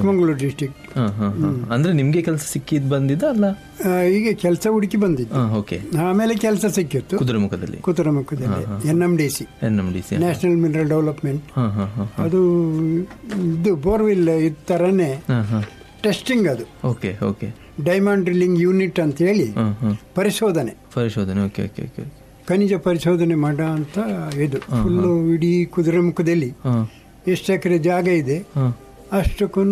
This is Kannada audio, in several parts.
ಚಿಕ್ಕಮಗಳೂರು ಡಿಸ್ಟಿಕ್ ಹಾ ಹಾ ಹಾ ಅಂದ್ರೆ ನಿಮ್ಗೆ ಕೆಲಸ ಸಿಕ್ಕಿದ್ ಬಂದಿದ್ದ ಅಲ್ಲ ಹೀಗೆ ಕೆಲಸ ಹುಡುಕಿ ಬಂದಿದ್ದು ಹಾ ಓಕೆ ಆಮೇಲೆ ಕೆಲಸ ಸಿಕ್ಕಿತ್ತು ಕುದುರೆಮುಖದಲ್ಲಿ ಕುತರಮುಖದಲ್ಲಿ N M D C N M D C national mineral development ಹಾ ಹಾ ಹಾ ಅದು ಇದು ಬೋರ್ವಿಲ್ ಇದ್ ಥರನೇ ಹಾ ಹಾ ಟೆಸ್ಟಿಂಗ್ ಅದು okay okay diamond drilling unit ಅಂತ ಹೇಳಿ ಹಾ ಹಾ ಪರಿಶೋಧನೆ ಪರಿಶೋಧನೆ ಓಕೆ ಓಕೆ ಓಕೆ ಖನಿಜ ಪರಿಶೋಧನೆ ಮಾಡೋ ಅಂತ ಇದು ಫುಲ್ಲು ಇಡೀ ಕುದುರೆಮುಖದಲ್ಲಿ ಹಾ ಎಷ್ಟು ಎಕರೆ ಜಾಗ ಇದೆ ಹಾ ಅಷ್ಟಕ್ಕೂ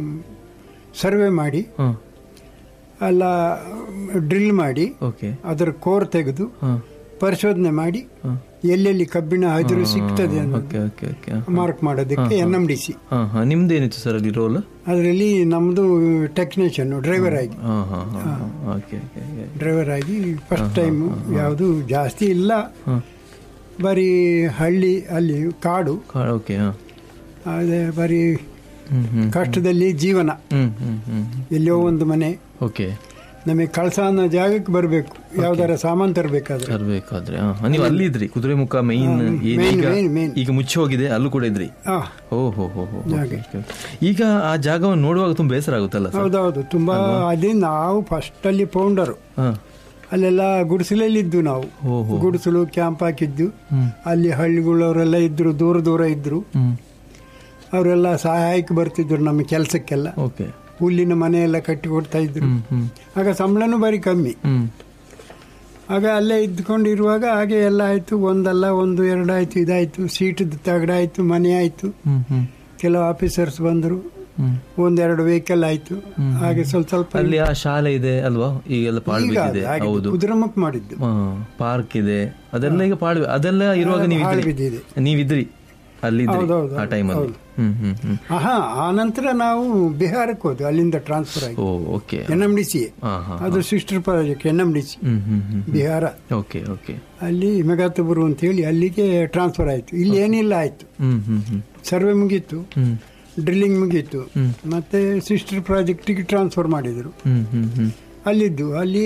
ಸರ್ವೆ ಮಾಡಿ ಹಾ ಎಲ್ಲ ಡ್ರಿಲ್ ಮಾಡಿ ಓಕೆ ಅದರ ಕೋರ್ ತೆಗೆದು ಹಾ ಪರಿಶೋಧನೆ ಮಾಡಿ ಹಾ ಎಲ್ಲೆಲ್ಲಿ ಕಬ್ಬಿಣ ಹದಿರು ಸಿಗ್ತದೆ ಅನ್ನೋದು ಓಕೆ ಓಕೆ ಓಕೆ ಮಾರ್ಕ್ ಮಾಡೋದಕ್ಕೆ ಎನ್ ಎಂ ಡಿ ಸಿ ಹಾ ಹಾ ನಿಮ್ದೇನಿತ್ತು ಸರ್ ಅಲ್ಲಿ ರೋಲ್ ಅದರಲ್ಲಿ ನಮ್ಮದು ಟೆಕ್ನಿಷಿಯನ್ ಡ್ರೈವರ್ ಆಗಿ ಹಾ ಹಾ ಹಾ ಓಕೆ ಓಕೆ ಓಕೆ ಡ್ರೈವರ್ ಆಗಿ ಫಸ್ಟ್ ಟೈಮ್ ಯಾವುದು ಜಾಸ್ತಿ ಇಲ್ಲ ಹಾ ಬರೀ ಹಳ್ಳಿ ಅಲ್ಲಿ ಕಾಡು ಓಕೆ ಹಾ ಅದೇ ಬರೀ ಹ್ಮ್ ಹ್ಮ್ ಕಷ್ಟದಲ್ಲಿ ಜೀವನ ಹ್ಮ್ ಹ್ಮ್ ಹ್ಮ್ ಎಲ್ಲೋ ಒಂದು ಮನೆ ಓಕೆ ನಮಗೆ ಕಳಸ ಅನ್ನೋ ಜಾಗಕ್ಕೆ ಬರಬೇಕು ಯಾವ್ದಾರ ಸಾಮಾನು ತರಬೇಕಾದ್ರೆ ತರ್ಬೇಕಾದ್ರೆ ಹಾ, ನೀವು ಅಲ್ಲಿ ಇದ್ರಿ ಕುದುರೆಮುಖ ಮೈನ್ main, ಈಗ main, main. ಈಗ ಮುಚ್ಚಿ ಹೋಗಿದೆ ಅಲ್ಲೂ ಕೂಡ ಇದ್ರಿ ಆ ಓ ಹೋ ಹೋ ಹೋ ಓಕೆ, ಓಕೆ. ಈಗ ಆ ಜಾಗವನ್ನು ನೋಡುವಾಗ ತುಂಬಾ ಬೇಸರ ಆಗುತ್ತಲ್ಲ ಸರ್ ಹೌದೌದು ತುಂಬಾ ಅದೇ ನಾವು ಫಸ್ಟ್ ಅಲ್ಲಿ ಪೌಂಡರು ಹಾ ಅಲ್ಲೆಲ್ಲ ಗುಡಿಸಲಲ್ಲಿದ್ದು ನಾವು ಓ ಹೋ ಗುಡಿಸಲು ಕ್ಯಾಂಪ್ ಹಾಕಿದ್ದು ಹ್ಮ್ ಅಲ್ಲಿ ಹಳ್ಳಿಗಳವರೆಲ್ಲ ಇದ್ರು ದೂರ ದೂರ ಇದ್ರು ಹ್ಮ್ ಅವರೆಲ್ಲ ಸಹಾಯಕ್ಕೆ ಬರ್ತಿದ್ರು ನಮ್ಮ ಕೆಲಸಕ್ಕೆಲ್ಲ ಓಕೆ ಹುಲ್ಲಿನ ಮನೆ ಎಲ್ಲ ಕಟ್ಟಿ ಕೊಡ್ತಾ ಇದ್ರು ಹ್ಮ್ ಹ್ಮ್ ಆಗ ಸಂಬಳನೂ ಬರೀ ಕಮ್ಮಿ ಹ್ಮ್ ಆಗ ಅಲ್ಲೇ ಇದ್ಕೊಂಡಿರುವಾಗ ಹಾಗೆ ಎಲ್ಲ ಆಯ್ತು ಒಂದಲ್ಲ ಒಂದು ಎರಡು ಆಯ್ತು ಇದಾಯ್ತು ಸೀಟದ ತಗಡ ಆಯ್ತು ಮನೆ ಆಯ್ತು ಹ್ಮ್ ಹ್ಮ್ ಕೆಲವು ಆಫೀಸರ್ಸ್ ಬಂದರು ಹ್ಮ್ ಒಂದೆರಡು ವೆಹಿಕಲ್ ಆಯ್ತು ಹಾಗೆ ಸ್ವಲ್ಪ ಸ್ವಲ್ಪ ಅಲ್ಲಿ ಆ ಶಾಲೆ ಇದೆ ಅಲ್ವಾ ಈಗೆಲ್ಲ ಪಾಳು ಈಗ ಬಿದ್ದಿದೆ ಹಾಗೆ ಹೌದು ಕುದುರೆಮುಖ ಮಾಡಿದ್ದು ಪಾರ್ಕ್ ಇದೆ ಅದೆಲ್ಲ ಈಗ ಪಾಳು ಅದೆಲ್ಲ ಇರುವಾಗ ನೀವು ಹಾಳು ಇದ್ರಿ ಬಿದ್ದಿದೆ ನೀವಿದ್ರಿ ಅಲ್ಲಿದ್ರಿ ಹೌದೌದು, ಆ ಟೈಮಲ್ಲಿ ಹ್ಮ್ ಹ್ಮ್ ಹ್ಮ್ ಆಹಾ ಆ ನಂತರ ನಾವು ಬಿಹಾರಕ್ಕೆ ಹೋದ್ವಿ ಅಲ್ಲಿಂದ ಟ್ರಾನ್ಸ್ಫರ್ ಆಗಿ ಓ okay N M D C ಹಾ ಹಾ ಅದು sister project N M D C ಹ್ಮ್ ಹ್ಮ್ ಹ್ಮ್ ಬಿಹಾರ ಓಕೆ ಓಕೆ ಅಲ್ಲಿ ಮೆಗಾತಬುರು ಅಂತ ಹೇಳಿ ಅಲ್ಲಿಗೆ ಟ್ರಾನ್ಸ್ಫರ್ ಆಯ್ತು ಇಲ್ಲಿ ಏನಿಲ್ಲ ಆಯ್ತು ಹ್ಮ್ ಹ್ಮ್ ಹ್ಮ್ ಸರ್ವೆ ಮುಗೀತು ಹ್ಮ್ ಡ್ರಿಲ್ಲಿಂಗ್ ಮುಗೀತು ಹ್ಮ್. ಮತ್ತೆ ಸಿಸ್ಟರ್ ಪ್ರಾಜೆಕ್ಟಿಗೆ ಟ್ರಾನ್ಸ್ಫರ್ ಮಾಡಿದರು ಹ್ಮ್ ಹ್ಮ್ ಹ್ಮ್ ಅಲ್ಲಿದ್ದು ಅಲ್ಲಿ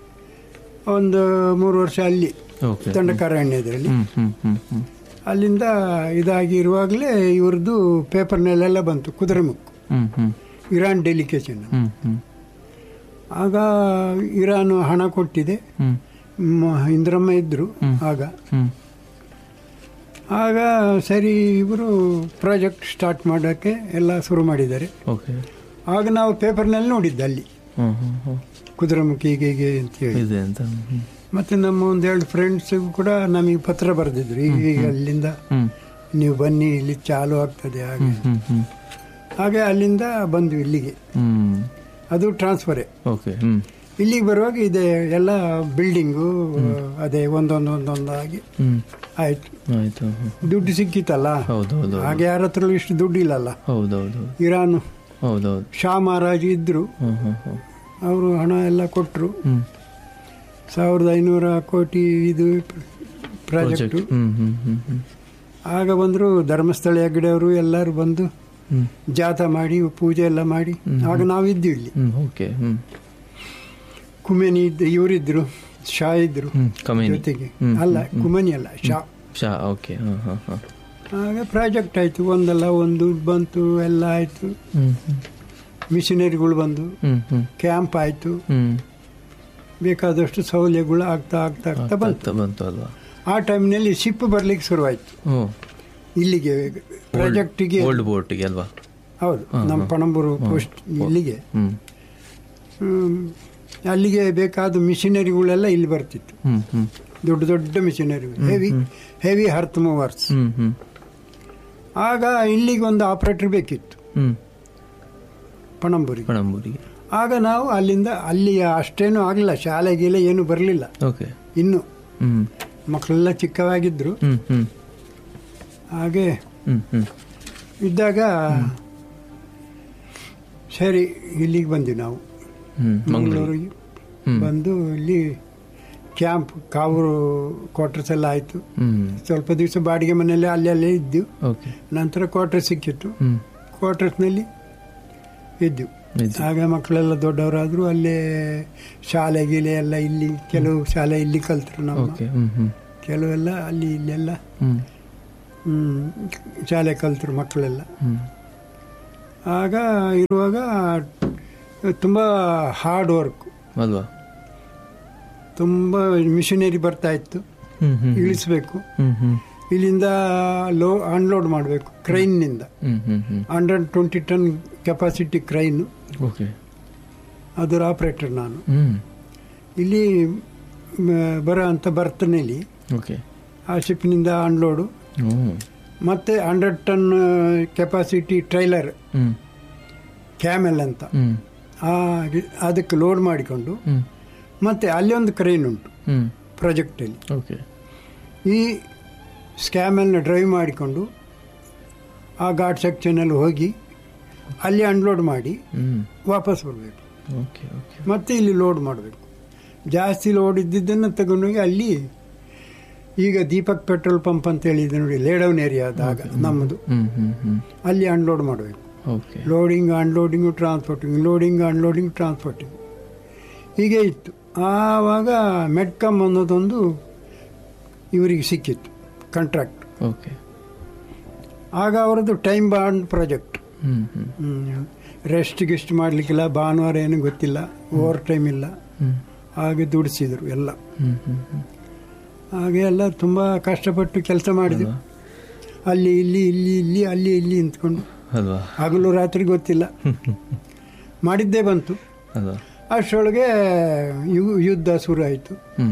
ಒಂದು ಮೂರು ವರ್ಷ ಅಲ್ಲಿ ಓಕೆ ದಂಡಕಾರಣ್ಯದಲ್ಲಿ ಹ್ಮ್ ಹ್ಮ್ ಹ್ಮ್ ಹ್ಮ್ ಅಲ್ಲಿಂದ ಇದಾಗಿ ಇರುವಾಗಲೇ ಇವ್ರದ್ದು ಪೇಪರ್ನಲ್ಲೆಲ್ಲ ಬಂತು ಕುದುರೆಮುಖ ಹ್ಮ್ ಹ್ಮ್ ಇರಾನ್ ಡೆಲಿಕೇಶನ್ ಹ್ಮ್ ಹ್ಮ್ ಆಗ ಇರಾನ್ ಹಣ ಕೊಟ್ಟಿದೆ ಹ್ಮ್ ಮ- ಇಂದ್ರಮ್ಮ ಇದ್ರು ಆಗ ಹ್ಮ್ ಆಗ ಸರಿ ಇವರು ಪ್ರಾಜೆಕ್ಟ್ ಸ್ಟಾರ್ಟ್ ಮಾಡೋಕ್ಕೆ ಎಲ್ಲ ಶುರು ಮಾಡಿದ್ದಾರೆ ಓಕೆ ಆಗ ನಾವು ಪೇಪರ್ನಲ್ಲಿ ನೋಡಿದ್ದೆ ಅಲ್ಲಿ ಹ್ಮ್ ಹ್ಮ್ ಹ್ಮ್ ಕುದುರೆಮುಖಿ ಹೀಗೆ ಹೀಗೆ ಅಂತ ಹೇಳಿ ಇದೆ ಅಂತ ಹ್ಮ್ ಮತ್ತೆ ನಮ್ಮ ಒಂದೆರಡು ಫ್ರೆಂಡ್ಸಿಗೂ ಕೂಡ ನಮಗೆ ಪತ್ರ ಬರೆದಿದ್ರು ಈಗ ಈಗ ಅಲ್ಲಿಂದ ಹ್ಮ್ ನೀವು ಬನ್ನಿ ಇಲ್ಲಿ ಚಾಲು ಆಗ್ತದೆ ಹಾಗೆ ಹ್ಮ್ ಹ್ಮ್ ಹಾಗೆ ಅಲ್ಲಿಂದ ಬಂದ್ವಿ ಇಲ್ಲಿಗೆ ಹ್ಮ್ ಅದು ಟ್ರಾನ್ಸ್ಫರೇ ಓಕೆ ಹ್ಮ್ ಇಲ್ಲಿಗೆ ಬರುವಾಗ ಇದೆ ಎಲ್ಲ ಬಿಲ್ಡಿಂಗು ಅದೇ ಒಂದೊಂದು ಒಂದೊಂದಾಗಿ ಹ್ಮ್ ಆಯ್ತು ಆಯ್ತು ಹ್ಮ್. ದುಡ್ಡು ಸಿಕ್ಕಿತಲ್ಲ ಹೌದೌದು ಹಾಗೆ ಯಾರ ಹತ್ರ ಇಷ್ಟು ದುಡ್ಡು ಇಲ್ಲಲ್ಲ ಹೌದೌದು ಇರಾನ್ ಹೌದೌದು ಶಾ ಮಹಾರಾಜ್ ಇದ್ರು ಹ್ಮ್ ಹ್ಮ್ ಹ್ಮ್ ಅವರು ಹಣ ಎಲ್ಲ ಕೊಟ್ಟರು ಹ್ಮ್ ಸಾವಿರದ ಐನೂರ ಕೋಟಿ ಇದು ಪ್ರಾಜೆಕ್ಟು ಪ್ರಾಜೆಕ್ಟ್ ಹ್ಮ್ ಹ್ಮ್ ಹ್ಮ್ ಹ್ಮ್ ಆಗ ಬಂದರು ಧರ್ಮಸ್ಥಳ ಹೆಗ್ಗಡೆ ಅವರು ಎಲ್ಲರೂ ಬಂದು ಹ್ಮ್ ಜಾತ ಮಾಡಿ ಪೂಜೆ ಎಲ್ಲ ಮಾಡಿ ಆಗ ನಾವಿದ್ವಿ ಇಲ್ಲಿ ಹ್ಮ್ ಓಕೆ ಹ್ಮ್ ಕುಮೇನಿ ಇದ್ದ ಇವರಿದ್ರು ಶಾ ಇದ್ರು ಹ್ಮ್ ಕಮೇನಿ ಜೊತೆಗೆ ಹ್ಮ್, ಅಲ್ಲ ಕುಮನಿ ಅಲ್ಲ ಶಾ ಶಾ ಓಕೆ ಹಾ ಹಾ ಹಾ ಆಗ ಪ್ರಾಜೆಕ್ಟ್ ಆಯ್ತು ಒಂದಲ್ಲ ಒಂದು ಬಂತು ಎಲ್ಲ ಆಯ್ತು ಹ್ಮ್ ಹ್ಮ್ ಮಿಷನರಿಗಳು ಬಂದು ಹ್ಮ್ ಹ್ಮ್ ಕ್ಯಾಂಪ್ ಆಯ್ತು ಹ್ಮ್ ಬೇಕಾದಷ್ಟು ಸೌಲಭ್ಯಗಳು ಆಗ್ತಾ ಆಗ್ತಾ ಆಗ್ತಾ ಬಂತು ಆಗ್ತಾ ಬಂತು ಅಲ್ವಾ ಆ ಟೈಮ್ನಲ್ಲಿ ಶಿಪ್ ಬರ್ಲಿಕ್ಕೆ ಶುರುವಾಯ್ತು ಓ ಇಲ್ಲಿಗೆ ಪ್ರಾಜೆಕ್ಟಿಗೆ ಓಲ್ಡ್ ಬೋರ್ಟಿಗೆ ಅಲ್ವಾ ಹೌದು ನಮ್ಮ ಪಣಂಬೂರು ಪೋಸ್ಟ್ ಇಲ್ಲಿಗೆ ಹ್ಮ್ ಹ್ಮ್, ಅಲ್ಲಿಗೆ ಬೇಕಾದ ಮಿಷನರಿಗಳೆಲ್ಲ ಇಲ್ಲಿ ಬರ್ತಿತ್ತು ಹ್ಮ್ ಹ್ಮ್ ದೊಡ್ಡ ದೊಡ್ಡ machinery heavy heavy earth movers ಹ್ಮ್ ಹ್ಮ್ ಆಗ ಇಲ್ಲಿಗೆ ಒಂದು ಆಪರೇಟರ್ ಬೇಕಿತ್ತು ಹ್ಮ್ ಪಣಂಬೂರಿಗೆ ಪಣಂಬೂರಿಗೆ ಆಗ ನಾವು ಅಲ್ಲಿಂದ ಅಲ್ಲಿ ಅಷ್ಟೇನು ಆಗಲಿಲ್ಲ ಶಾಲೆ ಗೀಲೆ ಏನು ಬರಲಿಲ್ಲ ಓಕೆ ಇನ್ನು ಹ್ಮ್ ಮಕ್ಕಳೆಲ್ಲ ಚಿಕ್ಕವಾಗಿದ್ದರು ಹ್ಮ್ ಹ್ಮ್ ಹಾಗೆ ಹ್ಮ್ ಹ್ಮ್ ಇದ್ದಾಗ ಸರಿ ಇಲ್ಲಿಗೆ ಬಂದ್ವಿ ನಾವು ಹ್ಮ್ ಮಂಗಳೂರು ಮಂಗಳೂರಿಗೆ ಹ್ಮ್. ಬಂದು ಇಲ್ಲಿ ಕ್ಯಾಂಪ್ ಕಾವೂರು ಕ್ವಾರ್ಟರ್ಸ್ ಎಲ್ಲ ಆಯಿತು ಹ್ಮ್ ಸ್ವಲ್ಪ ದಿವಸ ಬಾಡಿಗೆ ಮನೆಯಲ್ಲೇ ಅಲ್ಲಿ ಅಲ್ಲೇ ಇದ್ದು ಓಕೆ ನಂತರ ಕ್ವಾರ್ಟರ್ ಸಿಕ್ಕಿತ್ತು ಹ್ಮ್ ಕ್ವಾರ್ಟರ್ಸ್ನಲ್ಲಿ ಇದ್ದು ಇದು. ಆಗ ಮಕ್ಕಳೆಲ್ಲ ದೊಡ್ಡವರಾದ್ರು ಅಲ್ಲೇ ಶಾಲೆ ಗೀಲೆ ಎಲ್ಲ ಇಲ್ಲಿ ಕೆಲವು ಶಾಲೆ ಇಲ್ಲಿ ಕಲ್ತರು ನಮ್ಮ ಓಕೆ ಹ್ಮ್ ಹ್ಮ್ ಕೆಲವೆಲ್ಲ ಅಲ್ಲಿ ಇಲ್ಲೆಲ್ಲ ಹ್ಮ್ ಹ್ಮ್, ಶಾಲೆ ಕಲ್ತರು ಮಕ್ಕಳೆಲ್ಲ ಹ್ಮ್ ಆಗ ಇರುವಾಗ ತುಂಬ ಹಾರ್ಡ್ ವರ್ಕ್ ಅಲ್ವಾ ತುಂಬ ಮಿಷಿನರಿ ಬರ್ತಾ ಇತ್ತು ಹ್ಮ್ ಹ್ಮ್ ಇಳಿಸ್ಬೇಕು ಹ್ಮ್ ಹ್ಮ್ ಇಲ್ಲಿಂದ ಲೋ ಅನ್ಲೋಡ್ ಮಾಡಬೇಕು ಕ್ರೈನ್ನಿಂದ ಹ್ಮ್ ಹ್ಮ್ ಹ್ಮ್ hundred twenty ton capacity crane okay ಅದರ ಆಪ್ರೇಟರ್ ನಾನು ಹ್ಮ್ ಇಲ್ಲಿ ಮ, ಬರೋ ಅಂಥ ಬರ್ತನಲ್ಲಿ ಓಕೆ ಆ ಶಿಪ್ನಿಂದ ಅನ್ಲೋಡು ಹ್ಮ್ ಮತ್ತು ಹಂಡ್ರೆಡ್ ಟನ್ ಕೆಪಾಸಿಟಿ ಟ್ರೈಲರ್ ಹ್ಮ್ ಕ್ಯಾಮೆಲ್ ಅಂತ ಹ್ಮ್ ಆ ಅದಕ್ಕೆ ಲೋಡ್ ಮಾಡಿಕೊಂಡು ಹ್ಮ್ ಮತ್ತು ಅಲ್ಲಿ ಒಂದು ಕ್ರೈನ್ ಉಂಟು ಹ್ಮ್ ಪ್ರಾಜೆಕ್ಟಲ್ಲಿ ಓಕೆ ಈ ಸ್ಕ್ಯಾಮಲ್ನ ಡ್ರೈವ್ ಮಾಡಿಕೊಂಡು ಆ ಘಾಟ್ ಸೆಕ್ಷನಲ್ಲಿ ಹೋಗಿ ಅಲ್ಲಿ ಅನ್ಲೋಡ್ ಮಾಡಿ ಹ್ಮ್ ವಾಪಸ್ ಬರಬೇಕು ಓಕೆ ಓಕೆ ಮತ್ತೆ ಇಲ್ಲಿ ಲೋಡ್ ಮಾಡಬೇಕು ಜಾಸ್ತಿ ಲೋಡ್ ಇದ್ದಿದ್ದನ್ನು ತಗೊಂಡೋಗಿ ಅಲ್ಲಿ ಈಗ ದೀಪಕ್ ಪೆಟ್ರೋಲ್ ಪಂಪ್ ಅಂತ ಹೇಳಿದೆ ನೋಡಿ ಲೇಡೌನ್ ಏರಿಯಾದಾಗ ನಮ್ಮದು ಹ್ಮ್ ಹ್ಮ್ ಹ್ಮ್ ಅಲ್ಲಿ ಅನ್ಲೋಡ್ ಮಾಡಬೇಕು okay loading unloading transporting loading unloading transporting ಹೀಗೆ ಇತ್ತು ಆವಾಗ ಮೆಡ್ಕಮ್ ಅನ್ನೋದೊಂದು ಇವರಿಗೆ ಸಿಕ್ಕಿತ್ತು ಕಾಂಟ್ರಾಕ್ಟ್ ಓಕೆ ಆಗ ಅವರದ್ದು ಟೈಮ್ ಬಾಂಡ್ ಪ್ರಾಜೆಕ್ಟ್ ಹ್ಮ್ ಹ್ಮ್ ರೆಸ್ಟ್ ಗಿಸ್ಟ್ ಮಾಡಲಿಕ್ಕಿಲ್ಲ ಭಾನುವಾರ ಏನು ಗೊತ್ತಿಲ್ಲ ಓವರ್ ಟೈಮ್ ಇಲ್ಲ ಹ್ಮ್ ಹಾಗೆ ದುಡಿಸಿದರು ಎಲ್ಲ ಹ್ಮ್ ಹ್ಮ್ ಹ್ಮ್ ಹಾಗೆ ಎಲ್ಲ ತುಂಬ ಕಷ್ಟಪಟ್ಟು ಕೆಲಸ ಮಾಡಿದ್ವಿ ಅಲ್ವಾ? ಅಲ್ಲಿ ಇಲ್ಲಿ ಇಲ್ಲಿ ಇಲ್ಲಿ ಅಲ್ಲಿ ಇಲ್ಲಿ ನಿಂತ್ಕೊಂಡು ಅಲ್ವಾ ಹಗಲು ರಾತ್ರಿ ಗೊತ್ತಿಲ್ಲ ಮಾಡಿದ್ದೇ ಬಂತು ಅಲ್ವಾ ಅಷ್ಟರೊಳಗೆ ಯು- ಯುದ್ಧ ಶುರು ಆಯಿತು ಹ್ಮ್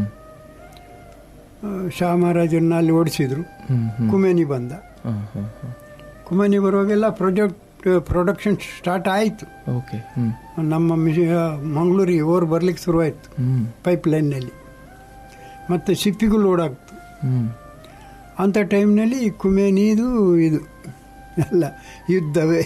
ಶಾ ಮಹಾರಾಜರನ್ನ ಅಲ್ಲಿ ಓಡಿಸಿದ್ರು ಹ್ಮ್ ಹ್ಮ್ ಕುಮೇನಿ ಬಂದ ಹಾ ಹಾ ಹಾ ಕುಮೇನಿ ಬರುವಾಗೆಲ್ಲ ಪ್ರಾಜೆಕ್ಟ್ ಪ್ರೊಡಕ್ಷನ್ ಸ್ಟಾರ್ಟ್ ಆಯಿತು ಓಕೆ ಹ್ಮ್ ನಮ್ಮ ಮಿಷಿ ಮಂಗಳೂರಿಗೆ ಓರ್ ಬರ್ಲಿಕ್ಕೆ ಶುರುವಾಯಿತು ಹ್ಮ್ ಪೈಪ್ ಲೈನ್ನಲ್ಲಿ ಮತ್ತು ಶಿಪ್ಪಿಗೂ ಲೋಡ್ ಆಗ್ತು ಹ್ಮ್ ಅಂಥ ಟೈಮ್ನಲ್ಲಿ ಕುಮೇನಿದು ಇದು ಎಲ್ಲ ಯುದ್ಧವೇ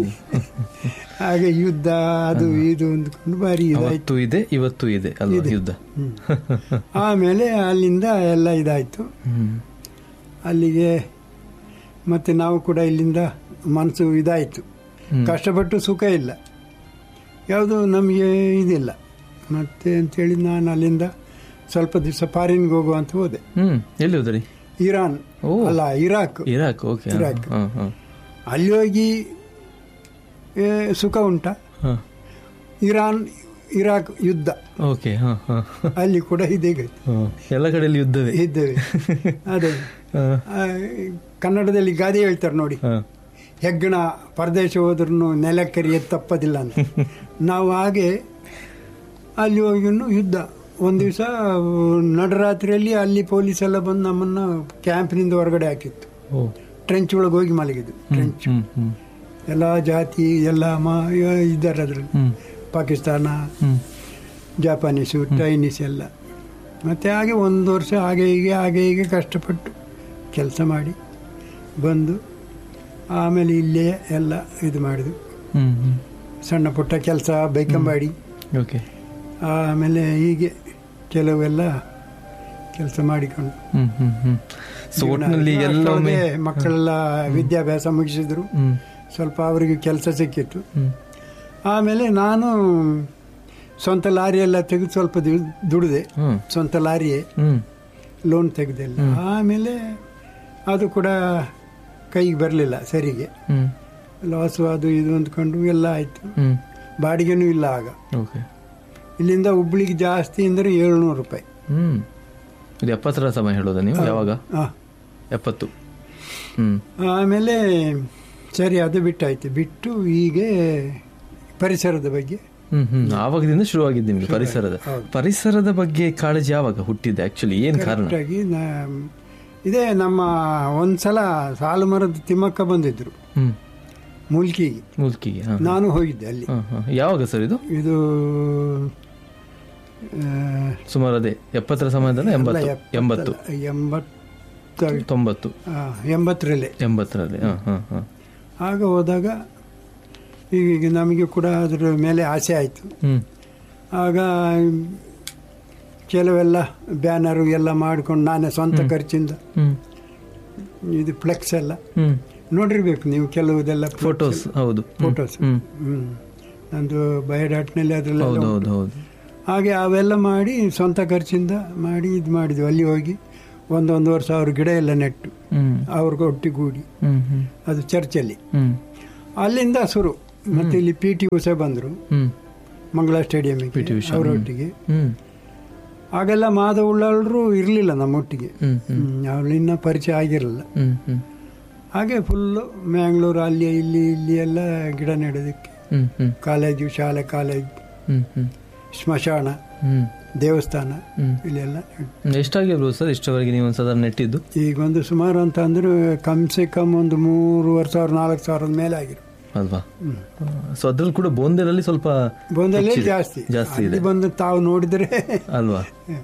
ಹಾಗೆ ಯುದ್ಧ ಅದು ಇದು ಅಂದ್ಕೊಂಡು ಭಾರಿ ಇದಾಯ್ತು ಅವತ್ತು ಇದೆ ಇವತ್ತು ಇದೆ ಅಲ್ವಾ ಇದೆ. ಯುದ್ಧ ಹ್ಮ್. ಆಮೇಲೆ ಅಲ್ಲಿಂದ ಎಲ್ಲ ಇದಾಯಿತು ಹ್ಮ್ ಅಲ್ಲಿಗೆ ಮತ್ತೆ ನಾವು ಕೂಡ ಇಲ್ಲಿಂದ ಮನಸ್ಸು ಇದಾಯಿತು ಹ್ಮ್. ಕಷ್ಟಪಟ್ಟು ಸುಖ ಇಲ್ಲ ಯಾವುದು ನಮಗೆ ಇದಿಲ್ಲ ಮತ್ತೆ ಅಂತೇಳಿ ನಾನು ಅಲ್ಲಿಂದ ಸ್ವಲ್ಪ ದಿವಸ ಫಾರಿನ್ಗೆ ಹೋಗುವ ಅಂತ ಹೋದೆ ಹ್ಮ್ ಎಲ್ಲಿ ಹೋದ್ರಿ ಇರಾನ್ ಓ. ಅಲ್ಲ ಇರಾಕ್ ಇರಾಕ್ ಓಕೆ ಇರಾಕ್. ಹಾ ಹಾ ಅಲ್ಲಿ ಹೋಗಿ ಏ, ಸುಖ ಉಂಟ ಹಾ ಇರಾನ್ ಇರಾಕ್ ಯುದ್ಧ ಓಕೆ ಹಾ ಹಾ ಅಲ್ಲಿ ಕೂಡ ಇದೇ ಗತಿ. ಹಾ. ಎಲ್ಲ ಕಡೆಯಲ್ಲಿ ಯುದ್ಧವೇ ಇದ್ದೇವೆ ಅದೇ ಹಾ ಆ, ಕನ್ನಡದಲ್ಲಿ ಗಾದೆ ಹೇಳ್ತಾರೆ ನೋಡಿ ಹಾ ಹೆಗ್ಗಣ ಪರದೇಶ ಹೋದ್ರೂ ನೆಲಕ್ಕರಿ ತಪ್ಪದಿಲ್ಲ ಅಂತ ನಾವು ಹಾಗೆ ಅಲ್ಲಿ ಹೋಗಿನ್ನು ಯುದ್ಧ ಒಂದು ದಿವಸ ನಡರಾತ್ರಿಯಲ್ಲಿ ಅಲ್ಲಿ ಪೊಲೀಸ್ ಎಲ್ಲ ಬಂದು ನಮ್ಮನ್ನು ಕ್ಯಾಂಪಿನಿಂದ ಹೊರಗಡೆ ಹಾಕಿತ್ತು ಓ ಟ್ರೆಂಚ್ ಒಳಗೆ ಹೋಗಿ ಮಲಗಿದ್ದು ಟ್ರೆಂಚ್ ಹ್ಮ್ ಹ್ಮ್ ಎಲ್ಲ ಜಾತಿ ಎಲ್ಲ ಮಾ ಇದ್ದಾರೆ ಅದರಲ್ಲಿ ಹ್ಮ್ ಪಾಕಿಸ್ತಾನ ಹ್ಮ್ ಜಪಾನೀಸು ಚೈನೀಸ್ ಎಲ್ಲ ಮತ್ತು ಹಾಗೆ ಒಂದು ವರ್ಷ ಹಾಗೆ ಹೀಗೆ ಹಾಗೆ ಹೀಗೆ ಕಷ್ಟಪಟ್ಟು ಕೆಲಸ ಮಾಡಿ ಬಂದು ಆಮೇಲೆ ಇಲ್ಲೇ ಎಲ್ಲ ಇದು ಮಾಡಿದ್ವು ಹ್ಮ್ ಹ್ಮ್ ಸಣ್ಣ ಪುಟ್ಟ ಕೆಲಸ ಬೈಕಂಬಾಡಿ ಓಕೆ ಆಮೇಲೆ ಹೀಗೆ ಕೆಲವೆಲ್ಲ ಕೆಲಸ ಮಾಡಿಕೊಂಡು ಹ್ಮ್ ಹ್ಮ್ ಹ್ಮ್ ಸೊ ಒಟ್ಟಿನಲ್ಲಿ ಎಲ್ಲೊಮ್ಮೆ ಅಷ್ಟರೊಳಗೆ ಮಕ್ಕಳೆಲ್ಲ ವಿದ್ಯಾಭ್ಯಾಸ ಮುಗಿಸಿದ್ರು ಹ್ಮ್ ಸ್ವಲ್ಪ ಅವರಿಗೆ ಕೆಲಸ ಸಿಕ್ಕಿತ್ತು ಹ್ಮ್ ಆಮೇಲೆ ನಾನು ಸ್ವಂತ ಲಾರಿ ಎಲ್ಲ ತೆಗೆದು ಸ್ವಲ್ಪ ದು- ದುಡಿದೆ ಹ್ಮ್ ಸ್ವಂತ ಲಾರಿಯೇ ಹ್ಮ್ ಲೋನ್ ತೆಗೆದಿಲ್ಲ ಹ್ಮ್. ಆಮೇಲೆ ಅದು ಕೂಡ ಕೈಗೆ ಬರಲಿಲ್ಲ ಸರಿಗೆ ಹ್ಮ್ ಲಾಸು ಅದು ಇದು ಅಂದ್ಕೊಂಡು ಎಲ್ಲ ಆಯಿತು ಹ್ಮ್ ಬಾಡಿಗೆನೂ ಇಲ್ಲ ಆಗ ಓಕೆ ಇಲ್ಲಿಂದ ಹುಬ್ಳಿಗೆ ಜಾಸ್ತಿ ಅಂದರೆ ಏಳ್ನೂರು ರೂಪಾಯಿ ಹ್ಮ್ ಇದು ಎಪ್ಪತ್ತರ ಸಮಯ ಹೇಳೋದಾ ನೀವು ಯಾವಾಗ ಆ. ಎಪ್ಪತ್ತು ಹ್ಮ್ ಆಮೇಲೆ ಸರಿ ಅದು ಬಿಟ್ಟಾಯ್ತು ಬಿಟ್ಟು ಹೀಗೆ ಪರಿಸರದ ಬಗ್ಗೆ ಹ್ಮ್ ಹ್ಮ್ ಆವಾಗದಿಂದ ಶುರುವಾಗಿದ್ದು ನಿಮಗೆ ಪರಿಸರದ ಹೌದು. ಪರಿಸರದ ಬಗ್ಗೆ ಕಾಳಜಿ ಯಾವಾಗ ಹುಟ್ಟಿದೆ ಆಕ್ಚುಲಿ ಏನ್ ಕಾರಣ ಕರೆಕ್ಟಾಗಿ ನಾ ಇದೇ ನಮ್ಮ ಒಂದ್ಸಲ ಸಾಲು ಮರದ ತಿಮ್ಮಕ್ಕ ಬಂದಿದ್ರು ಹ್ಮ್ ಮುಲ್ಕಿಗೆ ಮುಲ್ಕಿಗೆ ಹಾ ನಾನು ಹೋಗಿದ್ದೆ ಅಲ್ಲಿ ಹಾ, ಹಾ. ಯಾವಾಗ ಸರ್ ಇದು ಇದು ಆ, ಸುಮಾರು ಅದೇ ಎಪ್ಪತ್ತರ ಸಮಯದಲ್ಲ ಎಂಬತ್ತು ಅಲ್ಲ, ಎಂಬತ್ತು ಎಪ್ಪತ್ತಲ್ಲ, ಎಂಬತ್ತ ತೊಂಬತ್ತು ಆ, ಎಂಬತ್ತರಲ್ಲೇ ಎಂಬತ್ತರಲ್ಲಿ ಹಾ ಹಾ ಹಾ ಆಗ ಹೋದಾಗ ಈಗ ನಮಗೆ ಕೂಡ ಅದರ ಮೇಲೆ ಆಸೆ ಆಯಿತು ಹ್ಮ್ ಆಗ ಕೆಲವೆಲ್ಲ ಬ್ಯಾನರು ಎಲ್ಲ ಮಾಡ್ಕೊಂಡು ನಾನೇ ಸ್ವಂತ ಖರ್ಚಿಂದ ಹ್ಮ್ ಇದು ಫ್ಲೆಕ್ಸ್ ಎಲ್ಲ ಹ್ಮ್ ನೋಡಿರ್ಬೇಕು ನೀವು ಕೆಲವುದೆಲ್ಲ ಫೋಟೋಸ್ ಹೌದು ಹ್ಮ್. ಫೋಟೋಸ್ ಹ್ಮ್ ಹ್ಮ್ ನಂದು ಬಯೋಡಾಟ್ನಲ್ಲಿ ಅದರಲ್ಲ ಹೌದು ಹೌದು ಹೌದು ಹಾಗೆ ಅವೆಲ್ಲ ಮಾಡಿ ಸ್ವಂತ ಖರ್ಚಿಂದ ಮಾಡಿ ಇದು ಮಾಡಿದ್ವಿ ಅಲ್ಲಿ ಹೋಗಿ ಒಂದೊಂದು ವರ್ಷ ಅವ್ರ ಗಿಡ ಎಲ್ಲ ನೆಟ್ಟು ಹ್ಮ್ ಅವ್ರಿಗೆ ಒಟ್ಟಿಗೂಡಿ ಹ್ಮ್ ಹ್ಮ್ ಅದು ಚರ್ಚಲ್ಲಿ ಹ್ಮ್ ಅಲ್ಲಿಂದ ಶುರು ಮತ್ತೆ ಇಲ್ಲಿ ಪಿ ಟಿ ಉಷಾ ಬಂದರು ಹ್ಮ್ ಮಂಗಳ ಸ್ಟೇಡಿಯಂಗೆ PT ಉಷಾ, ಅವರೊಟ್ಟಿಗೆ ಹ್ಮ್ ಆಗೆಲ್ಲ ಮಾದ ಉಳ್ಳಾಳರು ಇರಲಿಲ್ಲ ನಮ್ಮೊಟ್ಟಿಗೆ ಹ್ಮ್ ಹ್ಮ್ ಅವ್ರು ಇನ್ನೂ ಪರಿಚಯ ಆಗಿರಲಿಲ್ಲ ಹ್ಮ್ ಹ್ಮ್ ಹಾಗೆ ಫುಲ್ಲು ಮ್ಯಾಂಗ್ಳೂರು ಅಲ್ಲಿ ಇಲ್ಲಿ ಇಲ್ಲಿ ಎಲ್ಲ ಗಿಡ ನೆಡೋದಕ್ಕೆ ಹ್ಮ್ ಹ್ಮ್ ಕಾಲೇಜು ಶಾಲೆ ಕಾಲೇಜು ಹ್ಮ್ ಹ್ಮ್ ಸ್ಮಶಾನ ಹ್ಮ್ ದೇವಸ್ಥಾನ ಹ್ಮ್ ಇಲ್ಲೆಲ್ಲ ಹ್ಮ್. ಎಷ್ಟಾಗಿರ್ಬೋದು ಸರ್ ಇಷ್ಟವರೆಗೆ ನೀವು ಒಂದು ಸಾಧಾರಣ ನೆಟ್ಟಿದ್ದು ಈಗ ಒಂದು ಸುಮಾರು ಅಂತ ಅಂದ್ರೆ ಕಮ್ಸೆ ಕಮ್ ಒಂದು ಮೂರುವರೆ ಸಾವಿರ ನಾಲ್ಕು ಸಾವಿರದ ಮೇಲೆ ಆಗಿರು ಅಲ್ವಾ ಸೊ ಅದ್ರಲ್ಲಿ ಕೂಡ ಬೋಂದೆರಲ್ಲಿ ಸ್ವಲ್ಪ ಬಂದಲ್ಲೇ ಹೆಚ್ಚಿದೆ. ಜಾಸ್ತಿ ಜಾಸ್ತಿ ಅಲ್ಲಿ ಇದೆ ಬಂದು ತಾವು ನೋಡಿದ್ರೆ ಅಲ್ವಾ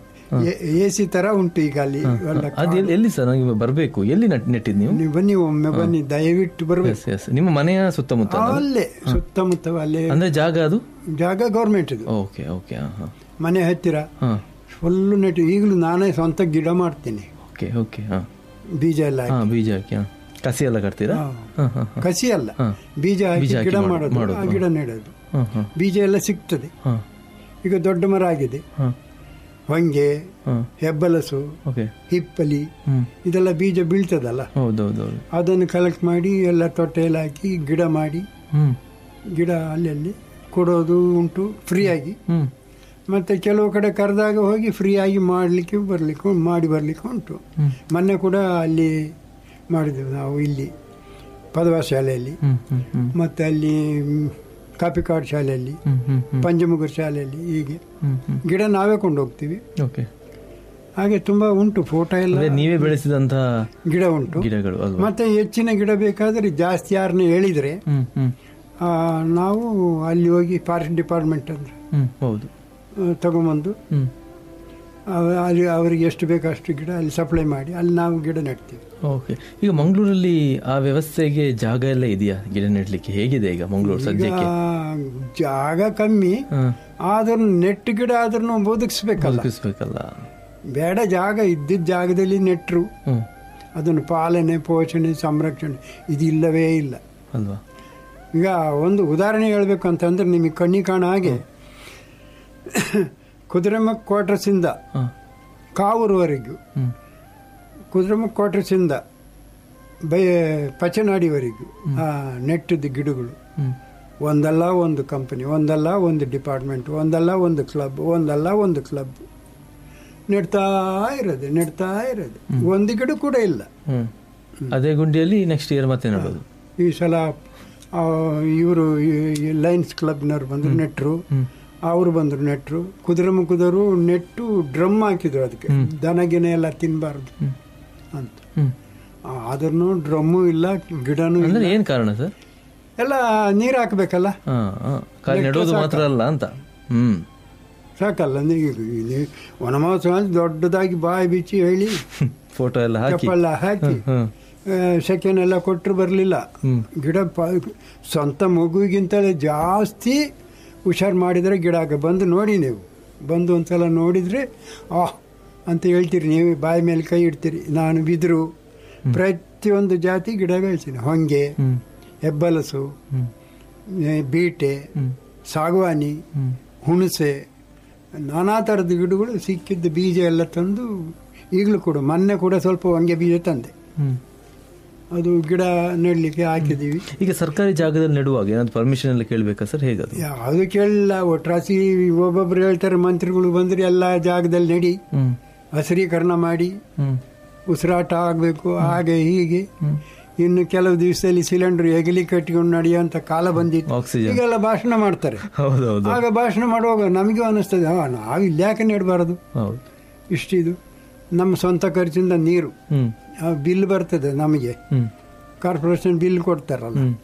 ಎ ಸಿ ತರ ಉಂಟು ಈಗ ಅಲ್ಲಿ ಒಳ್ಳೆ ಅದು ಎಲ್ಲಿ ಎಲ್ಲಿ ಸರ್ ನನಗೆ ಬರಬೇಕು ಎಲ್ಲಿ ನಟ್ ನೆಟ್ಟಿದ್ದು ನೀವು ನೀವು ಬನ್ನಿ ಒಮ್ಮೆ ಬನ್ನಿ ದಯವಿಟ್ಟು ಬರ್ಬೇಕು ಎಸ್ ಎಸ್ ನಿಮ್ಮ ಮನೆಯ ಸುತ್ತಮುತ್ತ ಅಲ್ಲ? ಅಲ್ಲೇ ಸುತ್ತಮುತ್ತ ಅಲ್ಲೇ ಅಂದ್ರೆ ಜಾಗ ಅದು ಜಾಗ ಗೌರ್ಮೆಂಟ್ ಇದು ಓಕೆ ಓಕೆ ಹಾ ಮನೆ ಹತ್ತಿರ ಹಾ ಫುಲ್ಲು ನೆಟ್ಟು ಈಗಲೂ ನಾನೇ ಸ್ವಂತ ಗಿಡ ಮಾಡ್ತೀನಿ ಓಕೆ ಓಕೆ ಹಾ ಬೀಜ ಎಲ್ಲ ಹಾ ಹಾಕಿ. ಬೀಜ ಹಾಕಿ ಹಾ ಕಸಿ ಎಲ್ಲ ಕಟ್ತೀರಾ ಹಾ. ಹಾ ಹಾ ಹಾ ಕಸಿ ಅಲ್ಲ ಹಾ. ಬೀಜ ಹಾಕಿ ಬೀಜ ಹಾಕಿ ಗಿಡ ಮಾಡು- ಮಾಡೋದು ಮಾಡೋದು, ಆ ಗಿಡ ನೆಡೋದು ಹಾ ಹಾ ಬೀಜ ಎಲ್ಲ ಸಿಗ್ತದೆ ಹಾ ಈಗ ದೊಡ್ಡ ಮರ ಆಗಿದೆ ಹಾ ಹೊಂಗೆ ಹಾ ಹೆಬ್ಬಲಸು ಓಕೆ ಹಿಪ್ಪಲಿ ಹ್ಮ್ ಇದೆಲ್ಲ ಬೀಜ ಬೀಳ್ತದಲ್ಲ ಹೌದೌದೌದು ಅದನ್ನು ಕಲೆಕ್ಟ್ ಮಾಡಿ ಎಲ್ಲ ತೊಟ್ಟೆಯಲ್ಲಿ ಹಾಕಿ ಗಿಡ ಮಾಡಿ ಹ್ಮ್ ಗಿಡ ಅಲ್ಲಲ್ಲಿ ಕೊಡೋದು ಉಂಟು ಫ್ರೀಯಾಗಿ ಹ್ಮ್ ಮತ್ತು ಕೆಲವು ಕಡೆ ಕರೆದಾಗ ಹೋಗಿ ಫ್ರೀಯಾಗಿ ಮಾಡಲಿಕ್ಕೆ ಬರಲಿಕ್ಕೆ ಮಾಡಿ ಬರಲಿಕ್ಕೆ ಉಂಟು ಹ್ಮ್ ಮೊನ್ನೆ ಕೂಡ ಅಲ್ಲಿ ಮಾಡಿದೆವು ನಾವು ಇಲ್ಲಿ ಪದವ ಶಾಲೆಯಲ್ಲಿ ಹ್ಮ್ ಹ್ಮ್ ಹ್ಮ್ ಮತ್ತು ಅಲ್ಲಿ ಮ್, ಕಾಪಿಕಾಡ್ ಶಾಲೆಯಲ್ಲಿ ಹ್ಮ್ ಹ್ಮ್ ಹ್ಮ್ ಪಂಚಮುಖರ್ ಶಾಲೆಯಲ್ಲಿ ಹೀಗೆ ಹ್ಮ್ ಹ್ಮ್ ಗಿಡ ನಾವೇ ಕೊಂಡು ಹೋಗ್ತೀವಿ ಓಕೆ ಹಾಗೆ ತುಂಬ ಉಂಟು ಫೋಟೋ ಎಲ್ಲ ಅಂದ್ರೆ ನೀವೇ ಬೆಳೆಸಿದಂತ ಗಿಡ ಉಂಟು ಗಿಡಗಳು ಅಲ್ವಾ ಮತ್ತೆ ಹೆಚ್ಚಿನ ಗಿಡ ಬೇಕಾದರೆ ಜಾಸ್ತಿ ಯಾರನ್ನ ಹೇಳಿದರೆ ಹ್ಮ್ ಹ್ಮ್ ಆ, ನಾವು ಅಲ್ಲಿ ಹೋಗಿ ಫಾರೆಸ್ಟ್ ಡಿಪಾರ್ಟ್ಮೆಂಟ್ ಅಂದ್ರೆ ಹ್ಮ್ ಹೌದು ಆ, ತಗೊಂಬಂದು ಹ್ಮ್ ಅವ- ಅಲ್ಲಿ ಅವರಿಗೆ ಎಷ್ಟು ಬೇಕು ಅಷ್ಟು ಗಿಡ ಅಲ್ಲಿ ಸಪ್ಲೈ ಮಾಡಿ ಅಲ್ಲಿ ನಾವು ಗಿಡ ನೆಡ್ತೀವಿ ಓಕೆ ಈಗ ಮಂಗಳೂರಲ್ಲಿ ಆ ವ್ಯವಸ್ಥೆಗೆ ಜಾಗ ಎಲ್ಲ ಇದೆಯಾ ಗಿಡ ನೆಡ್ಲಿಕ್ಕೆ ಹೇಗಿದೆ ಈಗ ಮಂಗಳೂರು ಈಗ ಸದ್ಯಕ್ಕೆ ಜಾಗ ಕಮ್ಮಿ ಹಾ ಆದ್ರೂ ನೆಟ್ಟು ಗಿಡ ಆದ್ರೂ ಬದುಕಿಸ್ಬೇಕಲ್ಲ ಬದುಕಿಸ್ಬೇಕಲ್ಲ ಬೇಡ ಜಾಗ ಇದ್ದಿದ್ದ ಜಾಗದಲ್ಲಿ ನೆಟ್ಟರು ಹ್ಮ್ ಅದನ್ನು ಪಾಲನೆ ಪೋಷಣೆ ಸಂರಕ್ಷಣೆ ಇದಿಲ್ಲವೇ ಇಲ್ಲ ಅಲ್ವಾ ಈಗ ಒಂದು ಉದಾಹರಣೆ ಹೇಳಬೇಕು ಅಂತಂದ್ರೆ ನಿಮಗೆ ಕಣ್ಣಿ ಕಾಣ ಹಾಗೆ ಕುದುರೆಮುಖ ಕ್ವಾರ್ಟರ್ಸಿಂದ ಹಾ ಕಾವೂರುವರೆಗೂ ಹ್ಮ್ ಕುದುರೆಮುಖ ಕ್ವಾರ್ಟರ್ಸಿಂದ ಬೈ ಪಚನಾಡಿವರೆಗೂ ಆ ನೆಟ್ಟದ ಗಿಡಗಳು ಹ್ಮ್ ಒಂದಲ್ಲ ಒಂದು ಕಂಪನಿ ಒಂದಲ್ಲ ಒಂದು ಡಿಪಾರ್ಟ್ಮೆಂಟ್ ಒಂದಲ್ಲ ಒಂದು ಕ್ಲಬ್ ಒಂದಲ್ಲ ಒಂದು ಕ್ಲಬ್ ನೆಡ್ತಾ ಇರೋದು ನೆಡ್ತಾ ಇರೋದು ಒಂದು ಗಿಡ ಕೂಡ ಇಲ್ಲ ಹ್ಮ್ ಅದೇ ಗುಂಡಿಯಲ್ಲಿ ನೆಕ್ಸ್ಟ್ ಇಯರ್ ಮತ್ತೆ ನೋಡೋದು ಈ ಸಲ ಇವರು ಲೈನ್ಸ್ ಕ್ಲಬ್ನವ್ರು ಬಂದರು ನೆಟ್ಟರು ಹ್ಮ್ ಅವರು ಬಂದರು ನೆಟ್ಟರು ಕುದುರೆ ಮುಖದವರು ನೆಟ್ಟು ಡ್ರಮ್ ಹಾಕಿದ್ರು ಅದಕ್ಕೆ ದನ ಗಿನ ಎಲ್ಲ ತಿನ್ನಬಾರ್ದು ಹ್ಮ್ ಅಂತ ಹ್ಮ್ ಆದ್ರೂ ಡ್ರಮ್ಮು ಇಲ್ಲ ಗಿಡನೂ ಇಲ್ಲ ಅಂದ್ರೆ ಏನ್ ಕಾರಣ ಸರ್ ಎಲ್ಲ ನೀರು ಹಾಕಬೇಕಲ್ಲ ಹಾ ಹಾ ಖಾಲಿ ನೆಡೋದು ಮಾತ್ರ ಅಲ್ಲ ಅಂತ ಹ್ಮ್ ಸಾಕಲ್ಲ ನೀವು ನೀವು ವನಮಹೋತ್ಸವ ಅಂತ ದೊಡ್ಡದಾಗಿ ಬಾಯಿ ಬಿಚ್ಚಿ ಹೇಳಿ ಫೋಟೋ ಎಲ್ಲ ಹಾಕಿ ಚಪ್ಪಲ್ಲ ಹಾಕಿ ಹ್ಮ್ ಸೆಕೆಂಡ್ ಎಲ್ಲ ಕೊಟ್ಟರು ಬರಲಿಲ್ಲ ಹ್ಮ್ ಗಿಡ ಪ ಸ್ವಂತ ಮಗುವಿಗಿಂತಲೇ ಜಾಸ್ತಿ ಹುಷಾರು ಮಾಡಿದರೆ ಗಿಡ ಆಗ ಬಂದು ನೋಡಿ ನೀವು ಬಂದು ಒಂದ್ಸಲ ನೋಡಿದರೆ ಆಹ್ ಅಂತ ಹೇಳ್ತೀರಿ ನೀವು ಬಾಯಿ ಮೇಲೆ ಕೈ ಇಡ್ತೀರಿ ನಾನು ಬಿದಿರು ಪ್ರತಿಯೊಂದು ಜಾತಿ ಗಿಡ ಬೆಳೆಸಿನಿ ಹೊಂಗೆ ಹ್ಮ್ ಹೆಬ್ಬಲಸು ಹ್ಮ್ ಏ, ಬೀಟೆ ಹ್ಮ್ ಸಾಗವಾನಿ ಹ್ಮ್ ಹುಣಸೆ ನಾನಾ ಥರದ ಗಿಡಗಳು ಸಿಕ್ಕಿದ್ದ ಬೀಜ ಎಲ್ಲ ತಂದು ಈಗಲೂ ಕೂಡ ಮೊನ್ನೆ ಕೂಡ ಸ್ವಲ್ಪ ಹೊಂಗೆ ಬೀಜ ತಂದೆ ಹ್ಮ್ ಅದು ಗಿಡ ನೆಡಲಿಕ್ಕೆ ಹಾಕಿದ್ದೀವಿ ಈಗ ಸರ್ಕಾರಿ ಜಾಗದಲ್ಲಿ ನೆಡುವಾಗ ಏನಾದ್ರು ಪರ್ಮಿಷನ್ ಎಲ್ಲ ಕೇಳ್ಬೇಕಾ ಸರ್ ಹೇಗದು ಯಾವುದು ಕೇಳಿಲ್ಲ ಒಟ್ರಾಸಿ ಒಬ್ಬೊಬ್ರು ಹೇಳ್ತಾರೆ ಮಂತ್ರಿಗಳು ಬಂದ್ರೆ ಎಲ್ಲ ಜಾಗದಲ್ಲಿ ನಡಿ ಹ್ಮ್ ಹಸಿರೀಕರಣ ಮಾಡಿ ಹ್ಮ್ ಉಸಿರಾಟ ಆಗಬೇಕು ಹಾಗೆ ಹೀಗೆ ಹ್ಮ್ ಇನ್ನು ಕೆಲವು ದಿವಸದಲ್ಲಿ ಸಿಲಿಂಡರ್ ಎಗಲಿ ಕಟ್ಟಿಕೊಂಡು ನಡೆಯುವಂತ ಕಾಲ ಬಂದಿತ್ತು ಆಕ್ಸಿಜನ್ ಈಗೆಲ್ಲ ಭಾಷಣ ಮಾಡ್ತಾರೆ ಹೌದೌದು ಆಗ ಭಾಷಣ ಮಾಡುವಾಗ ನಮಗೂ ಅನಿಸ್ತದೆ ಆ ನಾವು ಇಲ್ಲಿ ಯಾಕೆ ನೆಡಬಾರದು ಹೌದು ಇಷ್ಟಿದು ನಮ್ಮ ಸ್ವಂತ ಖರ್ಚಿಂದ ನೀರು ಹ್ಮ್ ಬಿಲ್ ಬರ್ತದೆ ನಮಗೆ ಹ್ಮ್ ಕಾರ್ಪೊರೇಷನ್ ಬಿಲ್ ಕೊಡ್ತಾರಲ್ಲ ಹ್ಮ್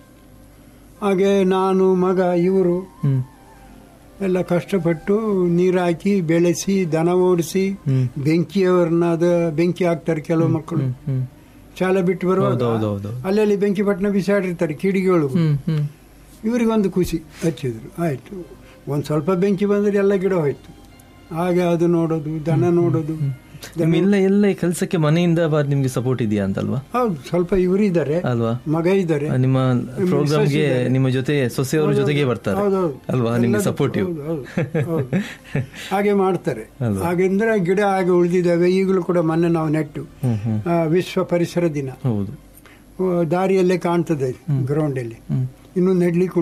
ಹಾಗೆ ನಾನು ಮಗ ಇವರು ಹ್ಮ್ ಎಲ್ಲ ಕಷ್ಟಪಟ್ಟು ನೀರು ಹಾಕಿ ಬೆಳೆಸಿ ದನ ಓಡಿಸಿ ಹ್ಮ್ ಬೆಂಕಿಯವ್ರನ್ನ ಅದು ಬೆಂಕಿ ಹಾಕ್ತಾರೆ ಕೆಲವು ಮಕ್ಕಳು ಹ್ಮ್ ಹ್ಮ್ ಶಾಲೆ ಬಿಟ್ಟು ಬರುವಾಗ ಹೌದೌದೌದು ಅಲ್ಲಲ್ಲಿ ಬೆಂಕಿ ಪಟ್ಟಣ ಬಿಸಾಡಿರ್ತಾರೆ ಕಿಡಿಗಳು ಹ್ಮ್ ಹ್ಮ್ ಇವರಿಗೊಂದು ಖುಷಿ ಹಚ್ಚಿದ್ರು ಆಯಿತು ಒಂದು ಸ್ವಲ್ಪ ಬೆಂಕಿ ಬಂದರೆ ಎಲ್ಲ ಗಿಡ ಹೋಯ್ತು ಹಾಗೆ ಅದು ನೋಡೋದು ದನ ನೋಡೋದು ನಿಮ್ ಎಲ್ಲ ಎಲ್ಲ ಈ ಕೆಲ್ಸಕ್ಕೆ ಮನೆಯಿಂದ ಬಾ- ನಿಮ್ಗೆ ಸಪೋರ್ಟ್ ಇದೆಯಾ ಅಂತಲ್ವಾ ಹೌದು ಸ್ವಲ್ಪ ಇವರು ಇದ್ದಾರೆ ಅಲ್ವಾ ಮಗ ಇದ್ದಾರೆ ಆ, ನಿಮ್ಮ ಪ್ರೋಗ್ರಾಮ್ಗೆ ನಿಮ್ಮ ಜೊತೆ ಸೊಸೆಯವ್ರ ಜೊತೆಗೆ ಬರ್ತಾರೆ ಹೌದೌದು. ಅಲ್ವಾ ನಿಮ್ಗೆ ಎಲ್ಲದೂ- ಸಪೋರ್ಟಿವ್ ಹೌದು, ಹೌದು, ಹೌದು. ಹಾಗೆ ಮಾಡ್ತಾರೆ ಅಲ್ವಾ? ಹಾಗೆಂದ್ರೆ ಗಿಡ ಹಾಗೆ ಉಳಿದಿದ್ದಾವೆ ಈಗಲೂ ಕೂಡ ಮೊನ್ನೆ ನಾವು ನೆಟ್ಟು ಹ್ಮ್ ಹ್ಮ್ ಆ, ವಿಶ್ವ ಪರಿಸರ ದಿನ ಹೌದು ಆ, ದಾರಿಯಲ್ಲೇ ಕಾಣ್ತದೆ ಗ್ರೌಂಡಲ್ಲಿ ಹ್ಮ್ ಇನ್ನೂ ನೆಡ್ಲಿಕ್ಕೆ ಉಂಟು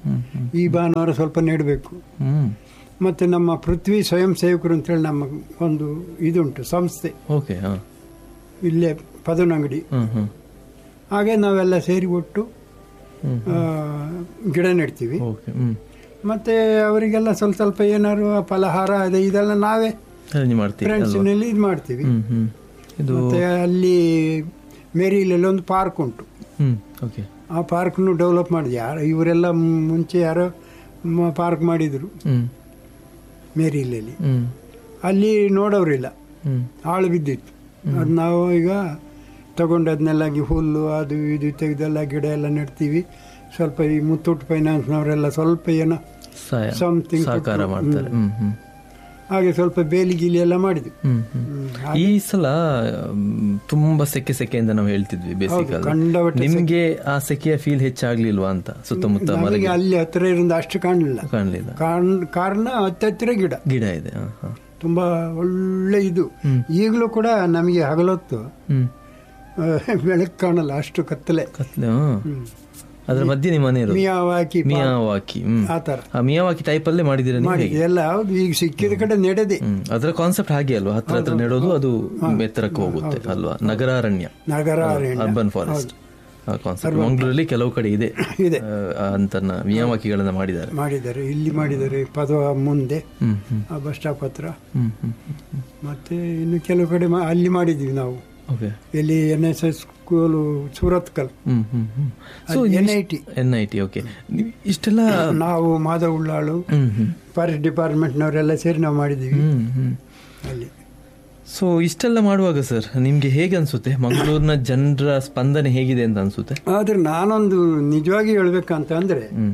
ಹ್ಮ್ ಹ್ಮ್ ಈ ಭಾನುವಾರ ಸ್ವಲ್ಪ ನೆಡಬೇಕು ಹ್ಮ್ ಮತ್ತು ನಮ್ಮ ಪೃಥ್ವಿ ಸ್ವಯಂ ಸೇವಕರು ಅಂತೇಳಿ ನಮ್ಮ ಒಂದು ಇದುಂಟು ಸಂಸ್ಥೆ ಓಕೆ ಹಾ ಇಲ್ಲೇ ಪದನಂಗಡಿ ಹ್ಮ್ ಹ್ಮ್ ಹಾಗೆ ನಾವೆಲ್ಲ ಸೇರಿ ಒಟ್ಟು ಹ್ಮ್ ಆ, ಗಿಡ ನೆಡ್ತೀವಿ ಓಕೆ ಹ್ಮ್ ಮತ್ತು ಅವರಿಗೆಲ್ಲ ಸ್ವಲ್ಪ ಸ್ವಲ್ಪ ಏನಾದ್ರು ಫಲಹಾರ ಅದೇ ಇದೆಲ್ಲ ನಾವೇ ಅರೇಂಜ್ ಮಾಡ್ತೀವಿ ಅಲ್ವಾ ಫ್ರೆಂಡ್ಸ್ನಲ್ಲಿ ಇದು ಮಾಡ್ತೀವಿ ಹ್ಮ್ ಹ್ಮ್ ಇದು ಮತ್ತು ಅಲ್ಲಿ ಮೇರಿಲಲ್ಲಿ ಒಂದು ಪಾರ್ಕ್ ಉಂಟು ಹ್ಮ್ ಓಕೆ ಆ ಪಾರ್ಕ್ನು ಡೆವಲಪ್ ಮಾಡಿದೆ ಯಾರು ಇವರೆಲ್ಲ ಮುಂಚೆ ಯಾರೋ ಪಾರ್ಕ್ ಮಾಡಿದರು ಹ್ಮ್ ಮೇರಿಲಲ್ಲಿ ಹ್ಮ್ ಅಲ್ಲಿ ನೋಡೋರಿಲ್ಲ ಹ್ಮ್ ಹಾಳು ಬಿದ್ದಿತ್ತು ಅದು ನಾವು ಈಗ ತಗೊಂಡು ಅದನ್ನೆಲ್ಲಾಗಿ ಹುಲ್ಲು ಅದು ಇದು ತೆಗೆದೆಲ್ಲ ಗಿಡ ಎಲ್ಲ ನೆಡ್ತೀವಿ ಸ್ವಲ್ಪ ಈ ಮುತ್ತೂಟ್ ಫೈನಾನ್ಸ್ನವರೆಲ್ಲ ಸ್ವಲ್ಪ ಏನೋ ಸಹಾಯ Something ಸಹಕಾರ ಕೊಟ್ಟು, ಮಾಡ್ತಾರೆ ಹ್ಮ್ ಹ್ಮ್ ಹಾಗೆ ಸ್ವಲ್ಪ ಬೇಲಿ ಗೀಲಿ ಎಲ್ಲ ಮಾಡಿದ್ವಿ ಹ್ಮ್ ಹ್ಮ್ ಹ್ಮ್. ಈ ಸಲ ಮ್, ತುಂಬಾ ಸೆಕೆ ಸೆಕೆಯಿಂದ ನಾವು ಹೇಳ್ತಿದ್ವಿ ಬೇಸಿಕಲ್ ಕಂಡಪಟ್ಟೆ ನಿಮ್ಗೆ ಆ ಸೆಕೆಯ ಫೀಲ್ ಹೆಚ್ಚಾಗ್ಲಿಲ್ವಾ ಅಂತ ಸುತ್ತಮುತ್ತ ನಮಗೆ ಮರಗಿಡ ಅಲ್ಲಿ ಹತ್ತಿರ ಇರಿಂದ ಅಷ್ಟು ಕಾಣಲಿಲ್ಲ ಕಾಣ್ಲಿಲ್ಲ ಕಾರಣ ಕಾರಣ ಹತ್ತಿರ ಗಿಡ ಗಿಡ ಇದೆ ಹ, ಹ. ತುಂಬಾ ಒಳ್ಳೆ ಇದು ಹ್ಮ್. ಈಗಲೂ ಕೂಡ ನಮಗೆ ಹಗಲೊತ್ತು ಹ್ಮ್ ಬೆಳಕು ಕಾಣಲ್ಲ ಅಷ್ಟು ಕತ್ತಲೆ ಕತ್ಲೆ ಹ್ಮ್. ಅದ್ರ ಮಧ್ಯೆ ನಿಮ್ಮ ಮನೆ ಇರೋದು ಮಿಯಾವಾಕಿ ಪಾ- ಮಿಯಾವಾಕಿ ಹ್ಮ್ ಆ ತರ ಆ ಮಿಯಾವಾಕಿ ಟೈಪ್ ಅಲ್ಲೇ ಮಾಡಿದಿರ ನೀವು ಮಾಡಿದ್ವಿ ಎಲ್ಲ ಹೌದು ಈಗ ಸಿಕ್ಕಿದ ಕಡೆ ನೆಡದೆ ಹ್ಮ್ ಅದರ ಕಾನ್ಸೆಪ್ಟ್ ಹಾಗೆ ಅಲ್ವಾ ಹತ್ರ ಹತ್ರ ನೆಡೋದು ಅದು ಎತ್ತರಕ್ಕೆ ಹೋಗುತ್ತೆ ಅಲ್ವಾ ನಗರಾರಣ್ಯ ನಗರ ಅರಣ್ಯ. ಅರ್ಬನ್ ಫಾರೆಸ್ಟ್ ಕಾನ್ಸೆಪ್ಟ್ ಮಂಗಳೂರಲ್ಲಿ ಕೆಲವು ಕಡೆ ಇದೆ ಇದೆ ಆ, ಅಂತನ್ನ ಮಿಯಾವಾಕಿಗಳನ್ನ ಮಾಡಿದ್ದಾರೆ ಮಾಡಿದ್ದಾರೆ ಇಲ್ಲಿ ಮಾಡಿದ್ದಾರೆ ಪದವ ಮುಂದೆ ಹ್ಮ್ ಹ್ಮ್ ಆ ಬಸ್ ಸ್ಟಾಪ್ ಹತ್ರ ಹ್ಮ್ ಹ್ಮ್ ಹ್ಮ್ ಮತ್ತೆ ಇನ್ನು ಕೆಲವು ಕಡೆ ಮಾ- ಅಲ್ಲಿ ಮಾಡಿದ್ವಿ ನಾವು ಓಕೆ ಇಲ್ಲಿ N S S school Surathkal ಹ್ಮ್ ಹ್ಮ್ ಹ್ಮ್ so N I T N I T okay ಇಷ್ಟೆಲ್ಲ ನಾವು ಮಾಧವ ಉಳ್ಳಾಳು ಹ್ಮ್ ಹ್ಮ್ ಫಾರೆಸ್ಟ್ ಡಿಪಾರ್ಟ್ಮೆಂಟ್ನವರೆಲ್ಲ ಸೇರಿ ನಾವು ಮಾಡಿದ್ದೀವಿ ಹ್ಮ್ ಹ್ಮ್ ಅಲ್ಲಿ ಸೊ ಇಷ್ಟೆಲ್ಲ ಮಾಡುವಾಗ ಸರ್ ನಿಮ್ಗೆ ಹೇಗೆ ಅನ್ಸುತ್ತೆ ಮಂಗಳೂರಿನ ಜನರ ಸ್ಪಂದನೆ ಹೇಗಿದೆ ಅಂತ ಅನ್ಸುತ್ತೆ ಆದ್ರೆ ನಾನೊಂದು ನಿಜವಾಗಿ ಹೇಳ್ಬೇಕಂತ ಅಂದ್ರೆ ಹ್ಮ್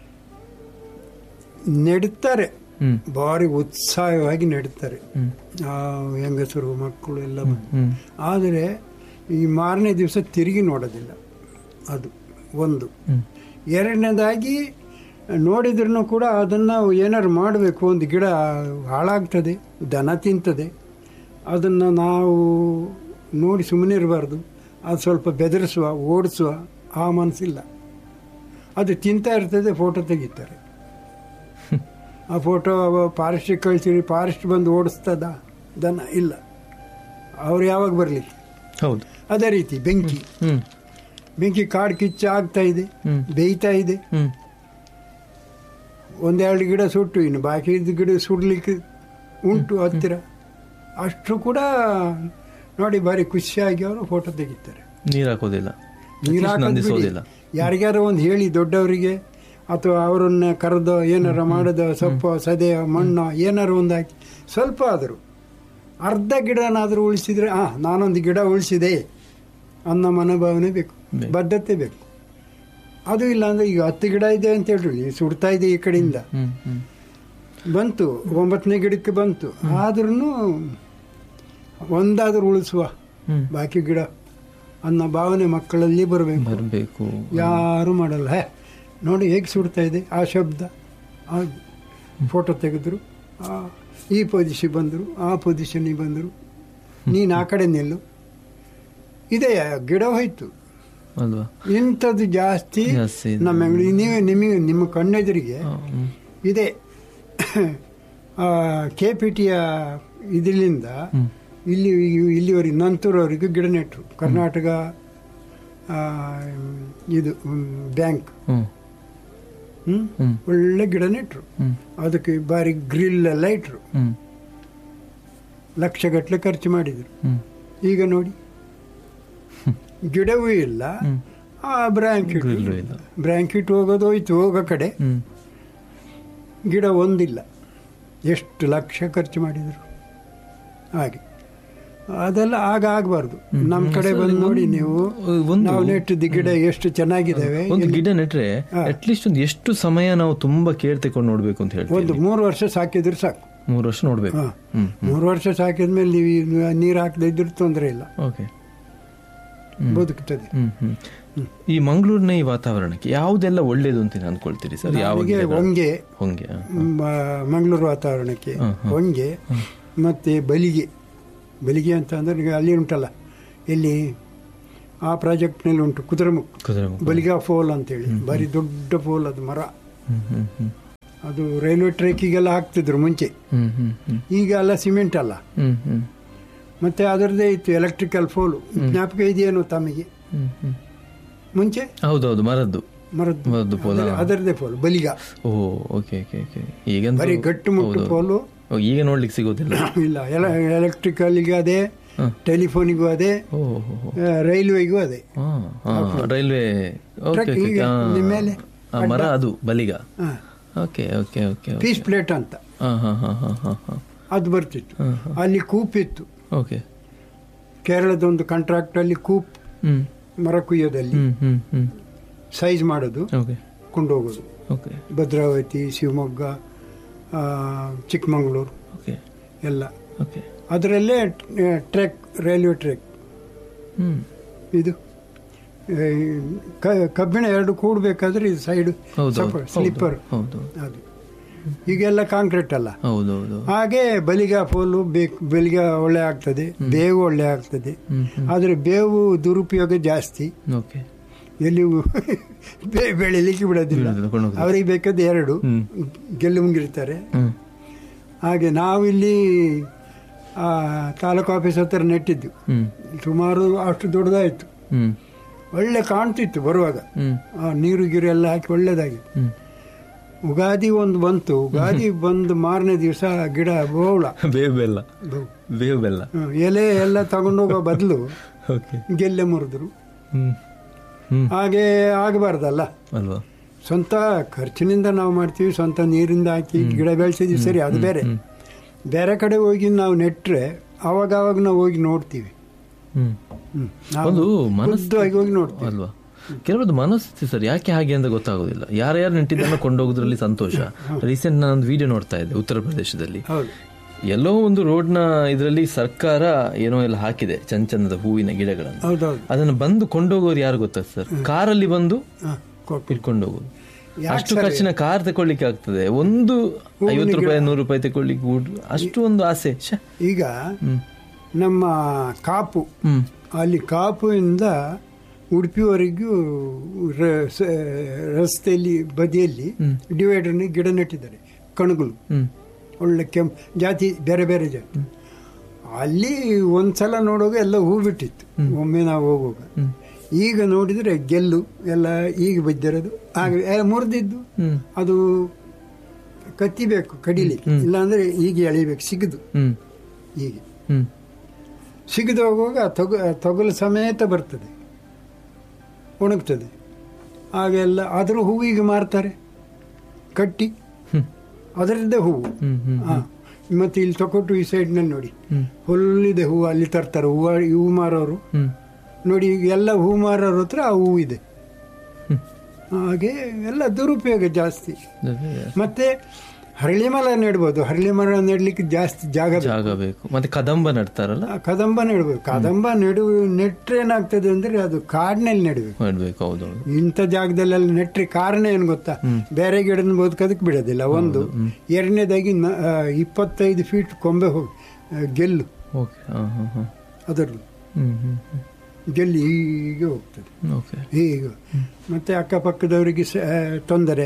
ನೆಡ್ತಾರೆ ಹ್ಮ್ ಭಾರಿ ಉತ್ಸಾಹವಾಗಿ ನೆಡ್ತಾರೆ ಹ್ಮ್ ಆ ಹೆಂಗಸರು ಮಕ್ಕಳು ಎಲ್ಲ ಬಂದು ಹ್ಮ್ ಆದರೆ ಈ ಮಾರನೇ ದಿವಸ ತಿರುಗಿ ನೋಡೋದಿಲ್ಲ ಅದು ಒಂದು ಹ್ಮ್ ಎರಡನೇದಾಗಿ ನೋಡಿದ್ರೂ ಕೂಡ ಅದನ್ನು ಏನಾದ್ರು ಮಾಡಬೇಕು ಒಂದು ಗಿಡ ಹಾಳಾಗ್ತದೆ ದನ ತಿಂತದೆ ಅದನ್ನು ನಾವು ನೋಡಿ ಸುಮ್ಮನೆ ಇರಬಾರ್ದು ಅದು ಸ್ವಲ್ಪ ಬೆದರಿಸುವ ಓಡಿಸುವ ಆ ಮನಸ್ಸಿಲ್ಲ ಅದು ತಿಂತಾ ಇರ್ತದೆ ಫೋಟೋ ತೆಗಿತಾರೆ ಆ ಫೋಟೋ ಫಾರೆಸ್ಟಿಗೆ ಕಳಿಸಿರಿ ಫಾರೆಸ್ಟ್ ಬಂದು ಓಡಿಸ್ತದ ದನ ಇಲ್ಲ ಅವ್ರು ಯಾವಾಗ ಬರಲಿ ಹೌದು ಅದೇ ರೀತಿ ಬೆಂಕಿ ಹ್ಮ್ ಬೆಂಕಿ ಕಾಡು ಕಿಚ್ಚು ಆಗ್ತಾ ಇದೆ ಹ್ಮ್ ಬೇಯ್ತಾ ಇದೆ ಹ್ಮ್ ಒಂದೆರಡು ಗಿಡ ಸುಟ್ಟು ಇನ್ನು ಬಾಕಿ ಇದ್ದ ಗಿಡ ಸುಡ್ಲಿಕ್ಕೆ ಉಂಟು ಹತ್ತಿರ ಅಷ್ಟು ಕೂಡ ನೋಡಿ ಭಾರಿ ಖುಷಿಯಾಗಿ ಅವರು ಫೋಟೋ ತೆಗಿತಾರೆ ನೀರ್ ಹಾಕೋದಿಲ್ಲ ನೀರು At least ನಂದಿಸೋದಿಲ್ಲ ಯಾರಿಗಾರು ಒಂದು ಹೇಳಿ ದೊಡ್ಡವರಿಗೆ ಅಥವಾ ಅವರನ್ನ ಕರೆದು ಏನಾರ ಮಾಡೋದು ಸೊಪ್ಪು ಸದೆ ಮಣ್ಣು ಏನಾರು ಒಂದು ಹಾಕಿ ಸ್ವಲ್ಪ ಆದರೂ ಅರ್ಧ ಗಿಡನಾದರೂ ಉಳಿಸಿದ್ರೆ ಆ ನಾನೊಂದು ಗಿಡ ಉಳಿಸಿದೆ ಅನ್ನೋ ಮನೋಭಾವನೆ ಬೇಕು ಬೇಕು. ಬದ್ಧತೆ ಬೇಕು ಅದು ಇಲ್ಲ ಅಂದ್ರೆ ಈಗ ಹತ್ತು ಗಿಡ ಇದೆ ಅಂತ ಹೇಳ್ರಿ ಸುಡ್ತಾ ಇದೆ ಈ ಕಡೆಯಿಂದ ಹ್ಮ್ ಹ್ಮ್ ಬಂತು ಒಂಬತ್ತನೇ ಗಿಡಕ್ಕೆ ಬಂತು ಆದ್ರೂ ಒಂದಾದ್ರೂ ಉಳಿಸುವ ಹ್ಮ್ ಬಾಕಿ ಗಿಡ ಅನ್ನೋ ಭಾವನೆ ಮಕ್ಕಳಲ್ಲಿ ಬರಬೇಕು ಬರ್ಬೇಕು ಯಾರು ಮಾಡಲ್ಲ ಹೇ ನೋಡಿ ಹೇಗೆ ಸುಡ್ತಾ ಇದೆ ಆ ಶಬ್ದ ಆ ಫೋಟೋ ತೆಗೆದ್ರು ಆ ಈ ಪೊಸಿಷನ್ ಬಂದರು ಆ ಪೊಸಿಷನಿಗೆ ಬಂದರು ನೀನು ಆ ಕಡೆ ನಿಲ್ಲು ಇದೆ ಗಿಡ ಹೋಯ್ತು ಅಲ್ವಾ ಇಂಥದ್ದು ಜಾಸ್ತಿ ಜಾಸ್ತಿ ಇದೆ. ನಮ್ಮ ಅಂಗಡಿ ನೀವೇ ನಿಮಗೆ ನಿಮ್ಮ ಕಣ್ಣೆದುರಿಗೆ ಆ, ಹ್ಮ್. ಇದೆ ಕೆ ಪಿ ಟಿಯ ಇದರಿಂದ ಹ್ಮ್. ಇಲ್ಲಿ ಇಲ್ಲಿವರೆಗೆ ನಂತೂರವರೆಗೂ ಗಿಡ ನೆಟ್ಟರು ಕರ್ನಾಟಕ ಆ, ಇದು ಬ್ಯಾಂಕ್ ಹ್ಮ್ ಹ್ಮ್ ಹ್ಮ್ ಒಳ್ಳೆ ಗಿಡ ನೆಟ್ಟರು ಹ್ಮ್ ಅದಕ್ಕೆ ಬಾರಿ ಗ್ರಿಲ್ ಎಲ್ಲ ಇಟ್ರು ಹ್ಮ್ ಲಕ್ಷಗಟ್ಟಲೆ ಖರ್ಚು ಮಾಡಿದರು ಹ್ಮ್ ಈಗ ನೋಡಿ ಗಿಡವೂ ಇಲ್ಲ ಹ್ಮ್. ಆ ಬ್ರ್ಯಾಂಕೆಟ್ ಗ್ರಿಲ್ಲು ಇಲ್ಲ. ಬ್ರ್ಯಾಂಕೆಟ್ ಹೋಗೋದು ಹೋಯ್ತು ಹೋಗೋ ಕಡೆ ಹ್ಮ್ ಗಿಡ ಒಂದಿಲ್ಲ ಎಷ್ಟು ಲಕ್ಷ ಖರ್ಚು ಮಾಡಿದರು ಹಾಗೆ ಅದೆಲ್ಲ ಆಗ ಆಗಬಾರ್ದು ನಮ್ಮ ಕಡೆ ಬಂದು ನೋಡಿ ನೀವು ಒಂದು- ನಾವು ನೆಟ್ಟಿದ್ದ ಗಿಡ ಎಷ್ಟು ಚೆನ್ನಾಗಿದ್ದಾವೆ ಒಂದು ಗಿಡ ನೆಟ್ರೆ ಹಾ. ಅಟ್ಲೀಸ್ಟ್ ಒಂದು ಎಷ್ಟು ಸಮಯ ನಾವು ತುಂಬಾ ಕೇರ್ ತಕೊಂಡು ನೋಡ್ಬೇಕು ಅಂತ ಒಂದು ಹೇಳ್ತೀವಿ ಮೂರು ವರ್ಷ ಸಾಕಿದ್ರೆ ಸಾಕು ಮೂರು ವರ್ಷ ನೋಡ್ಬೇಕು ಹಾ. ಹ್ಮ್ ಮೂರು ವರ್ಷ ಸಾಕಿದ್ಮೇಲೆ ನೀವು ನೀರು ಹಾಕದೇ ಇದ್ರೂ ತೊಂದರೆ ಇಲ್ಲ ಓಕೆ ಬದುಕ್ತದೆ ಹ್ಮ್ ಹ್ಮ್ ಈ ಮಂಗಳೂರಿನ ಈ ವಾತಾವರಣಕ್ಕೆ ಯಾವುದೆಲ್ಲ ಒಳ್ಳೇದು ಅಂತ ನೀವು ಅನ್ಕೊಳ್ತೀರಿ ಸರ್ ಯಾವ ನಮಗೆ ಗಿಡಗಳು? ಹೊಂಗೆ ಹೊಂಗೆ ಹಾ. ಮ- ಮಂಗಳೂರು ವಾತಾವರಣಕ್ಕೆ ಹಾ, ಹಾ. ಹೊಂಗೆ ಮತ್ತೆ ಬಲಿಗೆ ಬಲಿಗೆ ಅಂತ ಅಂದ್ರೆ ಈಗ ಅಲ್ಲಿ ಉಂಟಲ್ಲ ಇಲ್ಲಿ ಆ ಪ್ರಾಜೆಕ್ಟ್ನಲ್ಲಿ ಉಂಟು ಕುದುರೆಮುಖ ಕುದುರೆಮುಖ. ಬಲಿಗಾ ಫೋಲ್ ಅಂತೇಳಿ ಭಾರಿ ದೊಡ್ಡ ಫೋಲ್ ಅದು ಮರ ಹ್ಮ್ ಹ್ಮ್ ಹ್ಮ್ ಅದು ರೈಲ್ವೆ ಟ್ರ್ಯಾಕಿಗೆಲ್ಲ ಹಾಕ್ತಿದ್ರು ಮುಂಚೆ ಹ್ಮ್ ಹ್ಮ್ ಹ್ಮ್ ಈಗ ಎಲ್ಲ ಸಿಮೆಂಟ್ ಅಲ್ಲ ಹ್ಮ್ ಹ್ಮ್ ಮತ್ತೆ ಅದರದ್ದೇ ಇತ್ತು ಎಲೆಕ್ಟ್ರಿಕಲ್ ಫೋಲು ಜ್ಞಾಪಕ ಇದೆಯೇನೋ ತಮಗೆ ಹ್ಮ್ ಹ್ಮ್ ಮುಂಚೆ ಹೌದೌದು ಮರದ್ದು ಮರದ್ದು ಮರದ್ದು ಪೋಲ ಅದರ- ಅದರದ್ದೇ ಫೋಲು ಬಲಿಗ ಓ ಓಕೆ ಓಕೆ ಓಕೆ ಈಗಂತೂ ಬರೀ ಗಟ್ಟು ಮುಟ್ಟು ಹೌದು. ಪೋಲು ಓ, ಈಗ ನೋಡ್ಲಿಕ್ಕೆ ಸಿಗೋದಿಲ್ಲ ಇಲ್ಲ ಎಲ್ಲ ಎಲೆಕ್ಟ್ರಿಕಲ್ಗೆ ಅದೇ ಹ. ಟೆಲಿಫೋನಿಗೂ ಅದೇ ಓ ಹೋ, ಹೋ. ಆ, ರೈಲ್ವೆಗೂ ಅದೇ ಹಾ, ಹಾ, ರೈಲ್ವೆ ಓಕೆ ಟ್ರಕ್ ಓಕೆ ಹೀಗೆ ಹಾ. ನಿಮ್ಮ ಮೇಲೆ ಆ, ಮರ ಅದು ಬಲಿಗ ಹಾ. Okay okay okay okay. Piece plate ಅಂತ ಹಾ ಹಾ ಹಾ ಹಾ ಹಾ ಹಾ ಅದು ಬರ್ತಿತ್ತು ಹಾ, ಹಾ. ಅಲ್ಲಿ ಕೂಪ್ ಇತ್ತು ಓಕೆ ಕೇರಳದ ಒಂದು ಕಾಂಟ್ರಾಕ್ಟ್ ಅಲ್ಲಿ ಕೂಪ್ ಹ್ಮ್ ಮರ ಕುಯ್ಯೋದಲ್ಲಿ ಹ್ಮ್ ಹ್ಮ್ ಹ್ಮ್ ಸೈಜ್ ಮಾಡೋದು ಓಕೆ ಕೊಂಡೋಗೋದು ಓಕೆ ಭದ್ರಾವತಿ ಶಿವಮೊಗ್ಗ ಆ, ಚಿಕ್ಕಮಗಳೂರು ಓಕೆ ಎಲ್ಲ ಓಕೆ ಅದರಲ್ಲೇ ಟ್ರ್ಯಾಕ್ ರೈಲ್ವೆ ಟ್ರ್ಯಾಕ್ ಹ್ಮ್ ಇದು ಆ, ಕ- ಕಬ್ಬಿಣ ಎರಡು ಕೂಡಬೇಕಾದ್ರೆ ಇದು ಸೈಡ್ ಹೌದು ಸ್ಲಿಪ್ಪರ್ ಹೌದು ಅದು ಈಗೆಲ್ಲ ಕಾಂಕ್ರೀಟ್ ಅಲ್ಲ ಹೌದು ಹೌದು ಹಾಗೆ ಬಲಿಗ ಫೋಲು ಬೇಕು ಬಲಿಗ ಒಳ್ಳೆ ಆಗ್ತದೆ ಬೇವು ಒಳ್ಳೆ ಆಗ್ತದೆ ಹ್ಮ್ ಹ್ಮ್ ಆದರೆ ಬೇವು ದುರುಪಯೋಗ ಜಾಸ್ತಿ ಓಕೆ ಎಲ್ಲಿಯೂ ಬೇ- ಬೆಳಿಲಿಕ್ಕೆ ಬಿಡೋದಿಲ್ಲ ಬಿಡೋದಿಲ್ಲ, ಕೊಂಡೋಗೋದು. ಅವರಿಗೆ ಬೇಕಾದ ಎರಡು ಹ್ಮ್ ಗೆಲ್ಲು ಮುಂಗಿರ್ತಾರೆ ಹ್ಮ್ ಹಾಗೆ ನಾವಿಲ್ಲಿ ಆ, ತಾಲೂಕು ಆಫೀಸ್ ಹತ್ರ ನೆಟ್ಟಿದ್ದು ಹ್ಮ್ ಸುಮಾರು ಅಷ್ಟು ದೊಡ್ಡದಾಯಿತು ಹ್ಮ್ ಒಳ್ಳೆ ಕಾಣ್ತಿತ್ತು ಬರುವಾಗ ಹ್ಮ್ ಆ ನೀರು ಗೀರು ಎಲ್ಲ ಹಾಕಿ ಒಳ್ಳೆದಾಗಿ ಹ್ಮ್ ಉಗಾದಿ ಒಂದು ಬಂತು ಉಗಾದಿ ಬಂದು ಮಾರನೇ ದಿವಸ ಗಿಡ ಬೋಳ ಬೇವು ಬೆಲ್ಲ ಬೇವು ಬೆಲ್ಲ ಹ್ಮ್, ಎಲೆ ಎಲ್ಲ ತಗೊಂಡೋಗೋ ಬದಲು ಓಕೆ ಗೆಲ್ಲೆ ಮುರಿದ್ರು ಹ್ಮ್ ಹ್ಮ್ ಹಾಗೆ ಆಗಬಾರ್ದಲ್ಲ ಅಲ್ವಾ ಸ್ವಂತ ಖರ್ಚಿನಿಂದ ನಾವು ಮಾಡ್ತೀವಿ ಸ್ವಂತ ನೀರಿಂದ ಹಾಕಿ ಗಿಡ ಬೆಳೆಸಿದ್ವಿ ಸರಿ ಅದು ಬೇರೆ ಬೇರೆ ಕಡೆ ಹೋಗಿ ನಾವು ನೆಟ್ರೆ ಅವಾಗ ಅವಾಗ ನಾವು ಹೋಗಿ ನೋಡ್ತೀವಿ ಹ್ಮ್ ಹ್ಮ್. ನಾವು ಒಂದು ಮನಸ್ಸು ಖುದ್ದಾಗಿ ಹೋಗಿ ನೋಡ್ತೀವಿ ಅಲ್ವಾ ಕೆಲವರದ್ದು ಮನಸ್ಥಿತಿ ಸರ್ ಯಾಕೆ ಹಾಗೆ ಅಂತ ಗೊತ್ತಾಗೋದಿಲ್ಲ ಯಾರ್ಯಾರು ನೆಟ್ಟಿದ್ದನ್ನು ಕೊಂಡೋಗೋದ್ರಲ್ಲಿ ಸಂತೋಷ ರೀಸೆಂಟ್ ನಾನು ಒಂದು ವಿಡಿಯೋ ನೋಡ್ತಾ ಇದ್ದೆ ಉತ್ತರ ಪ್ರದೇಶದಲ್ಲಿ ಹೌದು ಎಲ್ಲೋ ಒಂದು ರೋಡ್ನ ಇದರಲ್ಲಿ ಸರ್ಕಾರ ಏನೋ ಎಲ್ಲ ಹಾಕಿದೆ ಚಂದ ಚಂದದ ಹೂವಿನ ಗಿಡಗಳನ್ನು ಹೌದೌದು ಅದನ್ನು ಬಂದು ಕೊಂಡೋಗೋರು ಯಾರು ಗೊತ್ತಾ ಸರ್ ಕಾರಲ್ಲಿ ಬಂದು ಹಾ, ಕೊಟ್ಟು ಇಟ್ಕೊಂಡು ಹೋಗೋದು ಯಾಕ್ ಅಷ್ಟು ಖರ್ಚಿನ ಕಾರ್ ತಕೊಳ್ಳಿಕ್ಕೆ ಆಗ್ತದೆ ಒಂದು ಐವತ್ತು ರೂಪಾಯಿ ನೂರು ರೂಪಾಯಿ ತಕೊಳ್ಳಿಕ್ಕೆ ಊಟ ಅಷ್ಟು ಒಂದು ಆಸೆ ಶ್ಯೆ. ಈಗ ಹ್ಮ್ ನಮ್ಮ ಕಾಪು ಹ್ಮ್ ಅಲ್ಲಿ ಕಾಪುವಿಂದ ಉಡುಪಿವರೆಗೂ ರ- ಸ- ರಸ್ತೆಯಲ್ಲಿ ಬದಿಯಲ್ಲಿ ಡಿವೈಡರ್ನ ಗಿಡ ನೆಟ್ಟಿದ್ದಾರೆ ಕಣಗುಲು ಹ್ಮ್ ಒಳ್ಳೆ ಕೆಂಪು ಜಾತಿ ಬೇರೆ ಬೇರೆ ಜಾತಿ ಅಲ್ಲಿ ಒಂದ್ಸಲ ನೋಡುವಾಗ ಎಲ್ಲ ಹೂ ಬಿಟ್ಟಿತ್ತು ಒಮ್ಮೆ ನಾವು ಹೋಗುವಾಗ ಹ್ಮ್ ಈಗ ನೋಡಿದ್ರೆ ಗೆಲ್ಲು ಎಲ್ಲ ಈಗ ಬಿದ್ದಿರೋದು ಆಗ ಮುರಿದಿದ್ದು ಹ್ಮ್ ಅದು ಕತ್ತಿಬೇಕು ಕಡಿಲಿಕ್ಕೆ ಇಲ್ಲಾಂದ್ರೆ ಈಗ ಎಳಿಬೇಕು ಸಿಗದು ಹ್ಮ್ ಹೀಗೆ ಹ್ಮ್ ಸಿಗದು ಹೋಗುವಾಗ ತೊಗ ತೊಗಲು ಸಮೇತ ಬರ್ತದೆ ಒಣಗ್ತದೆ ಹಾಗೆಲ್ಲ ಅದರ ಹೂವಿಗೆ ಮಾರ್ತಾರೆ ಕಟ್ಟಿ ಹ್ಮ್ ಅದರದ್ದೇ ಹೂವು ಹ್ಮ್ ಹ್ಮ್ ಹಾ ಮತ್ತೆ ಇಲ್ಲಿ ತಗೊಟ್ಟು ಈ ಸೈಡ್ನಲ್ಲಿ ನೋಡಿ ಹ್ಮ್ ಹುಲ್ಲಿದೆ ಹೂವು ಅಲ್ಲಿ ತರ್ತಾರೆ ಹೂವು ಹೂವು ಮಾರೋರು ಹ್ಮ್ ನೋಡಿ ಈಗ ಎಲ್ಲ ಹೂ ಮಾರೋರ ಹತ್ರ ಆ ಹೂವು ಇದೆ ಹ್ಮ್. ಹಾಗೆ ಎಲ್ಲ ದುರುಪಯೋಗ ಜಾಸ್ತಿ ಅದೇ. ಮತ್ತೆ ಹರಳಿ ಮರ ನೆಡ್ಬೋದು ಹರಳಿ ಮರ ನೆಡ್ಲಿಕ್ಕೆ ಜಾಸ್ತಿ ಜಾಗ ಬೇಕು. ಜಾಗ ಬೇಕು ಮತ್ತೆ ಕದಂಬ ನಡ್ತಾರಲ್ಲ ಆ ಕದಂಬ ನೆಡ್ಬೇಕು ಕದಂಬ ನೆಡು ನೆಟ್ರೆ ಏನಾಗ್ತದೆ ಅಂದ್ರೆ ಅದು ಕಾಡಿನಲ್ಲಿ ನೆಡಬೇಕು ಮಾಡ್ಬೇಕು ಹೌದೌದು ಇಂಥ ಜಾಗದಲ್ಲೆಲ್ಲ ನೆಟ್ರೆ ಕಾರಣ ಏನು ಗೊತ್ತಾ ಬೇರೆ ಗಿಡನ ಬದುಕೋದಕ್ಕೆ ಬಿಡೋದಿಲ್ಲ ಒಂದು ಎರಡನೇದಾಗಿ ನ- ಆ, ಇಪ್ಪತ್ತೈದು ಫೀಟ್ ಕೊಂಬೆ ಹೋಗಿ ಆ, ಗೆಲ್ಲು ಓಕೆ ಹಾ ಹಾ ಹಾ ಅದರದ್ದು ಹ್ಮ್ ಹ್ಮ್ ಹ್ಮ್ ಗೆಲ್ಲಿ ಹೀಗೆ ಹೋಗ್ತದೆ ಓಕೆ ಹೀಗೆ ಮತ್ತೆ ಅಕ್ಕಪಕ್ಕದವರಿಗೆ ಸ- ಆ, ತೊಂದರೆ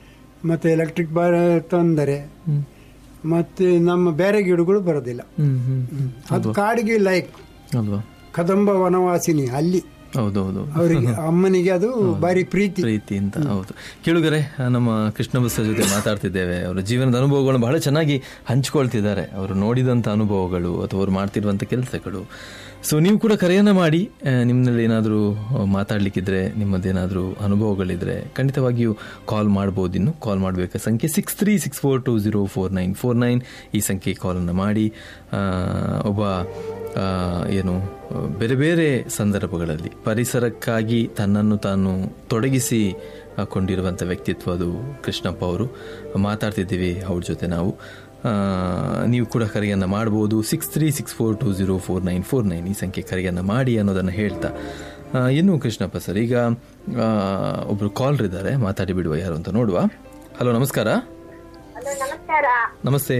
ಮತ್ತೆ ಎಲೆಕ್ಟ್ರಿಕ್ ಬಾರ ತೊಂದರೆ ಹ್ಮ್ ಮತ್ತೆ ನಮ್ಮ ಬೇರೆ ಗಿಡಗಳು ಬರೋದಿಲ್ಲ ಹ್ಮ್ ಹ್ಮ್ ಅದು ಕಾಡಿಗೆ ಲೈಕ್ ಅಲ್ವಾ ಕದಂಬ ವನವಾಸಿನಿ ಅಲ್ಲಿ ಹೌದೌದು ಅವರಿಗೆ ಅಮ್ಮನಿಗೆ ಅದು ಭಾರಿ ಪ್ರೀತಿ ಪ್ರೀತಿ ಅಂತ ಹೌದು ಕೇಳುಗರೆ ನಮ್ಮ ಕೃಷ್ಣ ಬಸ್ಸ ಜೊತೆ ಮಾತಾಡ್ತಿದ್ದೇವೆ ಅವರ ಜೀವನದ ಅನುಭವಗಳನ್ನು ಬಹಳ ಚೆನ್ನಾಗಿ ಹಂಚ್ಕೊಳ್ತಿದ್ದಾರೆ ಅವರು ನೋಡಿದಂಥ ಅನುಭವಗಳು ಅಥವಾ ಅವರು ಮಾಡ್ತಿರುವಂಥ ಕೆಲಸಗಳು ಸೊ ನೀವು ಕೂಡ ಕರೆಯನ್ನ ಮಾಡಿ ಆ, ನಿಮ್ಮಲ್ಲಿ ಏನಾದರೂ ಮಾತಾಡ್ಲಿಕ್ಕಿದ್ರೆ ನಿಮ್ಮದೇನಾದರೂ ಅನುಭವಗಳಿದ್ರೆ ಖಂಡಿತವಾಗಿಯೂ ಕಾಲ್ ಮಾಡ್ಬೋದು ಇನ್ನು ಕಾಲ್ ಮಾಡಬೇಕಾದ ಸಂಖ್ಯೆ six three six four two zero four nine four nine ಈ ಸಂಖ್ಯೆಗೆ ಕಾಲನ್ನು ಮಾಡಿ ಆ, ಒಬ್ಬ ಆ, ಏನು ಆ, ಬೇರೆ ಬೇರೆ ಸಂದರ್ಭಗಳಲ್ಲಿ ಪರಿಸರಕ್ಕಾಗಿ ತನ್ನನ್ನು ತಾನು ತೊಡಗಿಸಿ ಆ, ಕೊಂಡಿರುವಂಥ ವ್ಯಕ್ತಿತ್ವ ಅದು ಕೃಷ್ಣಪ್ಪ ಅವರು ಮಾತಾಡ್ತಿದ್ದೀವಿ ಅವ್ರ ಜೊತೆ ನಾವು ಆ, ನೀವು ಕೂಡ ಕರೆಯನ್ನು ಮಾಡ್ಬೋದು six three six four two zero four nine four nine ಈ ಸಂಖ್ಯೆ ಕರೆಯನ್ನು ಮಾಡಿ ಅನ್ನೋದನ್ನು ಹೇಳ್ತಾ ಆ, ಇನ್ನು ಕೃಷ್ಣಪ್ಪ ಸರ್ ಈಗ ಆ, ಒಬ್ರು ಕಾಲರ್ ಇದ್ದಾರೆ ಮಾತಾಡಿ ಬಿಡುವ ಯಾರು ಅಂತ ನೋಡುವ ಹಲೋ ನಮಸ್ಕಾರ ಹಲೋ ನಮಸ್ಕಾರ ನಮಸ್ತೆ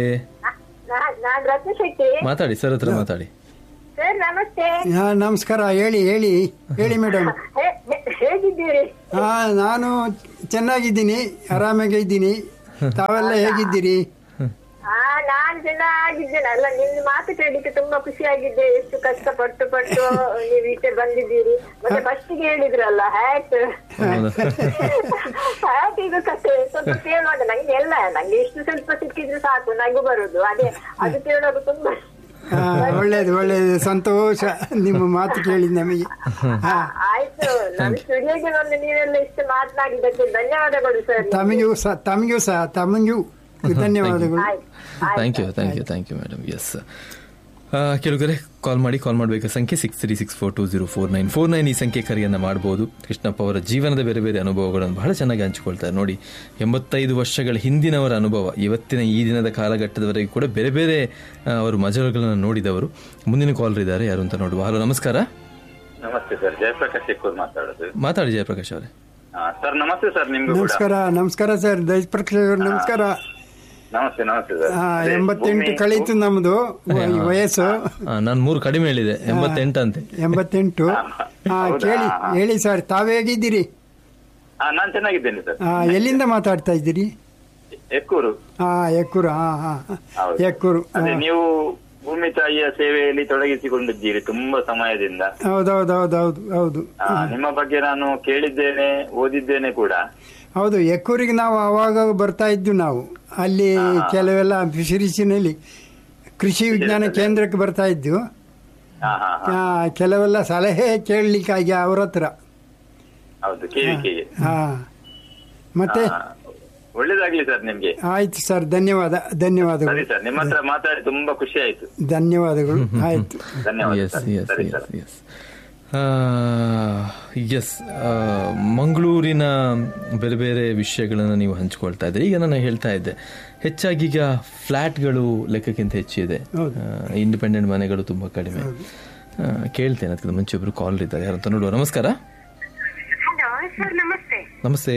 ನಾ- ನಾನ್ ರತ್ನ ಶೆಟ್ಟಿ ಮಾತಾಡಿ ಸರ್ ಹತ್ರ ಮಾತಾಡಿ ಸರ್ ನಮಸ್ತೆ ಹಾ ನಮಸ್ಕಾರ ಹೇಳಿ ಹೇಳಿ ಹೇಳಿ ಮೇಡಮ್ ಹೇ- ಹೇ- ಹೇಗಿದ್ದೀರಿ ಹಾ ನಾನು ಚೆನ್ನಾಗಿದ್ದೀನಿ ಆರಾಮಾಗಿ ಇದ್ದೀನಿ ತಾವೆಲ್ಲ ಹೇಗಿದ್ದೀರಿ ಹಾ ನಾನ್ ಚೆನ್ನಾಗಿದ್ದೇನೆ ಅಲ್ಲ ನಿನ್ನ ಮಾತು ಕೇಳಿಕ್ಕೆ ತುಂಬಾ ಖುಷಿಯಾಗಿದ್ದೆ ಎಷ್ಟು ಕಷ್ಟಪಟ್ಟು ಪಟ್ಟು ನೀವು ಈಚೆ ಬಂದಿದ್ದೀರಿ ಮತ್ತೆ ಫಸ್ಟ್ ಹೇಳಿದ್ರಲ್ಲ ಹ್ಯಾಟ್ ಹೌದಾ? ಹ್ಯಾಟ್ ಇದು ಕತೆ ಸ್ವಲ್ಪ ಕೇಳುವಾಗ ನಂಗೆ ಎಲ್ಲ ನಂಗೆ ಎಷ್ಟು ಸ್ವಲ್ಪ ಸಿಕ್ಕಿದ್ರು ಸಾಕು ನಗು ಬರುದು ಅದೇ ಅದು ಕೇಳುವಾಗ ತುಂಬಾ ಆ, ಒಳ್ಳೇದು ಒಳ್ಳೇದು ಸಂತೋಷ ನಿಮ್ಮ ಮಾತು ಕೇಳಿ ನಮಗೆ ಹಾ ಆಯ್ತು ನಮ್ಮ ಸ್ಟುಡಿಯೋಗೆ ಬಂದು ನೀವೆಲ್ಲ ಇಷ್ಟು ಮಾತನಾಡಿದ್ದಕ್ಕೆ ಧನ್ಯವಾದಗಳು ಸರ್ ತಮಗೂ ಸಹ ತಮಗೂ ಸಹ ತಮಗೂ ಧನ್ಯವಾದಗಳು ಆಯ್ತು thank you thank you thank you madam yes ಕೆಲವರೆ ಕಾಲ್ ಮಾಡಿ ಕಾಲ್ ಮಾಡಬೇಕಾದ ಸಂಖ್ಯೆ six three six four two zero four nine four nine ಈ ಸಂಖ್ಯೆ ಕರೆಯನ್ನು ಮಾಡಬಹುದು ಕೃಷ್ಣಪ್ಪ ಅವರ ಜೀವನದ ಬೇರೆ ಬೇರೆ ಅನುಭವಗಳನ್ನು ಬಹಳ ಚೆನ್ನಾಗಿ ಹಂಚಿಕೊಳ್ತಾರೆ ನೋಡಿ ಎಂಬತ್ತೈದು ವರ್ಷಗಳ ಹಿಂದಿನವರ ಅನುಭವ ಇವತ್ತಿನ ಈ ದಿನದ ಕಾಲಘಟ್ಟದವರೆಗೂ ಕೂಡ ಬೇರೆ ಬೇರೆ ಆ, ಅವರು ಮಜಲುಗಳನ್ನು ನೋಡಿದವರು ಮುಂದಿನ ಕಾಲರ್ ಇದ್ದಾರೆ ಯಾರು ಅಂತ ನೋಡುವ ಹಲೋ ನಮಸ್ಕಾರ ನಮಸ್ತೆ ಸರ್ ಜಯಪ್ರಕಾಶ್ ಎಕ್ಕೂರ್ ಮಾತಾಡೋದು ಮಾತಾಡಿ ಜಯಪ್ರಕಾಶ್ ಅವರೇ ಆ, ಸರ್ ನಮಸ್ತೆ ಸರ್ ನಿಮ್ಗೂ ಕೂಡ ನಮಸ್ಕಾರ ನಮಸ್ಕಾರ ಸರ್ ದಯಪ್ರಕಾಶ್ ಅವರು ನಮಸ್ಕಾರ ನಮಸ್ತೆ ನಮಸ್ತೆ ಸರ್ ಆ, ಅದೇ ಎಂಬತ್ತೆಂಟು ಭೂಮಿ- ಕಳೀತು ನಮ್ದು ವ- ವಯಸ್ಸು ನಾನು ಮೂರು ಕಡಿಮೆ ಹೇಳಿದೆ ಎಂಬತ್ತೆಂಟಂತೆ ಎಂಬತ್ತೆಂಟು ಹಾ ಹೌದಾ? ಕೇಳಿ ಹೇಳಿ ಸರ್ ತಾವು ಹೇಗಿದ್ದೀರಿ ಆ, ನಾನ್ ಚೆನ್ನಾಗಿದ್ದೇನೆ ಸರ್ ಆ, ಎಲ್ಲಿಂದ ಮಾತಾಡ್ತಾ ಇದ್ದೀರಿ ಎಕ್ಕೂರು ಹಾ ಎಕ್ಕೂರು ಹಾ ಹಾ ಹೌದು. ಎಕ್ಕೂರು ಅದೇ ಹಾ. ನೀವು ಭೂಮಿ ತಾಯಿಯ ಸೇವೆಯಲ್ಲಿ ತೊಡಗಿಸಿಕೊಂಡಿದ್ದೀರಿ ತುಂಬಾ ಸಮಯದಿಂದ ಹೌದೌದೌದೌದು ಹೌದು ಆ, ನಿಮ್ಮ ಬಗ್ಗೆ ನಾನು ಕೇಳಿದ್ದೇನೆ ಓದಿದ್ದೇನೆ ಕೂಡ ಹೌದು ಎಕ್ಕೂರಿಗೆ ನಾವು ಆವಾಗ ಬರ್ತಾ ಇದ್ವು ನಾವು ಅಲ್ಲಿ ಕೆಲವೆಲ್ಲ ಫಿಶರೀಸಿನಲ್ಲಿ ಕೃಷಿ ವಿಜ್ಞಾನ ಕೇಂದ್ರಕ್ಕೆ ಬರ್ತಾ ಇದ್ವು ಹಾ ಹಾ ಹಾ ಆ, ಕೆಲವೆಲ್ಲ ಸಲಹೆ ಕೇಳಲಿಕ್ಕಾಗಿ ಅವ್ರ ಹತ್ರ ಹೌದು ಕೇಳಿಕೆಗೆ ಹಾ ಮತ್ತೆ ಆ, ಒಳ್ಳೇದಾಗ್ಲಿ ಸರ್ ನಿಮ್ಗೆ ಆಯ್ತು ಸರ್ ಧನ್ಯವಾದ ಧನ್ಯವಾದಗಳು ಸರಿ ಸರ್ ನಿಮ್ಮ ಹತ್ರ ಮಾತಾಡಿ ತುಂಬಾ ಖುಷಿ ಆಯ್ತು ಧನ್ಯವಾದಗಳು ಆಯ್ತು ಧನ್ಯವಾದ ಎಸ್ ಸರ್ ಎಸ್ ಸರಿ ಎಸ್ ಸರ್ ಎಸ್ ಎಸ್ ಮಂಗಳೂರಿನ ಬೇರೆ ಬೇರೆ ವಿಷಯಗಳನ್ನು ನೀವು ಹಂಚ್ಕೊಳ್ತಾ ಇದ್ದೀರಿ ಈಗ ನಾನು ಹೇಳ್ತಾ ಇದ್ದೆ ಹೆಚ್ಚಾಗಿ ಈಗ ಫ್ಲ್ಯಾಟ್ಗಳು ಲೆಕ್ಕಕ್ಕಿಂತ ಹೆಚ್ಚಿದೆ ಹೌದು. ಇಂಡಿಪೆಂಡೆಂಟ್ ಮನೆಗಳು ತುಂಬ ಕಡಿಮೆ ಆ, ಕೇಳ್ತೇನೆ ಅದಕ್ಕಿಂತ ಮುಂಚೆ ಒಬ್ರು ಕಾಲ್ ಇದ್ದಾರೆ ಯಾರು ಅಂತ ನೋಡುವ ನಮಸ್ಕಾರ ಹಲೋ ಸರ್ ನಮಸ್ತೆ ನಮಸ್ತೆ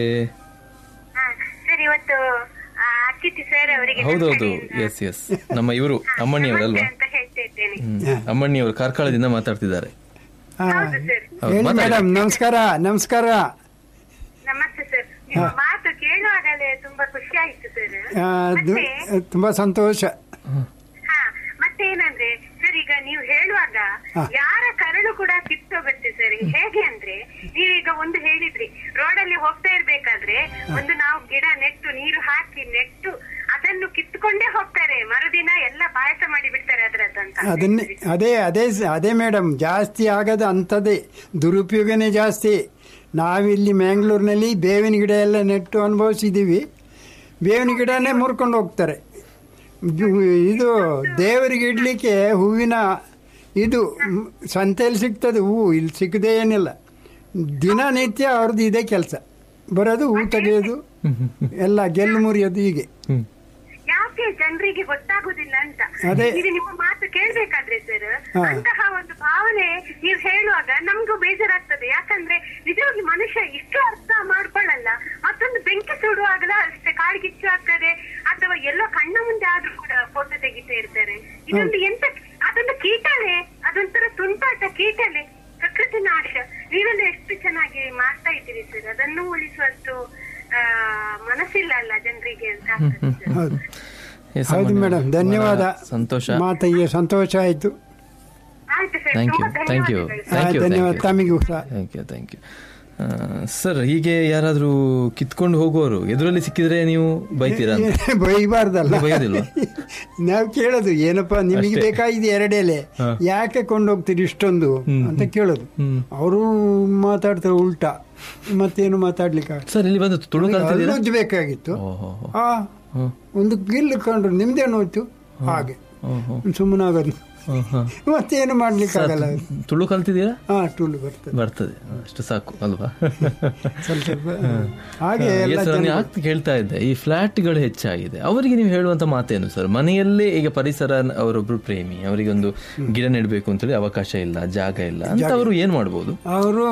ಹಾ, ಸರ್ ಇವತ್ತು ಆ, ಅತಿಥಿ ಸರ್ ಅವರಿಗೆ ಹೌದೌದು ಎಸ್ ಎಸ್ ನಮ್ಮ ಇವರು ಅಮ್ಮಣ್ಣಿಯವರಲ್ವಾ ಅಂತ ಹೇಳ್ತಾ ಇದ್ದೇನೆ ಹ್ಮ್. ಅಮ್ಮಣ್ಣಿಯವರು ಕಾರ್ಕಳದಿಂದ ಮಾತಾಡ್ತಿದ್ದಾರೆ ಹಾ ಹೌದು ಸರ್ ಹೌದು, ಹೇಳಿ ಮಾತಾಡಿ. ಮೇಡಮ್ ನಮಸ್ಕಾರ ನಮಸ್ಕಾರ ನಮಸ್ತೆ ಸರ್ ನಿಮ್ಮ ಮಾತು ಕೇಳುವಾಗಲೇ ತುಂಬಾ ಖುಷಿ ಆಯ್ತು ಸರ್ ಆ, ದು- ಮತ್ತೆ ತುಂಬಾ ಸಂತೋಷ ಹಾ ಮತ್ತೆ ಏನಂದ್ರೆ ಸರ್ ಈಗ ನೀವು ಹೇಳುವಾಗ ಹಾ. ಯಾರ ಕರಳು ಕೂಡ ಕಿತ್ತೋಗುತ್ತೆ ಸರ್ ಹೇಗೆ ಅಂದ್ರೆ ನೀವೀಗ ಒಂದು ಹೇಳಿದ್ರಿ ರೋಡಲ್ಲಿ ಹೋಗ್ತಾ ಇರ್ಬೇಕಾದ್ರೆ ಒಂದು ನಾವು ಗಿಡ ನೆಟ್ಟು ನೀರು ಹಾಕಿ ನೆಟ್ಟು ಅದನ್ನು ಕಿತ್ಕೊಂಡೇ ಹೋಗ್ತಾರೆ ಮರುದಿನ ಎಲ್ಲ ಪಾಯಸ ಮಾಡಿ ಬಿಡ್ತಾರೆ ಅದ್ರದ್ದಂತ ಅದನ್ನೇ ಅದೇ ಅದೇ ಸ- ಅದೇ ಮೇಡಮ್ ಜಾಸ್ತಿ ಆಗದ ಅಂಥದ್ದೇ ದುರುಪಯೋಗನೇ ಜಾಸ್ತಿ ನಾವಿಲ್ಲಿ ಮ್ಯಾಂಗ್ಳೂರಿನಲ್ಲಿ ಬೇವಿನ ಗಿಡ ಎಲ್ಲ ನೆಟ್ಟು ಅನುಭವಿಸಿದ್ದೀವಿ ಬೇವಿನ ಗಿಡನೇ ಮುರ್ಕೊಂಡು ಹೋಗ್ತಾರೆ ಇದು- ಇದು ದೇವರಿಗೆ ಇಡಲಿಕ್ಕೆ ಹೂವಿನ ಇದು ಮ್, ಸಂತೆಯಲ್ಲಿ ಸಿಗ್ತದೆ ಹೂವು ಇಲ್ಲಿ ಸಿಗದೇ ಏನಿಲ್ಲ ದಿನನಿತ್ಯ ಅವ್ರದ್ದು ಇದೇ ಕೆಲಸ ಬರೋದು ಹೂ ತೆಗೆಯೋದು ಎಲ್ಲ ಗೆಲ್ಲು ಮುರಿಯೋದು ಹೀಗೆ ಹ್ಮ್. ಯಾಕೆ ಜನರಿಗೆ ಗೊತ್ತಾಗುದಿಲ್ಲ ಅಂತ ಅದೇ. ಈಗ ನಿಮ್ಮ ಮಾತು ಕೇಳ್ಬೇಕಾದ್ರೆ ಸರ್ ಹಾ. ಅಂತಹ ಒಂದು ಭಾವನೆ ನೀವು ಹೇಳುವಾಗ ನಮ್ಗೂ ಬೇಜಾರಾಗ್ತದೆ ಯಾಕಂದ್ರೆ ನಿಜವಾಗಿ ಮನುಷ್ಯ ಇಷ್ಟು ಅರ್ಥ ಮಾಡ್ಕೊಳ್ಳಲ್ಲ ಮತ್ತೊಂದು ಬೆಂಕಿ ಸುಡುವಾಗಲ ಅಷ್ಟೇ ಕಾಡ್ಗಿಚ್ಚು ಆಗ್ತದೆ ಅಥವಾ ಎಲ್ಲೋ ಕಣ್ಣ ಮುಂದೆ ಆದ್ರೂ ಕೂಡ ಫೋಟೋ ತೆಗಿತಾ ಇರ್ತಾರೆ ಇದೊಂದು ಎಂತ ಅದೊಂದು ಕೀಟಲೆ ಅದೊಂಥರ ತುಂಟಾಟ ಕೀಟಲೆ ಪ್ರಕೃತಿ ನಾಶ ನೀವೆಲ್ಲ ಎಷ್ಟು ಚೆನ್ನಾಗಿ ಮಾಡ್ತಾ ಇದ್ದೀರಿ ಸರ್ ಅದನ್ನು ಉಳಿಸುವಷ್ಟು ಆ, ಮನಸ್ಸಿಲ್ಲ ಅಲ್ಲ ಜನರಿಗೆ ಅಂತ ಆಗ್ತದೆ ಸರ್. ಹೌದು ಎಸ್ ಹೌದು ಅಮ್ಮಣ್ಣಿಯವರೇ. ಮೇಡಮ್ ಧನ್ಯವಾದ ಬಹಳ ಸಂತೋಷ ಮಾತಿಗೆ ಸಂತೋಷ ಆಯಿತು ಆಯ್ತು ಸರ್ ಥ್ಯಾಂಕ್ ಯು ತುಂಬಾ ಥ್ಯಾಂಕ್ ಯು ಧನ್ಯವಾದಗಳು ಥ್ಯಾಂಕ್ ಯು ಧನ್ಯವಾದ ತಮಿಗೂ ಸಹ thank you thank you sir ಹೀಗೆ ಯಾರಾದರೂ ಕಿತ್ಕೊಂಡು ಹೋಗುವವರು ಎದುರಲ್ಲಿ ಸಿಕ್ಕಿದ್ರೆ ನೀವು ಬೈತೀರಾ ಅಂತ ಬೈಬಾರ್ದಲ್ಲ ನೀವು ಬೈಯೋದಿಲ್ವಾ? ನಾವು ಕೇಳೋದು ಏನಪ್ಪ ನಿಮಗೆ ಅಷ್ಟೇ. ಬೇಕಾಗಿದೆ ಎರಡೆಲೆ ಹಾ. ಯಾಕೆ ಕೊಂಡೋಗ್ತೀರಿ ಇಷ್ಟೊಂದು ಅಂತ ಕೇಳೋದು ಹ್ಮ್. ಅವರು ಮಾತಾಡ್ತಾರೆ ಉಲ್ಟಾ ಮತ್ತೇನು ಮಾತಾಡ್ಲಿಕ್ಕೆ ಸರ್ ಇಲ್ಲಿ ಬಂದು ತುಳು ಕಲ್ತಿದ್ದೀರಾ ಅಲ್ಲುಜ್ಜ ಬೇಕಾಗಿತ್ತು ಓಹೋ ಆ ಹ್ಮ್. ಒಂದು ಗಿಲ್ಲು ಕಂಡ್ರು ನಿಮ್ದೇನು ಹೋಯ್ತು ಹಾಗೆ ಓಹೋ ಸುಮ್ಮನಾಗೋದು ಓಹೋ. ಮತ್ತೇನು ಮಾಡ್ಲಿಕ್ಕೆ ಆಗಲ್ಲ ತುಳು ಕಲ್ತಿದ್ದೀರಾ ಹಾ ಟೂಲ್ ಬರ್ತದೆ ಬರ್ತದೆ ಅಷ್ಟು ಸಾಕು ಅಲ್ವಾ ಸ್ವಲ್ಪ ಸ್ವಲ್ಪ ಹಾಗೆ ಎಲ್ಲ ಎಸ್, ನಾನು ಜನ ಯಾಕೆ ಕೇಳ್ತಾ ಇದ್ದೆ ಈ ಫ್ಲಾಟ್ಗಳು ಹೆಚ್ಚಾಗಿದೆ ಅವರಿಗೆ ನೀವು ಹೇಳುವಂತ ಮಾತೇನು ಸರ್ ಮನೆಯಲ್ಲೇ ಈಗ ಪರಿಸರ ಅವರೊಬ್ರು ಪ್ರೇಮಿ ಅವರಿಗೆ ಒಂದು ಗಿಡ ನೆಡಬೇಕು ಅಂತೇಳಿ ಅವಕಾಶ ಇಲ್ಲ ಜಾಗ ಇಲ್ಲ ಅಂತ ಅವರು ಏನ್ ಮಾಡ್ಬೋದು ಅವರು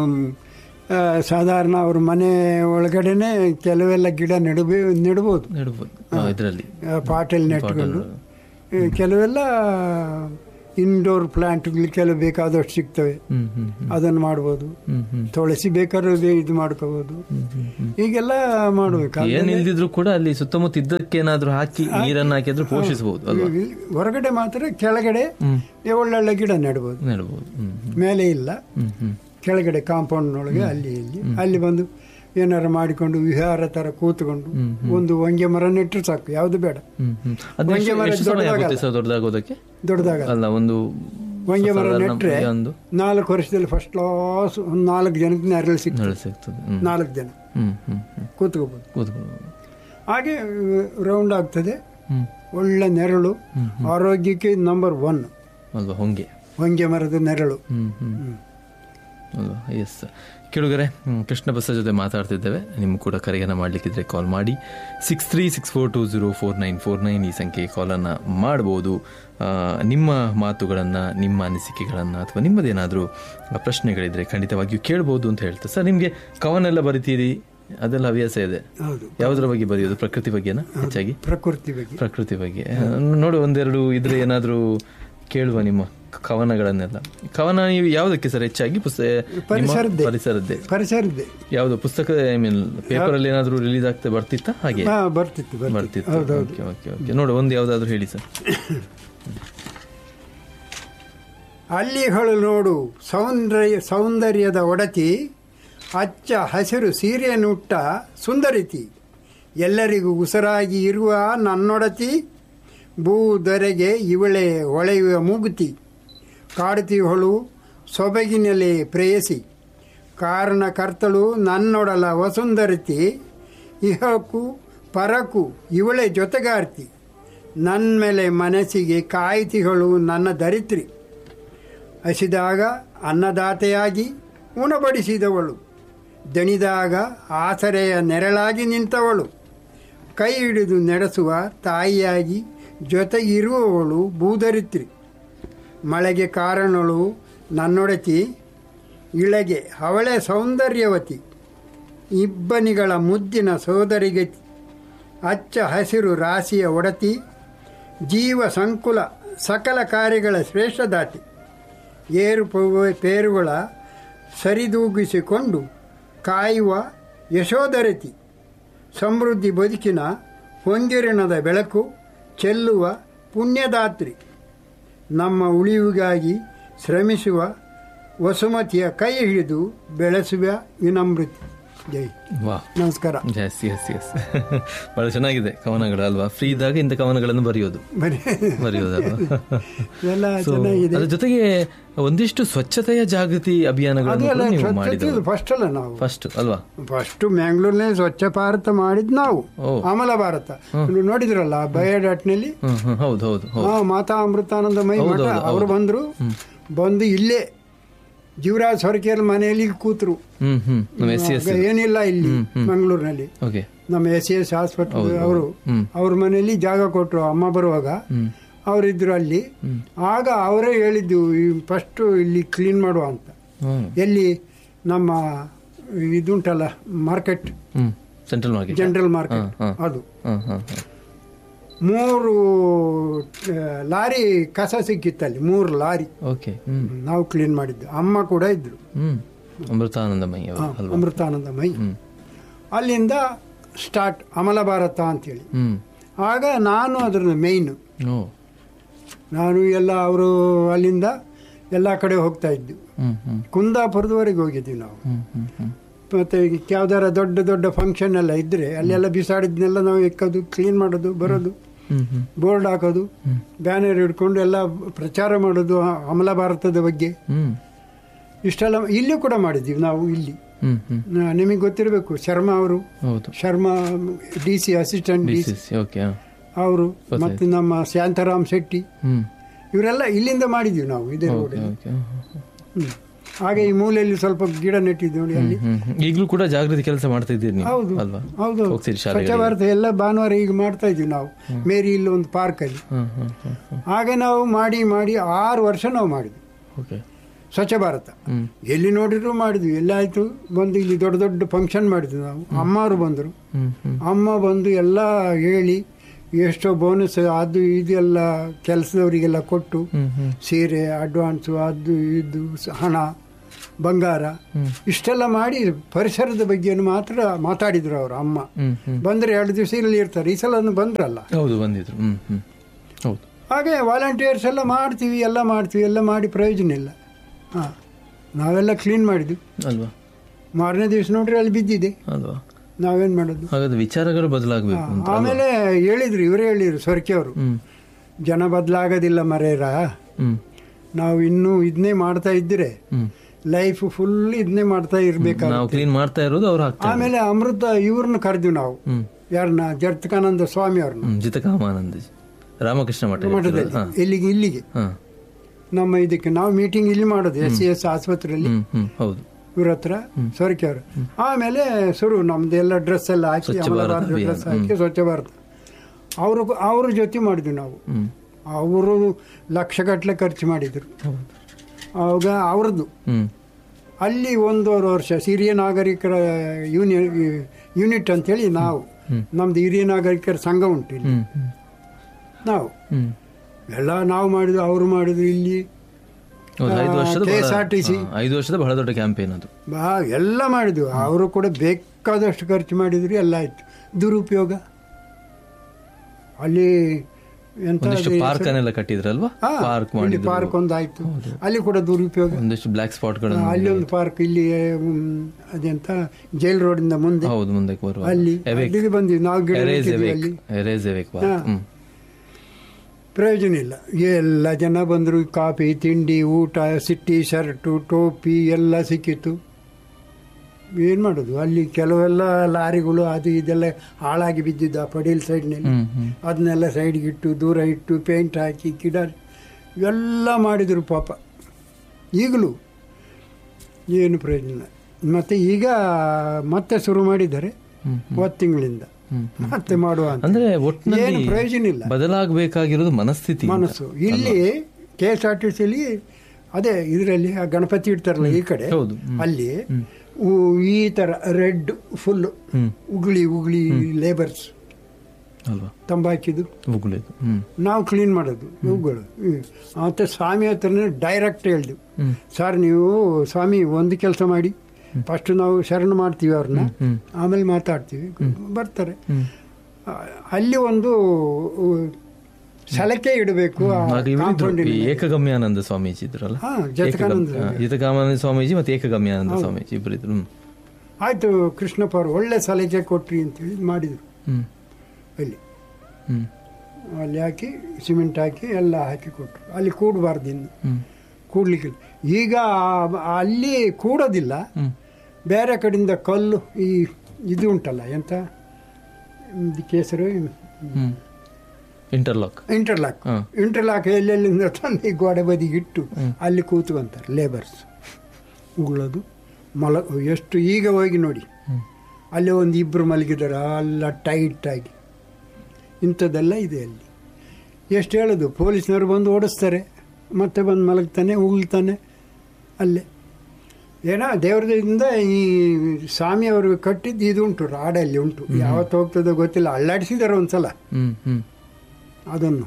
ಸಾಧಾರಣ ಅವ್ರ ಮನೆ ಒಳಗಡೆನೆ ಕೆಲವೆಲ್ಲ ಗಿಡ ನೆಡಬೇ ನೆಡ್ಬೋದು ನೆಡ್ಬೋದು ಇದರಲ್ಲಿ ಪಾಟಲ್ಲಿ ನೆಟ್ಕೊಂಡು ಈ ಕೆಲವೆಲ್ಲ ಇಂಡೋರ್ ಪ್ಲಾಂಟ್ಗಳು ಕೆಲವು ಬೇಕಾದಷ್ಟು ಸಿಗ್ತವೆ ಹ್ಮ್ ಹ್ಮ್ ಹ್ಮ್ ಅದನ್ನು ಮಾಡ್ಬೋದು ಹ್ಮ್ ಹ್ಮ್ ತುಳಸಿ ಬೇಕಾದ್ರೆ ಇದು ಮಾಡ್ಕೋಬಹುದು ಹೀಗೆಲ್ಲ ಮಾಡ್ಬೇಕು ಏನ್ ಇಲ್ದಿದ್ರು ಕೂಡ ಅಲ್ಲಿ ಸುತ್ತಮುತ್ತ ಇದ್ದಕ್ಕೆ ಏನಾದ್ರೂ ಹಾಕಿ ನೀರನ್ನ ಹಾಕಿದ್ರು ಪೋಷಿಸಬಹುದು ಅಲ್ವಾ ಹೊರಗಡೆ ಮಾತ್ರ ಕೆಳಗಡೆ ಒಳ್ಳೊಳ್ಳೆ ಗಿಡ ನೆಡ್ಬೋದು ನೆಡ್ಬೋದು ಹ್ಮ್ ಮೇಲೆ ಇಲ್ಲ ಹ್ಮ್ ಹ್ಮ್ ಕೆಳಗಡೆ ಕಾಂಪೌಂಡ್ನೊಳಗೆ ಅಲ್ಲಿ ಇಲ್ಲಿ ಅಲ್ಲಿ ಬಂದು ಏನಾರು ಮಾಡಿಕೊಂಡು ವಿಹಾರ ತರ ಕೂತ್ಕೊಂಡು ಒಂದು ಹೊಂಗೆ ಮರ ನೆಟ್ಟರು ಸಾಕು ಯಾವುದು ಬೇಡ ಹ್ಮ್ ಹ್ಮ್ ಅದ್ ಹೊಂಗೆ ಮರ ಎಷ್ಟು ಸಮಯ ದೊಡ್ಡದಾಗಲ್ಲ. ಆಗುತ್ತೆ ಸರ್ ದೊಡ್ಡದಾಗೋದಕ್ಕೆ ದೊಡ್ಡದಾಗ ಅಲ್ಲ ಒಂದು ಹೊಂಗೆ ಮರ ಸಾಧಾರಣ ನೆಟ್ರೆ ಒಂದು ನಾಲ್ಕು ವರ್ಷದಲ್ಲಿ ಫಸ್ಟ್ ಕ್ಲಾಸ್ ಒಂದು ನಾಲ್ಕು ಜನಕ್ಕೆ ನೆರಳು ಸಿಗ್ತದೆ ನೆರಳು ಸಿಗ್ತದೆ ಹ್ಮ್ ನಾಲ್ಕು ಜನ ಹ್ಮ್ ಹ್ಮ್ ಹ್ಮ್ ಕೂತ್ಕೋಬಹುದು ಕೂತ್ಕೊಳ್ಳೋದು ಹಾಗೆ ರೌಂಡ್ ಆಗ್ತದೆ ಹ್ಮ್ ಒಳ್ಳೆ ನೆರಳು ಆರೋಗ್ಯಕ್ಕೆ ನಂಬರ್ ಒನ್ ಅಲ್ವಾ ಹೊಂಗೆ ಹೊಂಗೆ ಮರದ ನೆರಳು ಹ್ಮ್ ಹ್ಮ್ ಅಲ್ವಾ ಎಸ್ ಕೇಳುಗರೆ ಹ್ಮ್, ಕೃಷ್ಣ ಬಸ್ಸ ಜೊತೆ ಮಾತಾಡ್ತಿದ್ದೇವೆ ನಿಮ್ಗೆ ಕೂಡ ಕರೆಯನ್ನು ಮಾಡಲಿಕ್ಕಿದ್ರೆ ಕಾಲ್ ಮಾಡಿ six three six four two zero four nine four nine ಈ ಸಂಖ್ಯೆಗೆ ಕಾಲನ್ನು ಮಾಡ್ಬೋದು ಆ, ನಿಮ್ಮ ಮಾತುಗಳನ್ನು ನಿಮ್ಮ ಅನಿಸಿಕೆಗಳನ್ನು ಅಥವಾ ನಿಮ್ಮದೇನಾದರೂ ಪ್ರಶ್ನೆಗಳಿದ್ರೆ ಖಂಡಿತವಾಗಿಯೂ ಕೇಳ್ಬೋದು ಅಂತ ಹೇಳ್ತಾರೆ ಸರ್ ನಿಮಗೆ ಕವನೆಲ್ಲ ಬರಿತೀರಿ ಅದೆಲ್ಲ ಹವ್ಯಾಸ ಇದೆ ಹೌದು ಯಾವುದರ ಬಗ್ಗೆ ಬರೆಯೋದು ಪ್ರಕೃತಿ ಬಗ್ಗೆನಾ ಹೆಚ್ಚಾಗಿ ಪ್ರಕೃತಿ ಬಗ್ಗೆ ಪ್ರಕೃತಿ ಬಗ್ಗೆ ನೋಡು ಒಂದೆರಡು ಇದ್ರೆ ಏನಾದರೂ ಕೇಳುವ ನಿಮ್ಮ ಕವನಗಳನ್ನೆಲ್ಲ ಕವನ ನೀವು ಯಾವುದಕ್ಕೆ ಸರ್ ಹೆಚ್ಚಾಗಿ ಪುಸ್ತಕ ನಿಮ್ಮ ಪರಿಸರದ್ದೇ. ಪರಿಸರದ್ದೇ ಪರಿಸರದ್ದೇ ಯಾವುದು ಪುಸ್ತಕ ಐ ಮೀನ್ ಪೇಪರ್ ಅಲ್ಲಿ ಏನಾದರೂ ರಿಲೀಸ್ ಆಗ್ತಾ ಬರ್ತಿತ್ತಾ ಹಾಗೆ ಹಾ ಬರ್ತಿತ್ತು ಬರ್ತಿತ್ತು ಬರ್ತಿತ್ತು ಹೌದೌದು ಓಕೆ ಓಕೆ ಓಕೆ ನೋಡು ಒಂದು ಯಾವ್ದಾದ್ರು ಹೇಳಿ ಸರ್ ಹಳ್ಳಿಗಳು ನೋಡು ಸೌಂದರ್ಯ ಸೌಂದರ್ಯದ ಒಡತಿ ಅಚ್ಚ ಹಸಿರು ಸೀರೆಯನ್ನುಟ್ಟ ಸುಂದರಿತಿ ಎಲ್ಲರಿಗೂ ಉಸಿರಾಗಿ ಇರುವ ನನ್ನೊಡತಿ ಭೂದೊರೆಗೆ ಇವಳೆ ಹೊಳೆಯುವ ಮೂಗುತಿ ಕಾಡುತ್ತಿವಳು ಸೊಬಗಿನಲೆ ಪ್ರೇಯಸಿ ಕಾರಣಕರ್ತಳು ನನ್ನೊಡಲ ವಸುಂಧರಿತಿ ಇಹಕ್ಕೂ ಪರಕ್ಕೂ ಇವಳೆ ಜೊತೆಗಾರ್ತಿ ನನ್ಮೇಲೆ ಮನಸ್ಸಿಗೆ ಕಾಯ್ತಿಗಳು ನನ್ನ ದರಿತ್ರಿ ಹಸಿದಾಗ ಅನ್ನದಾತೆಯಾಗಿ ಉಣಬಡಿಸಿದವಳು ದಣಿದಾಗ ಆಸರೆಯ ನೆರಳಾಗಿ ನಿಂತವಳು ಕೈ ಹಿಡಿದು ನಡೆಸುವ ತಾಯಿಯಾಗಿ ಜೊತೆಗಿರುವವಳು ಭೂಧರಿತ್ರಿ ಮಳೆಗೆ ಕಾರಣಳು ನನ್ನೊಡತಿ ಇಳೆಗೆ ಅವಳೆ ಸೌಂದರ್ಯವತಿ ಇಬ್ಬನಿಗಳ ಮುದ್ದಿನ ಸೋದರಿಗತಿ ಅಚ್ಚ ಹಸಿರು ರಾಶಿಯ ಒಡತಿ ಜೀವ ಸಂಕುಲ ಸಕಲ ಕಾರ್ಯಗಳ ಶ್ರೇಷ್ಠದಾತಿ ಏರು ಪೋ- ಪೇರುಗಳ ಸರಿದೂಗಿಸಿಕೊಂಡು ಕಾಯುವ ಯಶೋಧರತಿ ಸಮೃದ್ಧಿ ಬದುಕಿನ ಹೊಂಗಿರಣದ ಬೆಳಕು ಚೆಲ್ಲುವ ಪುಣ್ಯದಾತ್ರಿ ನಮ್ಮ ಉಳಿವಿಗಾಗಿ ಶ್ರಮಿಸುವ ವಸುಮತಿಯ ಕೈ ಹಿಡಿದು ಬೆಳೆಸುವ ವಿನಮ್ರತಿ ಜೈ ವಾ ನಮಸ್ಕಾರ ಎಸ್ ಎಸ್ ಎಸ್ ಬಹಳ ಚೆನ್ನಾಗಿದೆ ಕವನಗಳು ಅಲ್ವಾ ಫ್ರೀ ಇದ್ದಾಗ ಇಂಥ ಕವನಗಳನ್ನು ಬರೆಯೋದು ಬರೀ ಬರೆಯೋದಲ್ವಾ ಎಲ್ಲ So, ಚೆನ್ನಾಗಿದೆ ಅದ್ರ ಜೊತೆಗೆ ಒಂದಿಷ್ಟು ಸ್ವಚ್ಛತೆಯ ಜಾಗೃತಿ ಅಭಿಯಾನಗಳನ್ನು ಅದೆಲ್ಲ ಕೂಡ ನೀವು ಸ್ವಚ್ಛತೆ ಮಾಡಿದ್ರು ಫಸ್ಟ್ ಅಲ್ಲ ನಾವು ಫಸ್ಟ್ ಅಲ್ವಾ ಫಸ್ಟ್ ಮ್ಯಾಂಗ್ಳೂರ್ನಲ್ಲಿ ಸ್ವಚ್ಛ ಭಾರತ ಮಾಡಿದ್ ನಾವು ಓ. ಅಮಲ ಭಾರತ ನೀವು ನೋಡಿದ್ರಲ್ಲ ಬಯೋಡಾಟ್ನಲ್ಲಿ ಹ್ಮ್ ಹ್ಮ್ ಹೌದು ಹೌದು ಹೌದು ಹಾ ಮಾತಾ ಅಮೃತಾನಂದ ಮೈ ಹೌದು, ಮಠ ಹೌದು, ಅವರು ಹೌದು. ಬಂದ್ರು ಬಂದು ಇಲ್ಲೇ ಜೀವರಾಜ್ ಹೊರಕೇರ್ ಮನೆಯಲ್ಲಿ ಕೂತ್ರು ಹ್ಮ್ ಹ್ಮ್ ನಮ್ಮ ಎಸ್ ಸಿ ಎಸ್ ಆಗ ಏನಿಲ್ಲ ಇಲ್ಲಿ ಮಂಗಳೂರಿನಲ್ಲಿ ಓಕೆ ನಮ್ಮ ಎಸ್ ಎಸ್ ಹಾಸ್ಪಿಟಲ್ ಹೌದು, ಅವರು ಹ್ಮ್. ಅವ್ರ ಮನೆಯಲ್ಲಿ ಜಾಗ ಕೊಟ್ಟರು ಅಮ್ಮ ಬರುವಾಗ ಹ್ಮ್ ಅವರಿದ್ರು ಅಲ್ಲಿ ಆಗ ಅವರೇ ಹೇಳಿದ್ದು ಫಸ್ಟ್ ಇಲ್ಲಿ ಕ್ಲೀನ್ ಮಾಡುವ ಅಂತ ಹ್ಮ್ ಎಲ್ಲಿ ನಮ್ಮ ಇದುಂಟಲ್ಲ ಮಾರ್ಕೆಟ್ ಹ್ಮ್ ಸೆಂಟ್ರಲ್ ಮಾರ್ಕೆಟ್ ಜನರಲ್ ಮಾರ್ಕೆಟ್ ಹಾ, ಹಾ. ಅದು ಹ್ಮ್ ಹ್ಮ್ ಹ್ಮ್ ಮೂರು ಆ, ಲಾರಿ ಕಸ ಸಿಕ್ಕಿತ್ತಲ್ಲಿ ಮೂರು ಲಾರಿ ಓಕೆ ಹ್ಮ್ ನಾವು ಕ್ಲೀನ್ ಮಾಡಿದ್ದು ಅಮ್ಮ ಕೂಡ ಇದ್ರು ಹ್ಮ್ ಅಮೃತಾನಂದಮಯ್ಯ ಹಾ, ಅವರು ಅಲ್ವಾ ಅಮೃತಾನಂದಮಯಿ ಹ್ಮ್ ಅಲ್ಲಿಂದ ಸ್ಟಾರ್ಟ್ ಅಮಲ ಭಾರತ ಅಂತೇಳಿ ಹ್ಮ್ ಆಗ ನಾನು ಅದರ ಮೇಯ್ನು ಓ ನಾನು ಎಲ್ಲ ಅವರು ಅಲ್ಲಿಂದ ಎಲ್ಲ ಕಡೆ ಹೋಗ್ತಾ ಇದ್ದು ಹ್ಮ್ ಹ್ಮ್ ಕುಂದಾಪುರದವರೆಗೆ ಹೋಗಿದ್ವಿ ನಾವು ಹ್ಮ್ ಹ್ಮ್ ಹ್ಮ್ ಮತ್ತೆ ಯಾವ್ದಾರ ದೊಡ್ಡ ದೊಡ್ಡ ಫಂಕ್ಷನ್ ಎಲ್ಲ ಇದ್ರೆ ಅಲ್ಲೆಲ್ಲ ಬಿಸಾಡಿದ್ನೆಲ್ಲ ನಾವು ಎಕ್ಕೋದು ಕ್ಲೀನ್ ಮಾಡೋದು ಬರೋದು ಹ್ಮ್ ಹ್ಮ್ ಬೋರ್ಡ್ ಹಾಕೋದು ಬ್ಯಾನರ್ ಹಿಡ್ಕೊಂಡು ಎಲ್ಲ ಪ್ರಚಾರ ಮಾಡೋದು ಆ ಅಮಲ ಭಾರತದ ಬಗ್ಗೆ ಹ್ಮ್ ಇಷ್ಟೆಲ್ಲ ಇಲ್ಲಿ ಕೂಡ ಮಾಡಿದ್ದೀವಿ ನಾವು ಇಲ್ಲಿ ಹ್ಮ್ ಹ್ಮ್ ನಾ- ನಿಮಗೆ ಗೊತ್ತಿರಬೇಕು ಶರ್ಮಾ ಅವರು ಹೌದು Sharma D C assistant D C DCC okay ಅವರು ಗೊತ್ತಾಯ್ತು. ಮತ್ತೆ ನಮ್ಮ ಶಾಂತಾರಾಮ್ ಶೆಟ್ಟಿ ಹ್ಮ್ ಇವರೆಲ್ಲ ಇಲ್ಲಿಂದ ಮಾಡಿದ್ದೀವಿ ನಾವು ಇದೇ ರೋಡ್ ಓಕೆ ಓಕೆ ಹ್ಮ್. ಹಾಗೆ ಈ ಮೂಲೆಯಲ್ಲಿ ಸ್ವಲ್ಪ ಗಿಡ ನೆಟ್ಟಿದ್ದು ನೋಡಿ ಅಲ್ಲಿ ಹ್ಮ್ ಹ್ಮ್ ಈಗಲೂ ಕೂಡ ಜಾಗೃತಿ ಕೆಲಸ ಮಾಡ್ತಾ ಇದ್ದೀರಿ ನೀವು ಹೌದು ಅಲ್ವಾ ಹೌದು ಹೋಗ್ತೀರಿ ಸ್ವಚ್ಛ ಶಾಲೆಗಳಿಗೆ ಭಾರತ ಎಲ್ಲ ಭಾನುವಾರ ಈಗ ಮಾಡ್ತಾ ಇದ್ವಿ ನಾವು ಮೇರಿ ಇಲ್ಲಿ ಒಂದು ಪಾರ್ಕ್ ಅಲ್ಲಿ ಹ್ಮ್ ಹ್ಮ್ ಹ್ಮ್ ಹ್ಮ್ ಹಾಗೆ ನಾವು ಮಾಡಿ ಮಾಡಿ ಆರು ವರ್ಷ ನಾವು ಮಾಡಿದ್ವಿ ಓಕೆ ಸ್ವಚ್ಛ ಭಾರತ ಹ್ಮ್ ಎಲ್ಲಿ ನೋಡಿದ್ರು ಮಾಡಿದ್ವಿ ಎಲ್ಲಾಯ್ತು ಬಂದು ಇಲ್ಲಿ ದೊಡ್ಡ ದೊಡ್ಡ ಫಂಕ್ಷನ್ ಮಾಡಿದ್ವಿ ನಾವು ಅಮ್ಮವರು ಬಂದರು ಹ್ಮ್ ಹ್ಮ್ ಅಮ್ಮ ಬಂದು ಎಲ್ಲ ಹೇಳಿ ಎಷ್ಟೋ ಬೋನಸ್ ಅದು ಇದೆಲ್ಲ ಕೆಲಸದವರಿಗೆಲ್ಲ ಕೊಟ್ಟು ಹ್ಮ್ ಹ್ಮ್ ಸೀರೆ ಅಡ್ವಾನ್ಸು ಅದು ಇದು ಸ- ಹಣ ಬಂಗಾರ ಇಷ್ಟೆಲ್ಲ ಮಾಡಿ ಪರಿಸರದ ಬಗ್ಗೆ ಮಾತ್ರ ಮಾತಾಡಿದ್ರು ಅವರು ಅಮ್ಮ ಹ್ಮ್ ಹ್ಮ್ ಬಂದ್ರೆ ಎರಡು ದಿವಸ ಇಲ್ಲಿ ಇರ್ತಾರೆ ಈ ಸಲ ಬಂದ್ರಲ್ಲ ಹೌದು ಬಂದಿದ್ರು ಹ್ಮ್ ಹ್ಮ್ ಹೌದು ಹಾಗೆ ವಾಲಂಟಿಯರ್ಸ್ ಎಲ್ಲ ಮಾಡ್ತೀವಿ ಎಲ್ಲ ಮಾಡ್ತೀವಿ ಎಲ್ಲ ಮಾಡಿ ಪ್ರಯೋಜನ ಇಲ್ಲ ಹಾಂ ನಾವೆಲ್ಲ ಕ್ಲೀನ್ ಮಾಡಿದ್ವಿ ಅಲ್ವಾ ಮಾರನೇ ದಿವಸ ನೋಡ್ರಿ ಅಲ್ಲಿ ಬಿದ್ದಿದೆ ಅಲ್ವಾ ನಾವೇನು ಮಾಡೋದು ಹಾಗಾದ್ರೆ ವಿಚಾರಗಳು ಬದಲಾಗಬೇಕು ಹಾ, ಅಂತ ಆಮೇಲೆ ಹೇಳಿದ್ರು ಇವರೇ ಹೇಳಿದ್ರು ಸೊರಕೆ ಅವರು ಹ್ಮ್ ಜನ ಬದಲಾಗೋದಿಲ್ಲ ಮರೇರ ಹ್ಮ್ ನಾವು ಇನ್ನೂ ಇದನ್ನೇ ಮಾಡ್ತಾ ಇದ್ದರೆ ಹ್ಮ್ ಲೈಫ್ ಫುಲ್ ಇದನ್ನೇ ಮಾಡ್ತಾ ಇರ್ಬೇಕಾಗುತ್ತೆ ನಾವು ಕ್ಲೀನ್ ಮಾಡ್ತಾ ಇರೋದು ಅವ್ರು ಹಾಕ್ತಾರೆ ಆಮೇಲೆ ಅಮೃತ ಇವ್ರನ್ನ ಕರೆದ್ವಿ ನಾವು ಹ್ಮ್ ಯಾರನ್ನ ಜರ್ತಕಾನಂದ ಸ್ವಾಮಿ ಅವ್ರನ್ನ ಹ್ಮ್ ಜಿತಕಾಮಾನಂದಜಿ ರಾಮಕೃಷ್ಣ ಮಠ ಮಠದಲ್ಲಿ ಹಾ ಇಲ್ಲಿಗೆ ಇಲ್ಲಿಗೆ ಹಾ ನಮ್ಮ ಇದಕ್ಕೆ ನಾವು ಮೀಟಿಂಗ್ ಇಲ್ಲಿ ಮಾಡೋದು ಎಸ್ ಸಿ ಎಸ್ ಆಸ್ಪತ್ರೆಯಲ್ಲಿ ಹ್ಮ್ ಹ್ಮ್ ಹೌದು ಇವ್ರ ಹತ್ರ ಸೊರಕೆ ಅವರು ಆಮೇಲೆ ಶುರು ನಮ್ದೆಲ್ಲ ಡ್ರೆಸ್ ಎಲ್ಲ ಹಾಕಿ ಸ್ವಚ್ಛ ಅಮಲ ಭಾರತ ಭಾರತ ಅಭಿಯಾನ. ಡ್ರೆಸ್ ಹಾಕಿ ಸ್ವಚ್ಛ ಭಾರತ ಅವರು ಅವ್ರ ಜೊತೆ ಮಾಡಿದ್ವಿ ನಾವು ಹ್ಮ್ ಅವರು ಲಕ್ಷಗಟ್ಟಲೆ ಖರ್ಚು ಮಾಡಿದ್ರು ಆವಾಗ ಅವ್ರದ್ದು ಹ್ಮ್ ಅಲ್ಲಿ ಒಂದೂವರೆ ವರ್ಷ ಹಿರಿಯ ನಾಗರಿಕರ ಯೂನಿಯನ್ ಯೂನಿಟ್ ಅಂತೇಳಿ ನಾವು ನಮ್ದು ಹಿರಿಯ ನಾಗರಿಕರ ಸಂಘ ಉಂಟು ಇಲ್ಲಿ ಹ್ಮ್ ಹ್ಮ್ ನಾವು ಹ್ಮ್ ಎಲ್ಲ ನಾವು ಮಾಡಿದ್ವಿ ಅವರು ಮಾಡಿದ್ರು ಇಲ್ಲಿ ಹೌದು, ಐದು ವರ್ಷದ ಬಹಳ- KSRTC. ಹಾ, ಐದು ವರ್ಷದ ಬಹಳ ದೊಡ್ಡ ಕ್ಯಾಂಪೇನ್ ಅದು ಬಾ ಎಲ್ಲ ಮಾಡಿದ್ವಿ ಅವರು ಕೂಡ ಬೇಕಾದಷ್ಟು ಖರ್ಚು ಮಾಡಿದ್ರು ಎಲ್ಲ ಆಯ್ತು ದುರುಪಯೋಗ ಅಲ್ಲಿ ಎಂತ ಒಂದಿಷ್ಟು ಅದು ಪಾರ್ಕ್ ಹೆಸರು? ಅನ್ನೆಲ್ಲ ಕಟ್ಟಿದ್ರಲ್ವಾ ಹಾ, ಪಾರ್ಕ್ ಇಲ್ಲಿ ಮಾಡಿದ್ರು ಪಾರ್ಕ್ ಒಂದು ಆಯ್ತು ಅಲ್ಲಿ ಕೂಡ ದುರುಪಯೋಗ ಒಂದಿಷ್ಟು ಬ್ಲಾಕ್ ಸ್ಪಾಟ್ ಆ, ಗಳನ್ನು ಅಲ್ಲಿ ಒಂದು ಪಾರ್ಕ್ ಇಲ್ಲಿ ಮ್, ಅದೆಂತ ಜೈಲ್ ರೋಡಿಂದ ಮುಂದೆ ಹೌದು ಮುಂದಕ್ಕೆ ಬರುವ ಅಲ್ಲಿ ಎವೇಕ್. ಅಲ್ಲಿಗೆ ಬಂದ್ವಿ ನಾವು ಗಿಡ ಎರೇಸ್ ನೆಟ್ಟಿದ್ವಿ ಎವೇಕ್. ಅಲ್ಲಿ ಎರೇಸ್ ಎವೇಕ್ ಪಾರ್ಕ್. ಹಾ. ಹ್ಮ್ ಪ್ರಯೋಜನ ಇಲ್ಲ ಎಲ್ಲ ಜನ ಬಂದರು ಕಾಫಿ ತಿಂಡಿ ಊಟ ಸಿಟ್ಟಿ ಶರ್ಟು ಟೋಪಿ ಎಲ್ಲ ಸಿಕ್ಕಿತ್ತು ಏನು ಮಾಡೋದು ಅಲ್ಲಿ ಕೆಲವೆಲ್ಲ ಲಾರಿಗಳು ಅದು ಇದೆಲ್ಲ ಹಾಳಾಗಿ ಬಿದ್ದಿದ್ದು ಆ ಪಡೀಲ್ ಸೈಡ್ನಲ್ಲಿ ಹ್ಮ್ ಹ್ಮ್ ಅದನ್ನೆಲ್ಲ ಸೈಡ್ಗೆ ಇಟ್ಟು ದೂರ ಇಟ್ಟು ಪೇಂಟ್ ಹಾಕಿ ಗಿಡ ಎಲ್ಲ ಮಾಡಿದರು ಪಾಪ ಈಗಲೂ ಏನು ಪ್ರಯೋಜನ ಇಲ್ಲ. ಮತ್ತೆ ಈಗ ಮತ್ತೆ ಶುರು ಮಾಡಿದ್ದಾರೆ ಹ್ಮ್ ಒಂದು ತಿಂಗಳಿಂದ ಹ್ಮ್. ಮತ್ತೆ ಮಾಡುವ ಅಂತ ಅಂದ್ರೆ ಒಟ್ಟಿನಲ್ಲಿ ಏನು ಪ್ರಯೋಜನ ಇಲ್ಲ ಬದಲಾಗಬೇಕಾಗಿರೋದು ಮನಸ್ಥಿತಿ ಅಂತ. ಮನಸ್ಸು ಇಲ್ಲಿ ಕೆ ಎಸ್ ಆರ್ ಟಿ ಸಿಲಿ ಅದೇ ಇದರಲ್ಲಿ ಆ ಗಣಪತಿ ಇಡ್ತಾರಲ್ಲ ಈ ಕಡೆ ಹೌದು. ಹ್ಮ್. ಅಲ್ಲಿ ಉ- ಈ ತರ ರೆಡ್ ಫುಲ್ ಹ್ಮ್ ಉಗುಳಿ ಉಗುಳಿ ಲೇಬರ್ಸ್ ಅಲ್ವಾ ತಂಬಾಕಿದು ಉಗುಳಿದು ಹ್ಮ್ ನಾವು ಕ್ಲೀನ್ ಮಾಡೋದು ಇವುಗಳು ಹ್ಮ್. ಮತ್ತೆ ಸ್ವಾಮಿ ಹತ್ರನೇ ಡೈರೆಕ್ಟ್ ಹೇಳಿದ್ವಿ ಹ್ಮ್. ಸರ್ ನೀವು ಸ್ವಾಮಿ ಒಂದು ಕೆಲಸ ಮಾಡಿ ಫಸ್ಟ್ ನಾವು ಶರಣ ಮಾಡ್ತೀವಿ ಅವ್ರನ್ನ ಹ್ಮ್. ಆಮೇಲೆ ಮಾತಾಡ್ತೀವಿ ಬರ್ತಾರೆ ಹ್ಮ್. ಆ, ಅಲ್ಲಿ ಒಂದು ಉ, ಸಲಕೆ ಇಡಬೇಕು ಆ ಆಗ ಇವರಿದ್ರು compound ಈ ನ ಮೇಲೆ. ಏಕಗಮ್ಯಾನಂದ ಸ್ವಾಮೀಜಿ ಇದ್ರಲ್ಲ ಹಾ, ಜತಕಾನಂದ ಏಕಗಮ್- ಹಾ, ಜತಕಾನಂದ ಸ್ವಾಮೀಜಿ ಮತ್ತೆ ಏಕಗಮ್ಯಾನಂದ ಸ್ವಾಮೀಜಿ ಇಬ್ಬರಿದ್ರು ಹ್ಮ್ ಆಯ್ತು ಕೃಷ್ಣಪ್ಪ ಅವರು ಒಳ್ಳೆ ಸಲಕೆ ಕೊಟ್ರಿ ಅಂತೇಳಿ ಮಾಡಿದ್ರು ಹ್ಮ್ ಅಲ್ಲಿ ಹ್ಮ್ ಅಲ್ಲಿ ಹಾಕಿ ಸಿಮೆಂಟ್ ಹಾಕಿ ಎಲ್ಲ ಹಾಕಿ ಕೊಟ್ರು ಅಲ್ಲಿ ಕೂಡಬಾರ್ದು ಇನ್ನು ಹ್ಮ್ ಕೂಡ್ಲಿಕ್ಕಿಲ್ಲ ಈಗ ಆ- ಅಲ್ಲಿ ಕೂಡೋದಿಲ್ಲ ಹ್ಮ್ ಬೇರೆ ಕಡೆಯಿಂದ ಕಲ್ಲು ಈ ಇದು ಉಂಟಲ್ಲ ಎಂತ ಇದಕ್ಕೆ ಹೆಸರು ಹ್ಮ್ ಇಂಟರ್ಲಾಕ್ ಇಂಟರ್ಲಾಕ್ ಹಾ. ಇಂಟರ್ಲಾಕ್ ಎಲ್ಲೆಲ್ಲಿಂದ ತಂದು ಈ ಗೋಡೆ ಬದಿಗಿಟ್ಟು ಅಲ್ಲಿ ಕೂತ್ಕೊಂತಾರೆ ಲೇಬರ್ಸ್ ಉಗುಳೋದು ಮಲ ಎಷ್ಟು ಈಗ ಹೋಗಿ ನೋಡಿ ಹ್ಮ್. ಅಲ್ಲಿ ಒಂದು ಇಬ್ಬರು ಮಲಗಿದ್ದಾರೆ ಎಲ್ಲ ಟೈಟ್ ಆಗಿ ಇಂಥದ್ದೆಲ್ಲ ಇದೆ ಅಲ್ಲಿ ಎಷ್ಟು ಹೇಳೋದು ಪೊಲೀಸ್ನವರು ಬಂದು ಓಡಿಸ್ತಾರೆ ಮತ್ತೆ ಬಂದು ಮಲಗ್ತಾನೆ ಉಗುಳ್ತಾನೆ ಅಲ್ಲೇ ಏನೋ ದೇವ್ರದಿಂದ ಈ ಸ್ವಾಮಿ ಅವ್ರಿಗೆ ಕಟ್ಟಿದ್ದು ಇದು ಉಂಟು ರಾಡಲ್ಲಿ ಉಂಟು ಯಾವತ್ತು ಹೋಗ್ತದೋ ಗೊತ್ತಿಲ್ಲ ಅಲ್ಲಾಡಿಸಿದಾರೆ ಒಂದ್ಸಲ ಹ್ಮ್ ಹ್ಮ್ ಅದನ್ನು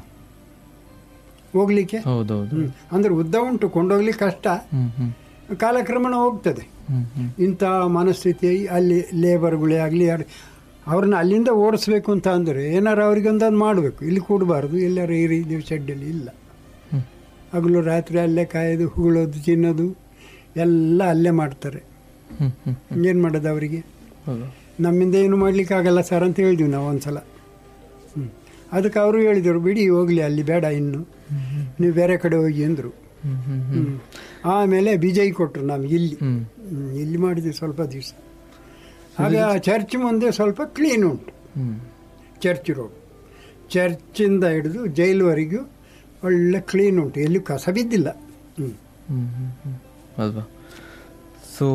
ಹೋಗ್ಲಿಕ್ಕೆ ಹೌದೌದು ಹ್ಮ್. ಅಂದ್ರೆ ಉದ್ದ ಉಂಟು ಕೊಂಡೋಗ್ಲಿಕ್ಕೆ ಕಷ್ಟ ಹ್ಮ್ ಹ್ಮ್ ಕಾಲಕ್ರಮಣ ಹೋಗ್ತದೆ ಹ್ಮ್ ಹ್ಮ್ ಇಂಥ ಮನಸ್ಥಿತಿ ಅಲ್ಲಿ ಲೇಬರ್ಗಳೇ ಆಗಲಿ ಯಾರು ಅವ್ರನ್ನ ಅಲ್ಲಿಂದ ಓಡಿಸ್ಬೇಕು ಅಂತ ಅಂದರೆ ಏನಾರು ಅವ್ರಿಗೊಂದೊಂದು ಮಾಡಬೇಕು ಇಲ್ಲಿ ಕೂಡಬಾರ್ದು ಎಲ್ಲಾರು ಇರಿ ನೀವು ಶೆಡ್ಡಲ್ಲಿ ಇಲ್ಲ ಹ್ಮ್. ಹಗಲು ರಾತ್ರಿ ಅಲ್ಲೇ ಕಾಯೋದು ಹುಗಳೋದು ತಿನ್ನೋದು ಎಲ್ಲ ಅಲ್ಲೇ ಮಾಡ್ತಾರೆ ಹ್ಮ್ ಹ್ಮ್ ಏನು ಮಾಡೋದು ಅವರಿಗೆ ಹೌದು ನಮ್ಮಿಂದ ಏನು ಮಾಡ್ಲಿಕ್ಕೆ ಆಗಲ್ಲ ಸರ್ ಅಂತ ಹೇಳಿದ್ವಿ ನಾವು ಒಂದ್ಸಲ ಹ್ಞೂ ಅದಕ್ಕೆ ಅವರು ಹೇಳಿದರು ಬಿಡಿ ಹೋಗಲಿ ಅಲ್ಲಿ ಬೇಡ ಇನ್ನು ನೀವು ಬೇರೆ ಕಡೆ ಹೋಗಿ ಅಂದರು ಹ್ಮ್ ಹ್ಮ್ ಹ್ಮ್ ಹ್ಮ್. ಆಮೇಲೆ ಬಿಜಯ್ ಕೊಟ್ಟರು ನಮ್ಗೆ ಇಲ್ಲಿ ಹ್ಮ್ ಹ್ಮ್, ಇಲ್ಲಿ ಮಾಡಿದ್ವಿ ಸ್ವಲ್ಪ ದಿವಸ ಆಗ ಚರ್ಚ್ ಮುಂದೆ ಸ್ವಲ್ಪ ಕ್ಲೀನ್ ಉಂಟು ಹ್ಮ್ ಚರ್ಚ್ ರೋಡ್ ಚರ್ಚಿಂದ ಹಿಡಿದು ಜೈಲ್ವರೆಗೂ ಒಳ್ಳೆ ಕ್ಲೀನ್ ಉಂಟು ಎಲ್ಲಿ ಕಸ ಬಿದ್ದಿಲ್ಲ ಹ್ಞೂ ಹ್ಮ್ ಹ್ಮ್ ಹ್ಮ್ ಅಲ್ವಾ ಸೊ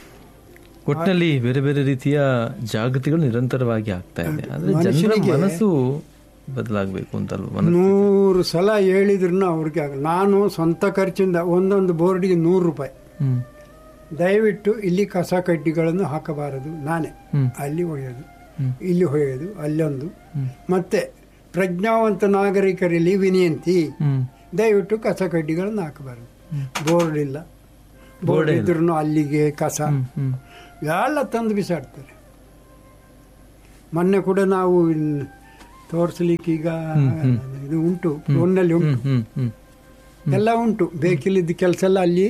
ಒಟ್ಟಿನಲ್ಲಿ ಬೇರೆ ಬೇರೆ ರೀತಿಯ ಜಾಗೃತಿಗಳು ನಿರಂತರವಾಗಿ ಆಗ್ತಾ ಇದೆ ಆದ್ರೆ ಜನರ ಮನುಷ್ಯನಿಗೆ- ಮನಸ್ಸು ಬದಲಾಗಬೇಕು ಅಂತಲ್ವ ಮನಸ್ಸು ನೂರು ಸಲ ಹೇಳಿದ್ರು ಅವ್ರಿಗೆ ಆಗಲ್ಲ ನಾನು ಸ್ವಂತ ಖರ್ಚಿಂದ ಒಂದೊಂದು ಬೋರ್ಡಿಗೆ ನೂರು ರೂಪಾಯಿ ಹ್ಮ್ ದಯವಿಟ್ಟು ಇಲ್ಲಿ ಕಸ ಕಡ್ಡಿಗಳನ್ನು ಹಾಕಬಾರದು ನಾನೇ ಹ್ಮ್. ಅಲ್ಲಿ ಒಯ್ಯೋದು ಹ್ಮ್. ಇಲ್ಲಿ ಹೊಯ್ಯೋದು ಅಲ್ಲೊಂದು ಹ್ಮ್. ಮತ್ತೆ ಪ್ರಜ್ಞಾವಂತ ನಾಗರಿಕರಲ್ಲಿ ವಿನಂತಿ ಹ್ಮ್ ದಯವಿಟ್ಟು ಕಸ ಕಡ್ಡಿಗಳನ್ನು ಹಾಕಬಾರದು ಬೋರ್ಡ್ ಇಲ್ಲ ಬೋರ್ಡೇ ಬೋರ್ಡ್ ಇಲ್ಲ. ಇದ್ರೂ ಅಲ್ಲಿಗೆ ಕಸ ಹ್ಮ್ ಹ್ಮ್ ಎಲ್ಲ ತಂದು ಬಿಸಾಡ್ತಾರೆ ಮೊನ್ನೆ ಕೂಡ ನಾವು ಇನ್- ತೋರಿಸ್ಲಿಕ್ಕೆ ಈಗ ಇದು ಉಂಟು ಫೋನ್ನಲ್ಲಿ ಹ್ಮ್ ಉಂಟು ಹ್ಮ್ ಹ್ಮ್ ಎಲ್ಲ ಉಂಟು ಬೇಕಿಲ್ಲಿದ್ದ ಕೆಲಸ ಎಲ್ಲ ಅಲ್ಲಿ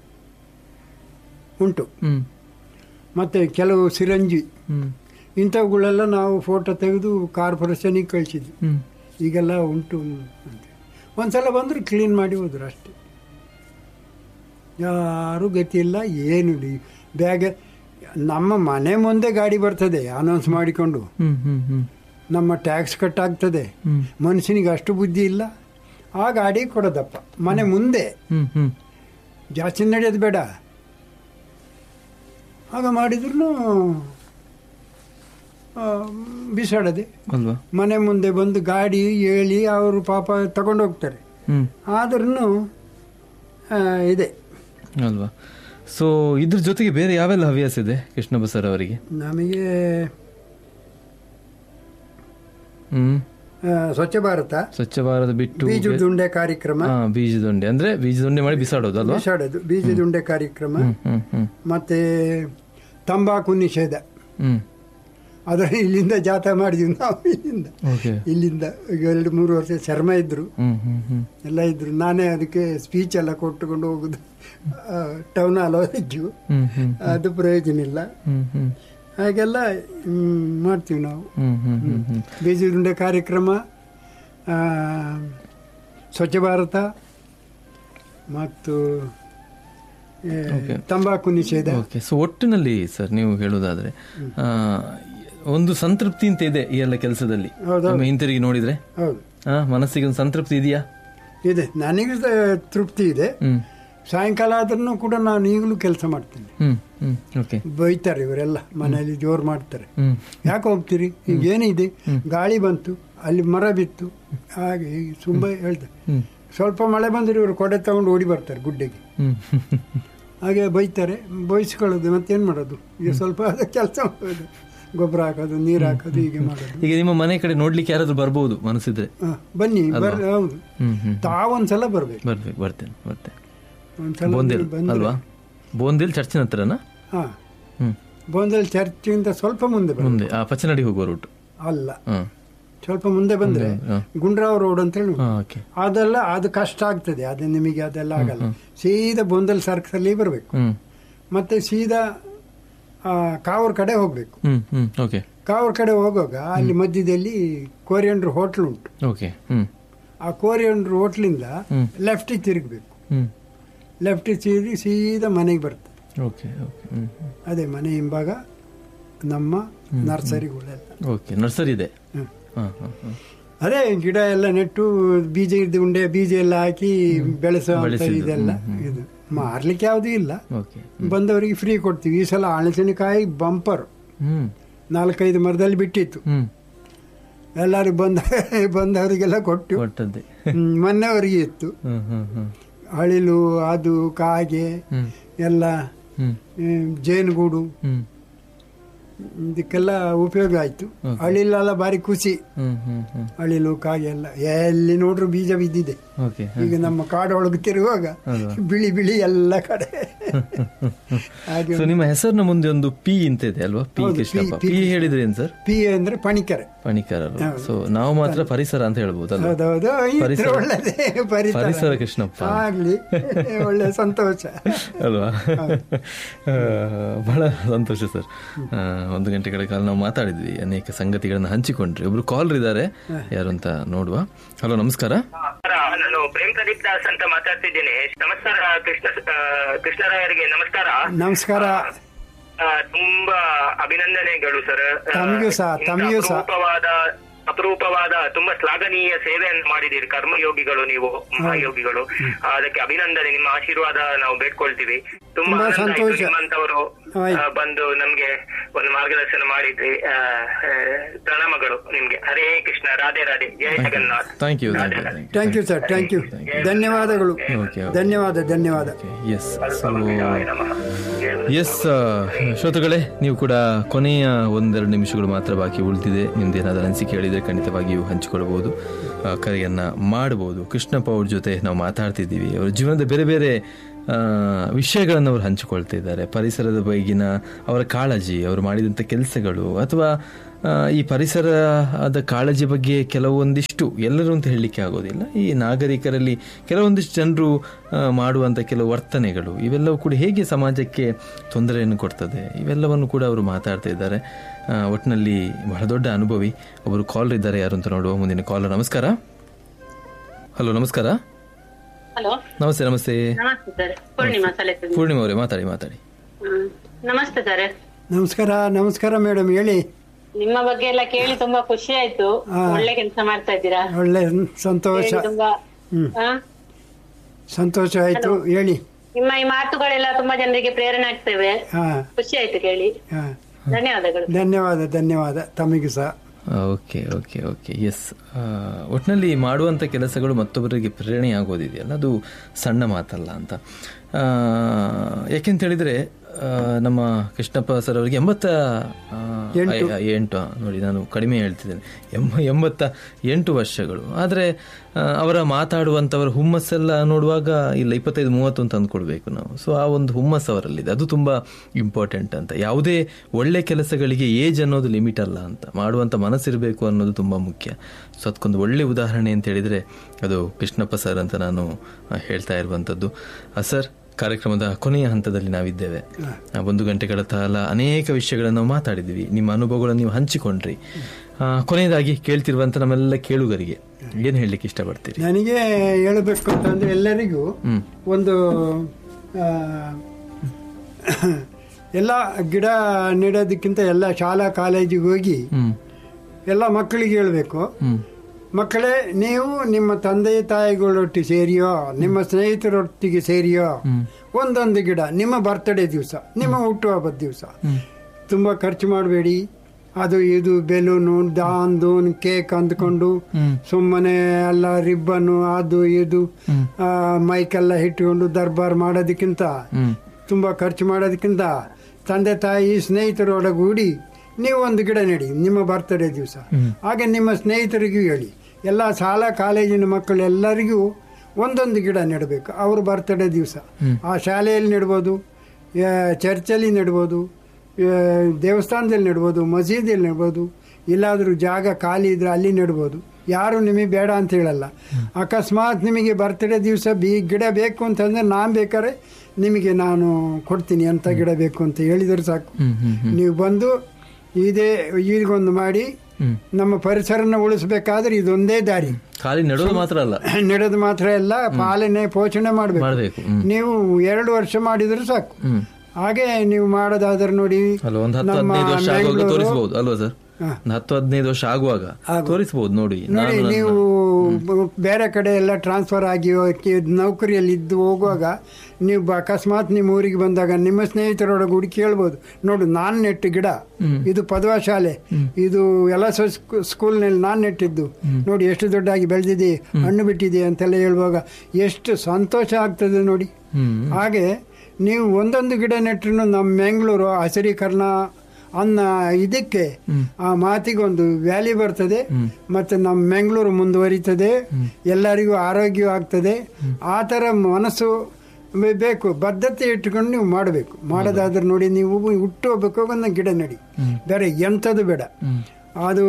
ಉಂಟು ಹ್ಮ್ ಮತ್ತೆ ಕೆಲವು ಸಿರಂಜಿ ಹ್ಮ್ ಇಂಥವುಗಳೆಲ್ಲ ನಾವು ಫೋಟೋ ತೆಗೆದು ಕಾರ್ಪೊರೇಷನಿಗೆ ಕಳಿಸಿದ್ವಿ ಹ್ಮ್ ಈಗೆಲ್ಲ ಉಂಟು ಅಂತ ಒಂದ್ಸಲ ಬಂದರು ಕ್ಲೀನ್ ಮಾಡಿ ಹೋದ್ರು ಅಷ್ಟೇ ಯಾರೂ ಗತಿ ಇಲ್ಲ ಏನು ಇಲ್ಲ. ಈ ಬ್ಯಾಗ್ ನಮ್ಮ ಮನೆ ಮುಂದೆ ಗಾಡಿ ಬರ್ತದೆ ಅನೌನ್ಸ್ ಮಾಡಿಕೊಂಡು ಹ್ಮ್ ಹ್ಮ್ ಹ್ಮ್ ನಮ್ಮ ಟ್ಯಾಕ್ಸ್ ಕಟ್ ಆಗ್ತದೆ ಹ್ಮ್ ಮನುಷ್ಯನಿಗೆ ಅಷ್ಟು ಬುದ್ಧಿ ಇಲ್ಲ ಆ ಗಾಡಿ ಕೊಡೋದಪ್ಪ ಮನೆ ಮುಂದೆ ಹ್ಮ್ ಹ್ಮ್ ಜಾಸ್ತಿ ನಡೆಯೋದು ಬೇಡ ಆಗ ಮಾಡಿದ್ರು ಬಿಸಾಡದೆ ಅಲ್ವಾ ಮನೆ ಮುಂದೆ ಬಂದು ಗಾಡಿ ಹೇಳಿ ಅವರು ಪಾಪ ತಗೊಂಡು ಹೋಗ್ತಾರೆ ಹ್ಮ್ ಆದ್ರೂ ಇದೆ ಅಲ್ವಾ ಸೊ ಇದ್ರ ಜೊತೆಗೆ ಬೇರೆ ಯಾವೆಲ್ಲ ಹವ್ಯಾಸ ಇದೆ ಕೃಷ್ಣ ಬಸರ್ ಅವರಿಗೆ ನಮಗೆ ಹ್ಮ್ ಆ, ಸ್ವಚ್ಛ ಭಾರತ ಸ್ವಚ್ಛ ಭಾರತ ಬಿಟ್ಟು ಬೀಜದುಂಡೆ ಕಾರ್ಯಕ್ರಮ ಹಾ ಬೀಜದುಂಡೆ ಅಂದ್ರೆ ಬೀಜದುಂಡೆ ಮಾಡಿ ಬಿಸಾಡೋದು ಅಲ್ವಾ ಬಿಸಾಡೋದು ಬೀಜದುಂಡೆ ಕಾರ್ಯಕ್ರಮ ಹ್ಮ್ ಹ್ಮ್ ಹ್ಮ್ ಮತ್ತೆ ತಂಬಾಕು ನಿಷೇಧ ಹ್ಮ್ ಅದರ ಇಲ್ಲಿಂದ ಜಾಥಾ ಮಾಡಿದ್ವಿ ನಾವು ಇಲ್ಲಿಂದ ಓಕೆ ಇಲ್ಲಿಂದ ಈಗ ಎರಡು ಮೂರು ವರ್ಷ ಶರ್ಮ ಇದ್ರು ಹ್ಮ್ ಹ್ಮ್ ಹ್ಮ್ ಎಲ್ಲ ಇದ್ರು ನಾನೇ ಅದಕ್ಕೆ ಸ್ಪೀಚ್ ಎಲ್ಲ ಕೊಟ್ಟುಕೊಂಡು ಹೋಗುದು ಟೌನ್ ಹಾಲ್ ಹೋಗಿದ್ದು ಹ್ಮ್ ಹ್ಮ್ ಅದು ಪ್ರಯೋಜನ ಇಲ್ಲ ಹ್ಮ್ ಹ್ಮ್ ಹಾಗೆಲ್ಲ ಹ್ಮ್, ಮಾಡ್ತೀವಿ ನಾವು ಹ್ಮ್ ಹ್ಮ್ ಹ್ಮ್ ಹ್ಮ್ ಬೀಜದುಂಡೆ ಕಾರ್ಯಕ್ರಮ ಆ, ಸ್ವಚ್ಛ ಭಾರತ ಮತ್ತು ಏ, Okay. ತಂಬಾಕು ನಿಷೇಧ ಓಕೆ ಸೊ ಒಟ್ಟಿನಲ್ಲಿ ಸರ್ ನೀವು ಹೇಳೋದಾದ್ರೆ ಆ, ಒಂದು ಸಂತೃಪ್ತಿ ಅಂತ ಇದೆ ಈ ಎಲ್ಲ ಕೆಲಸದಲ್ಲಿ ಹೌದು. ನಮ್ಮ ಹಿಂತಿರುಗಿ ನೋಡಿದ್ರೆ ಹೌದು ಆ, ಮನಸ್ಸಿಗೆ ಒಂದು ಸಂತೃಪ್ತಿ ಇದೆಯಾ ಇದೆ ನನಗೆ ಸ- ತೃಪ್ತಿ ಇದೆ ಹ್ಮ್ ಸಾಯಂಕಾಲ ಆದ್ರೂ ಕೂಡ ನಾನು ಈಗಲೂ ಕೆಲಸ ಮಾಡ್ತೀನಿ ಹ್ಮ್ ಹ್ಮ್ ಓಕೆ ಬೈತಾರೆ ಇವರೆಲ್ಲ ಮನೆಯಲ್ಲಿ ಜೋರು ಮಾಡ್ತಾರೆ ಹ್ಮ್ ಯಾಕೆ ಹೋಗ್ತೀರಿ ಈಗ ಏನಿದೆ ಗಾಳಿ ಬಂತು ಅಲ್ಲಿ ಮರ ಬಿತ್ತು ಹಾಗೆ ಹೀಗೆ ತುಂಬ ಹೇಳ್ತಾರೆ ಹ್ಮ್ ಸ್ವಲ್ಪ ಮಳೆ ಬಂದರೆ ಇವರು ಕೊಡೆ ತಗೊಂಡು ಓಡಿ ಬರ್ತಾರೆ ಗುಡ್ಡೆಗೆ ಹ್ಮ್ ಹಾಗೆ ಬೈತಾರೆ ಬೈಸ್ಕೊಳ್ಳೋದು ಮತ್ತೇನು ಮಾಡೋದು ಈಗ ಸ್ವಲ್ಪ ಅದ ಕೆಲಸ ಮಾಡೋದು ಗೊಬ್ಬರ ಹಾಕೋದು ನೀರು ಹಾಕೋದು ಹೀಗೆ ಮಾಡೋದು ಈಗ ನಿಮ್ಮ ಮನೆ ಕಡೆ ನೋಡ್ಲಿಕ್ಕೆ ಯಾರಾದ್ರೂ ಬರ್ಬೋದು ಮನಸ್ಸಿದ್ರೆ ಹ, ಬನ್ನಿ ಬರ್ ಹೌದು ಹ್ಮ್ ಹ್ಮ್ ತಾವೊಂದ್ಸಲ ಬರ್ಬೇಕು ಬರ್ಬೇಕು ಬರ್ತೇನೆ ಬರ್ತೇನೆ ಒಂದ್ಸಲ ಬೋಂದಿಲ್ ನೀವು ಬಂದ್ರೆ- ಅಲ್ವಾ ಬೋಂದಿಲ್ ಚರ್ಚಿನ ಹತ್ರನಾ ಹಾ ಹ್ಮ್ ಬೋಂದಲ್ ಚರ್ಚಿಂದ ಸ್ವಲ್ಪ ಮುಂದೆ ಬರ್ ಮುಂದೆ ಆ ಪಚ್ಚನಡಿ ಹೋಗುವ ರೂಟ್ ಅಲ್ಲ ಹ್ಮ್ ಸ್ವಲ್ಪ ಮುಂದೆ ಬಂದ್ರೆ ಹ್ಮ್. ಗುಂಡ್ರಾವ್ ರೋಡ್ ಅಂತ ಹೇಳಿ ಉಂಟು. ಹಾ ಓಕೆ ಅದೆಲ್ಲ ಅದು ಕಷ್ಟ ಆಗ್ತದೆ ಅದು ನಿಮಗೆ ಅದೆಲ್ಲ ಆಗಲ್ಲ ಸೀದಾ ಬೊಂದಲ್ ಸರ್ಕಲ್ಲಿ ಬರಬೇಕು ಹ್ಮ್ ಮತ್ತೆ ಸೀದಾ ಆ, ಕಾವೂರ್ ಕಡೆ ಹೋಗ್ಬೇಕು ಹ್ಮ್ ಹ್ಮ್ ಓಕೆ ಕಾವೂರ್ ಕಡೆ ಹೋಗುವಾಗ ಅಲ್ಲಿ ಮಧ್ಯದಲ್ಲಿ ಕೋರಿಯಂಡ್ರ್ ಹೋಟ್ಲ್ ಉಂಟು ಓಕೆ ಹ್ಮ್ ಆ ಕೋರಿಯಂಡ್ರ್ ಹೋಟ್ಲಿಂದ ಹ್ಮ್. ಲೆಫ್ಟಿಗೆ ತಿರುಗಬೇಕು ಹ್ಮ್ ಲೆಫ್ಟಿಗೆ ತಿರುಗಿ ಸೀದಾ ಮನೆಗೆ ಬರ್ತದೆ ಓಕೆ ಓಕೆ ಹ್ಮ್ ಹ್ಮ್. ಅದೇ ಮನೆ ಹಿಂಭಾಗ ನಮ್ಮ ನರ್ಸರಿಗಳೆಲ್ಲ ಓಕೆ ನರ್ಸರಿ ಇದೆ ಹ್ಮ್. ಹಾ ಹಾ ಹಾ ಅದೇ ಗಿಡ ಎಲ್ಲ ನೆಟ್ಟು ಬೀಜ ಇದ್ದು ಉಂಡೆ ಬೀಜ ಎಲ್ಲ ಹಾಕಿ ಬೆಳೆಸೋ ಬೆಳೆಸಿದ್ದು. ಇದೆಲ್ಲ ಇದು ಮಾರ್ಲಿಕ್ಕೆ ಯಾವುದೂ ಇಲ್ಲ ಓಕೆ ಬಂದವರಿಗೆ ಫ್ರೀ ಕೊಡ್ತೀವಿ ಈ ಸಲ ಹಣಸಿನಕಾಯಿ ಬಂಪರ್ ಹ್ಮ್ ನಾಲ್ಕೈದು ಮರದಲ್ಲಿ ಬಿಟ್ಟಿತ್ತು ಹ್ಮ್ ಎಲ್ಲರೂ ಬಂದ ಬಂದವರಿಗೆಲ್ಲ ಕೊಟ್ಟು ಕೊಟ್ಟದ್ದೆ ಹ್ಮ್, ಮೊನ್ನೆವರೆಗೆ ಇತ್ತು ಹ್ಮ್ ಹ್ಮ್ ಹ್ಮ್ ಅಳಿಲು ಅದು ಕಾಗೆ ಹ್ಮ್ ಎಲ್ಲ ಹ್ಮ್ ಹ್ಮ್, ಜೇನುಗೂಡು ಹ್ಮ್ ಇದಕ್ಕೆಲ್ಲ ಉಪಯೋಗ ಆಯ್ತು ಅಳಿಲೆಲ್ಲ ಭಾರಿ ಖುಷಿ ಹ್ಮ್ ಹ್ಮ್ ಹ್ಮ್ ಅಳಿಲು ಕಾಗೆ ಎಲ್ಲ ಎಲ್ಲಿ ನೋಡ್ರು ಬೀಜ ಬಿದ್ದಿದೆ ಓಕೆ ಈಗ ನಮ್ಮ ಕಾಡೊಳಗೆ ತಿರುಗುವಾಗ ಅಲ್ವಾ? ಬಿಳಿ ಬಿಳಿ ಎಲ್ಲ ಕಡೆ ಹಾಗೆ ಸೊ ನಿಮ್ಮ ಹೆಸರಿನ ಮುಂದೆ ಒಂದು ಪಿ ಅಂತ ಇದೆ ಅಲ್ವಾ ಪಿ ಹೌದು, ಕೃಷ್ಣಪ್ಪ ಪಿ, ಪಿ ಹೇಳಿದ್ರೆ ಏನ್ ಸರ್ ಪಿ ಅಂದ್ರೆ ಪಣಿಕರೆ ಪಣಿಕರರು ಸೊ ನಾವು ಮಾತ್ರ ಪರಿಸರ ಅಂತ ಹೇಳ್ಬೋದಲ್ಲ ಹೌದೌದು ಇದ್ರೆ ಪರಿಸರ. ಒಳ್ಳೆದೇ ಪರಿಸರ ಪರಿಸರ ಕೃಷ್ಣಪ್ಪ ಆಗ್ಲಿ ಒಳ್ಳೆ ಸಂತೋಷ ಅಲ್ವಾ ಆ, ಬಹಳ ಸಂತೋಷ ಸರ್ ಆ, ಒಂದು ಗಂಟೆಗಳ ಕಾಲ ನಾವು ಮಾತಾಡಿದ್ವಿ ಅನೇಕ ಸಂಗತಿಗಳನ್ನ ಹಂಚಿಕೊಂಡ್ರಿ ಒಬ್ರು ಕಾಲರ್ ಇದ್ದಾರೆ ಯಾರು ಅಂತ ನೋಡುವ ಹಲೋ ನಮಸ್ಕಾರ ನಮಸ್ಕಾರ ನಾನು ಪ್ರೇಮ್ ಪ್ರದೀಪ್ ದಾಸ್ ಅಂತ ಮಾತಾಡ್ತಿದ್ದೀನಿ ನಮಸ್ಕಾರ ಕೃಷ್ಣ ಆ, ಕೃಷ್ಣರಾಯರಿಗೆ ನಮಸ್ಕಾರ ನಮಸ್ಕಾರ ಆ, ತುಂಬಾ ಅಭಿನಂದನೆಗಳು ಸರ್ ಆ, ತಮಗೂ ಸಹ, ಇಂಥ ತಮಗೂ ಸಹ. ಅಪರೂಪವಾದ ಅಪರೂಪವಾದ ತುಂಬಾ ಶ್ಲಾಘನೀಯ ಸೇವೆಯನ್ನು ಮಾಡಿದ್ದೀರಿ ಕರ್ಮಯೋಗಿಗಳು ನೀವು ಮಹಾಯೋಗಿಗಳು ಆ, ಅದಕ್ಕೆ ಅಭಿನಂದನೆ ನಿಮ್ಮ ಆಶೀರ್ವಾದ ನಾವು ಬೇಡ್ಕೊಳ್ತೀವಿ ತುಂಬಾ ತುಂಬಾ ಆನಂದ ಆಯ್ತು ಸಂತೋಷ. ನಿಮ್ಮಂತವರು ಆಯ್ತು. ಆ, ಬಂದು ನಮ್ಗೆ ಒಂದು ಮಾರ್ಗದರ್ಶನ ಮಾಡಿದ್ರಿ ಆ, ಆ, ಪ್ರಣಾಮಗಳು ನಿಮ್ಗೆ ಹರೇ ಕೃಷ್ಣ ರಾಧೆ ರಾಧೆ ಜಯ Jagannath thank you Radhe Radhe thank you sir thank you ಧನ್ಯವಾದಗಳು ಓಕೆ ಧನ್ಯವಾದ ಧನ್ಯವಾದ ಎಸ್ ಸೊ ಅಲ್ಪಮೃಗಾಯ ನಮಃ ಎಸ್ ಶ್ರೋತೃಗಳೇ ನೀವು ಕೂಡ ಕೊನೆಯ ಒಂದೆರಡು ನಿಮಿಷಗಳು ಮಾತ್ರ ಬಾಕಿ ಉಳಿದಿದೆ ನಿಮ್ದೇನಾದ್ರೂ ಅನಿಸಿಕೆ ಹೇಳಿದ್ರೆ ಖಂಡಿತವಾಗಿಯೂ ಹಂಚಿಕೊಳ್ಬಹುದು ಆ, ಕರೆಯನ್ನ ಮಾಡಬಹುದು ಕೃಷ್ಣಪ್ಪ ಅವ್ರ ಜೊತೆ ನಾವು ಮಾತಾಡ್ತಿದ್ದೀವಿ ಅವರ ಜೀವನದ ಬೇರೆ ಬೇರೆ ಆ, ವಿಷಯಗಳನ್ನು ಅವರು ಹಂಚಿಕೊಳ್ತಾ ಇದ್ದಾರೆ ಪರಿಸರದ ಬಗೆಗಿನ ಅವರ ಕಾಳಜಿ ಅವರು ಮಾಡಿದಂಥ ಕೆಲಸಗಳು ಅಥವಾ ಆ, ಈ ಪರಿಸರದ ಕಾಳಜಿ ಬಗ್ಗೆ ಕೆಲವೊಂದಿಷ್ಟು ಎಲ್ಲರೂ ಅಂತ ಹೇಳಲಿಕ್ಕೆ ಆಗೋದಿಲ್ಲ ಈ ನಾಗರಿಕರಲ್ಲಿ ಕೆಲವೊಂದಿಷ್ಟು ಜನರು ಆ, ಮಾಡುವಂಥ ಕೆಲವು ವರ್ತನೆಗಳು ಇವೆಲ್ಲವೂ ಕೂಡ ಹೇಗೆ ಸಮಾಜಕ್ಕೆ ತೊಂದರೆಯನ್ನು ಕೊಡ್ತದೆ ಇವೆಲ್ಲವನ್ನು ಕೂಡ ಅವರು ಮಾತಾಡ್ತಾ ಇದ್ದಾರೆ ಆ, ಒಟ್ಟಿನಲ್ಲಿ ಬಹಳ ದೊಡ್ಡ ಅನುಭವಿ ಒಬ್ಬರು ಕಾಲರ್ ಇದ್ದಾರೆ ಯಾರು ಅಂತ ನೋಡುವ ಮುಂದಿನ ಕಾಲರ್ ನಮಸ್ಕಾರ ಹಲೋ ನಮಸ್ಕಾರ ಹಲೋ ನಮಸ್ತೆ ನಮಸ್ತೆ ನಮಸ್ತೆ ಸರ್ ಪೂರ್ಣಿಮಾ ಸಲೆತ ಪೂರ್ಣಿಮಾ ಅವರೇ ಮಾತಾಡಿ ಮಾತಾಡಿ ನಮಸ್ತೆ ಸರ್ ನಮಸ್ಕಾರ ನಮಸ್ಕಾರ ಮೇಡಮ್ ಹೇಳಿ ನಿಮ್ಮ ಬಗ್ಗೆ ಎಲ್ಲ ಕೇಳಿ ತುಂಬಾ ಖುಷಿ ಆಯ್ತು ಹಾ. ಒಳ್ಳೆ ಕೆಲಸ ಮಾಡ್ತಾ ಇದ್ದೀರಾ ಒಳ್ಳೆ ಸಂತೋಷ ಕೇಳಿ ತುಂಬಾ ಹ್ಮ್. ಹಾ? ಸಂತೋಷ ಆಯ್ತು ಹೇಳಿ ನಿಮ್ಮ ಈ ಮಾತುಗಳೆಲ್ಲ ತುಂಬಾ ಜನರಿಗೆ ಪ್ರೇರಣೆ ಆಗ್ತವೆ ಹಾ ಖುಷಿ ಆಯ್ತು ಕೇಳಿ ಹಾ ಧನ್ಯವಾದಗಳು ಧನ್ಯವಾದ ಧನ್ಯವಾದ ತಮಗೂ ಸಹ ಓಕೆ ಓಕೆ ಓಕೆ ಎಸ್ ಒಟ್ಟಿನಲ್ಲಿ ಮಾಡುವಂಥ ಕೆಲಸಗಳು ಮತ್ತೊಬ್ಬರಿಗೆ ಪ್ರೇರಣೆ ಆಗೋದಿದೆಯಲ್ಲ ಅದು ಸಣ್ಣ ಮಾತಲ್ಲ ಅಂತ ಆ, ಯಾಕೆಂತ ಹೇಳಿದ್ರೆ ಆ, ನಮ್ಮ ಕೃಷ್ಣಪ್ಪ ಸರ್ ಅವರಿಗೆ ಎಂಬತ್ತ ಆ, ಐ- ಐ- ಎಂಟು ಆ, ನೋಡಿ ನಾನು ಕಡಿಮೆ ಹೇಳ್ತಿದ್ದೇನೆ ಎಂಬ ಎಂಬತ್ತ ಎಂಟು ವರ್ಷಗಳು ಆದರೆ ಅವರ ಮಾತಾಡುವಂಥವರ ಹುಮ್ಮಸ್ಸೆಲ್ಲ ನೋಡುವಾಗ ಇಲ್ಲ ಇಪ್ಪತ್ತೈದು ಮೂವತ್ತು ಅಂತ ಅಂದ್ಕೊಳ್ಬೇಕು ನಾವು ಸೊ ಆ ಒಂದು ಹುಮ್ಮಸ್ ಅವರಲ್ಲಿದೆ ಅದು ತುಂಬ ಇಂಪಾರ್ಟೆಂಟ್ ಅಂತ ಯಾವುದೇ ಒಳ್ಳೆ ಕೆಲಸಗಳಿಗೆ ಏಜ್ ಅನ್ನೋದು ಲಿಮಿಟ್ ಅಲ್ಲ ಅಂತ ಮಾಡುವಂಥ ಮನಸ್ಸಿರಬೇಕು ಅನ್ನೋದು ತುಂಬ ಮುಖ್ಯ ಸೊ ಅದಕ್ಕೊಂದು ಒಳ್ಳೆ ಉದಾಹರಣೆ ಅಂತ ಹೇಳಿದರೆ ಅದು ಕೃಷ್ಣಪ್ಪ ಸರ್ ಅಂತ ನಾನು ಆ, ಹೇಳ್ತಾ ಇರುವಂಥದ್ದು ಆ, ಸರ್ ಕಾರ್ಯಕ್ರಮದ ಕೊನೆಯ ಹಂತದಲ್ಲಿ ನಾವಿದ್ದೇವೆ ಆ, ಒಂದು ಗಂಟೆಗಳ ಕಾಲ ಅನೇಕ ವಿಷಯಗಳನ್ನು ನಾವು ಮಾತಾಡಿದ್ವಿ ನಿಮ್ಮ ಅನುಭವಗಳನ್ನು ನೀವು ಹಂಚಿಕೊಂಡ್ರಿ ಆ, ಕೊನೆಯದಾಗಿ ಕೇಳ್ತಿರುವಂಥ ನಮ್ಮೆಲ್ಲ ಕೇಳುಗರಿಗೆ ಏನು ಹೇಳಲಿಕ್ಕೆ ಇಷ್ಟಪಡ್ತೀರಿ ನನಗೆ ಹೇಳಬೇಕು ಅಂತಂದ್ರೆ ಎಲ್ಲರಿಗೂ ಹ್ಮ್. ಒಂದು ಆ, ಎಲ್ಲ ಗಿಡ ನೆಡೋದಕ್ಕಿಂತ ಎಲ್ಲ ಶಾಲಾ ಕಾಲೇಜಿಗೆ ಹೋಗಿ ಹ್ಮ್ ಎಲ್ಲ ಮಕ್ಕಳಿಗೆ ಹೇಳಬೇಕು ಹ್ಮ್ ಮಕ್ಕಳೇ ನೀವು ನಿಮ್ಮ ತಂದೆ ತಾಯಿಗಳೊಟ್ಟಿಗೆ ಸೇರಿಯೋ ನಿಮ್ಮ ಸ್ನೇಹಿತರೊಟ್ಟಿಗೆ ಸೇರಿಯೋ ಒಂದೊಂದು ಗಿಡ ನಿಮ್ಮ ಬರ್ತ್ಡೇ ದಿವಸ ನಿಮ್ಮ ಹುಟ್ಟುಹಬ್ಬದ ದಿವಸ ತುಂಬ ಖರ್ಚು ಮಾಡಬೇಡಿ ಅದು ಇದು ಬೆಲೂನು ದಾನ್ ದೂನ್ ಕೇಕ್ ಅಂದ್ಕೊಂಡು ಸುಮ್ಮನೆ ಎಲ್ಲ ribbon ಅದು ಇದು ಆ, ಮೈಕೆಲ್ಲ ಇಟ್ಕೊಂಡು ದರ್ಬಾರ್ ಮಾಡೋದಕ್ಕಿಂತ ತುಂಬ ಖರ್ಚು ಮಾಡೋದಕ್ಕಿಂತ ತಂದೆ ತಾಯಿ ಸ್ನೇಹಿತರೊಳಗೂಡಿ ನೀವು ಒಂದು ಗಿಡ ನೆಡಿ ನಿಮ್ಮ ಬರ್ತ್ಡೇ ದಿವಸ ಹಾಗೆ ನಿಮ್ಮ ಸ್ನೇಹಿತರಿಗೂ ಹೇಳಿ ಎಲ್ಲ ಶಾಲಾ ಕಾಲೇಜಿನ ಮಕ್ಕಳು ಎಲ್ಲರಿಗೂ ಒಂದೊಂದು ಗಿಡ ನೆಡಬೇಕು ಅವ್ರ ಬರ್ತ್ಡೇ ದಿವಸ ಆ ಶಾಲೆಯಲ್ಲಿ ನೆಡ್ಬೋದು ಆ, ಚರ್ಚಲ್ಲಿ ನೆಡ್ಬೋದು ಆ, ದೇವಸ್ಥಾನದಲ್ಲಿ ನೆಡ್ಬೋದು ಮಸೀದಿಯಲ್ಲಿ ನೆಡ್ಬೋದು ಇಲ್ಲಾದರೂ ಜಾಗ ಖಾಲಿ ಇದ್ರೆ ಅಲ್ಲಿ ನೆಡ್ಬೋದು ಯಾರು ನಿಮಗೆ ಬೇಡ ಅಂತ ಹೇಳಲ್ಲ ಅಕಸ್ಮಾತ್ ನಿಮಗೆ ಬರ್ತ್ಡೇ ದಿವಸ ಬಿ ಗಿಡ ಬೇಕು ಅಂತಂದ್ರೆ ನಾನು ಬೇಕಾದ್ರೆ ನಿಮಗೆ ನಾನು ಕೊಡ್ತೀನಿ ಅಂತ ಗಿಡ ಬೇಕು ಅಂತ ಹೇಳಿದ್ರೆ ಸಾಕು ನೀವು ಬಂದು ಇದೇ ಈಗೊಂದು ಮಾಡಿ ನಮ್ಮ ಪರಿಸರನ ಉಳಿಸ್ಬೇಕಾದ್ರೆ ಇದೊಂದೇ ದಾರಿ ಖಾಲಿ ನೆಡೋದು ಮಾತ್ರ ಅಲ್ಲ ನೆಡೋದು ಮಾತ್ರ ಎಲ್ಲ ಪಾಲನೆ ಪೋಷಣೆ ಮಾಡಬೇಕು ಮಾಡ್ಬೇಕು ಹ್ಮ್ ನೀವು ಎರಡು ವರ್ಷ ಮಾಡಿದ್ರೆ ಸಾಕು ಹ್ಮ್ ಹಾಗೆ ನೀವು ಮಾಡೋದಾದ್ರೆ ನೋಡಿ ಅಲ್ಲ ಒಂದು ಹತ್ತು ನಮ್ಮ ಹದಿನೈದು ವರ್ಷ ಆಗುವಾಗ ಬೆಂಗಳೂರು- ತೋರಿಸಬಹುದು ಅಲ್ವಾ ಸರ್ ಹಾ. ಒಂದು ಹತ್ತು ಹದಿನೈದು ವರ್ಷ ಆಗುವಾಗ ತೋರಿಸಬಹುದು ನೋಡಿ ನೋಡಿ ನಾನು ನನ್ನ- ನೀವು ಬೇರೆ ಕಡೆ ಎಲ್ಲ ಟ್ರಾನ್ಸ್ಫರ್ ಆಗಿ ಹೋಗಿ ನೌಕರಿಯಲ್ಲಿ ಇದ್ದು ಹೋಗುವಾಗ ನೀವು ಬ- ಅಕಸ್ಮಾತ್ ನಿಮ್ಮ ಊರಿಗೆ ಬಂದಾಗ ನಿಮ್ಮ ಸ್ನೇಹಿತರೊಳಗೆ ಹುಡುಕಿ ಕೇಳ್ಬೋದು ನೋಡು ನಾನು ನೆಟ್ಟು ಗಿಡ ಇದು ಪದವ ಶಾಲೆ ಇದು ಎಲ್ಲ ಸ್ಕೂಲ್ನಲ್ಲಿ ನಾನು ನೆಟ್ಟಿದ್ದು ನೋಡಿ ಎಷ್ಟು ದೊಡ್ಡಾಗಿ ಬೆಳೆದಿದೆ ಹಣ್ಣು ಬಿಟ್ಟಿದೆ ಅಂತೆಲ್ಲ ಹೇಳುವಾಗ ಎಷ್ಟು ಸಂತೋಷ ಆಗ್ತದೆ ನೋಡಿ ಹ್ಮ್ ಹಾಗೆ ನೀವು ಒಂದೊಂದು ಗಿಡ ನೆಟ್ಟರು ನಮ್ಮ ಬೆಂಗಳೂರು ಹಸಿರೀಕರಣ ಅನ್ನ ಇದಕ್ಕೆ ಆ ಮಾತಿಗೊಂದು ವ್ಯಾಲಿ ಬರ್ತದೆ ಮತ್ತು ನಮ್ಮ ಬೆಂಗಳೂರು ಮುಂದುವರಿತದೆ ಎಲ್ಲರಿಗೂ ಆರೋಗ್ಯ ಆಗ್ತದೆ ಆ ಥರ ಮನಸ್ಸು ಬೆ- ಬೇಕು ಬದ್ಧತೆ ಇಟ್ಕೊಂಡು ನೀವು ಮಾಡಬೇಕು ಮಾಡೋದಾದ್ರೆ ನೋಡಿ ನೀವು ಹುಟ್ಟು ಹೋಗ್ಬೇಕು ಒಂದು ಗಿಡ ನಡಿ ಬೇರೆ ಎಂಥದ್ದು ಬೇಡ ಅದು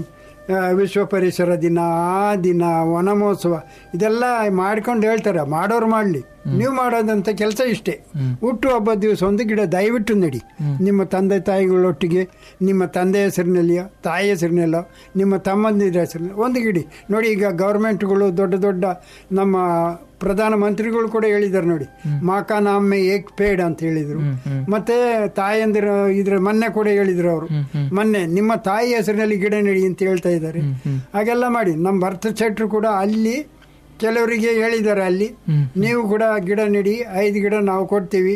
ಆ, ವಿಶ್ವ ಪರಿಸರ ದಿನ ಆ ದಿನ ವನ ಮಹೋತ್ಸವ ಇದೆಲ್ಲ ಮಾಡ್ಕೊಂಡು ಹೇಳ್ತಾರೆ ಮಾಡೋರು ಮಾಡಲಿ ನೀವು ಮಾಡೋದಂತ ಕೆಲಸ ಇಷ್ಟೇ ಹುಟ್ಟು ಹಬ್ಬದ ದಿವಸ ಒಂದು ಗಿಡ ದಯವಿಟ್ಟು ನಡಿ ನಿಮ್ಮ ತಂದೆ ತಾಯಿಗಳೊಟ್ಟಿಗೆ ನಿಮ್ಮ ತಂದೆ ಹೆಸರಿನಲ್ಲಿಯೋ ತಾಯಿ ಹೆಸರಿನಲ್ಲೋ ನಿಮ್ಮ ತಮ್ಮಂದಿರ ಹೆಸರಿನಲ್ಲಿ ಒಂದು ಗಿಡಿ ನೋಡಿ ಈಗ ಗೌರ್ಮೆಂಟ್ಗಳು ದೊಡ್ಡ ದೊಡ್ಡ ನಮ್ಮ ಪ್ರಧಾನ ಮಂತ್ರಿಗಳು ಕೂಡ ಹೇಳಿದ್ದಾರೆ ನೋಡಿ ಮಾಕಾನ ಅಮ್ಮೆ ಏಕ್ ಪೇಡ್ ಅಂತ ಹೇಳಿದ್ರು ಮತ್ತೆ ತಾಯಂದಿರ ಇದ್ರ ಮೊನ್ನೆ ಕೂಡ ಹೇಳಿದ್ರು ಅವರು ಮೊನ್ನೆ ನಿಮ್ಮ ತಾಯಿ ಹೆಸರಿನಲ್ಲಿ ಗಿಡ ನೆಡಿ ಅಂತ ಹೇಳ್ತಾ ಇದ್ದಾರೆ ಹಾಗೆಲ್ಲ ಮಾಡಿ ನಮ್ಮ ಭರತ ಶೆಟ್ರು ಕೂಡ ಅಲ್ಲಿ ಕೆಲವರಿಗೆ ಹೇಳಿದ್ದಾರೆ ಅಲ್ಲಿ ನೀವು ಕೂಡ ಗಿಡ ನೆಡಿ ಐದು ಗಿಡ ನಾವು ಕೊಡ್ತೀವಿ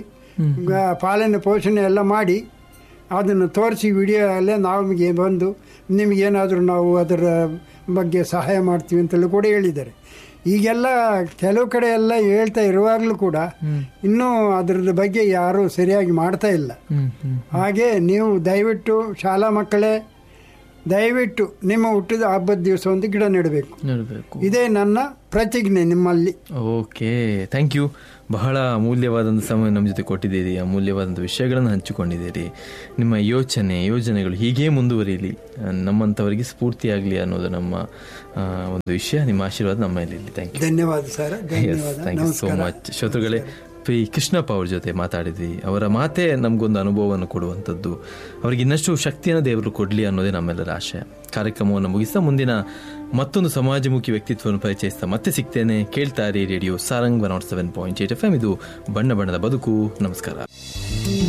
ಗ- ಪಾಲನೆ ಪೋಷಣೆ ಎಲ್ಲ ಮಾಡಿ ಅದನ್ನು ತೋರಿಸಿ ವಿಡಿಯೋ ಅಲ್ಲೇ ನಮಗೆ ಬಂದು ನಿಮಗೇನಾದರೂ ನಾವು ಅದರ ಬಗ್ಗೆ ಸಹಾಯ ಮಾಡ್ತೀವಿ ಅಂತೆಲ್ಲ ಕೂಡ ಹೇಳಿದ್ದಾರೆ ಈಗೆಲ್ಲ ಕೆಲವು ಕಡೆ ಎಲ್ಲ ಹೇಳ್ತಾ ಇರುವಾಗಲೂ ಕೂಡ ಇನ್ನೂ ಅದರದ ಬಗ್ಗೆ ಯಾರೂ ಸರಿಯಾಗಿ ಮಾಡ್ತಾ ಇಲ್ಲ ಹ್ಮ್ ಹ್ಮ್ ಹಾಗೆ ನೀವು ದಯವಿಟ್ಟು ಶಾಲಾ ಮಕ್ಕಳೇ ದಯವಿಟ್ಟು ನಿಮ್ಮ ಹುಟ್ಟಿದ ಹಬ್ಬದ ದಿವಸ ಒಂದು ಗಿಡ ನೆಡಬೇಕು ನೋಡಬೇಕು ಇದೇ ನನ್ನ ಪ್ರತಿಜ್ಞೆ ನಿಮ್ಮಲ್ಲಿ ಓಕೆ ಥ್ಯಾಂಕ್ ಯು ಬಹಳ ಅಮೂಲ್ಯವಾದಂಥ ಸಮಯ ನಮ್ಮ ಜೊತೆ ಕೊಟ್ಟಿದ್ದೀರಿ ಅಮೂಲ್ಯವಾದಂಥ ವಿಷಯಗಳನ್ನು ಹಂಚಿಕೊಂಡಿದ್ದೀರಿ ನಿಮ್ಮ ಯೋಚನೆ ಯೋಜನೆಗಳು ಹೀಗೇ ಮುಂದುವರಿಯಲಿ ಆ, ನಮ್ಮಂಥವರಿಗೆ ಸ್ಫೂರ್ತಿಯಾಗಲಿ ಅನ್ನೋದು ನಮ್ಮ ಆ, ಒಂದು ವಿಷಯ ನಿಮ್ಮ ಆಶೀರ್ವಾದ ನಮ್ಮ ಮೇಲೆ ಇರಲಿ ಥ್ಯಾಂಕ್ ಯು ಧನ್ಯವಾದ ಸರ್ ಧನ್ಯವಾದ ಥ್ಯಾಂಕ್ ಯು ಸೋ ನಮಸ್ಕಾರ ಮಚ್ ಶ್ರೋತೃಗಳೇ ಪಿ ಕೃಷ್ಣಪ್ಪ ಅವ್ರ ಜೊತೆ ಮಾತಾಡಿದ್ವಿ ಅವರ ಮಾತೇ ನಮಗೊಂದು ಅನುಭವವನ್ನು ಕೊಡುವಂಥದ್ದು ಅವರಿಗೆ ಇನ್ನಷ್ಟು ಶಕ್ತಿಯನ್ನು ದೇವರು ಕೊಡಲಿ ಅನ್ನೋದೇ ನಮ್ಮೆಲ್ಲರ ಆಶಯ ಕಾರ್ಯಕ್ರಮವನ್ನು ಮುಗಿಸ್ತಾ ಮುಂದಿನ ಮತ್ತೊಂದು ಸಮಾಜಮುಖಿ ವ್ಯಕ್ತಿತ್ವವನ್ನು ಪರಿಚಯಿಸ್ತಾ ಮತ್ತೆ ಸಿಗ್ತೇನೆ ಕೇಳ್ತಾರೆ radio Sarang one naught seven point eight F M ಇದು ಬಣ್ಣ ಬಣ್ಣದ ಬದುಕು ನಮಸ್ಕಾರ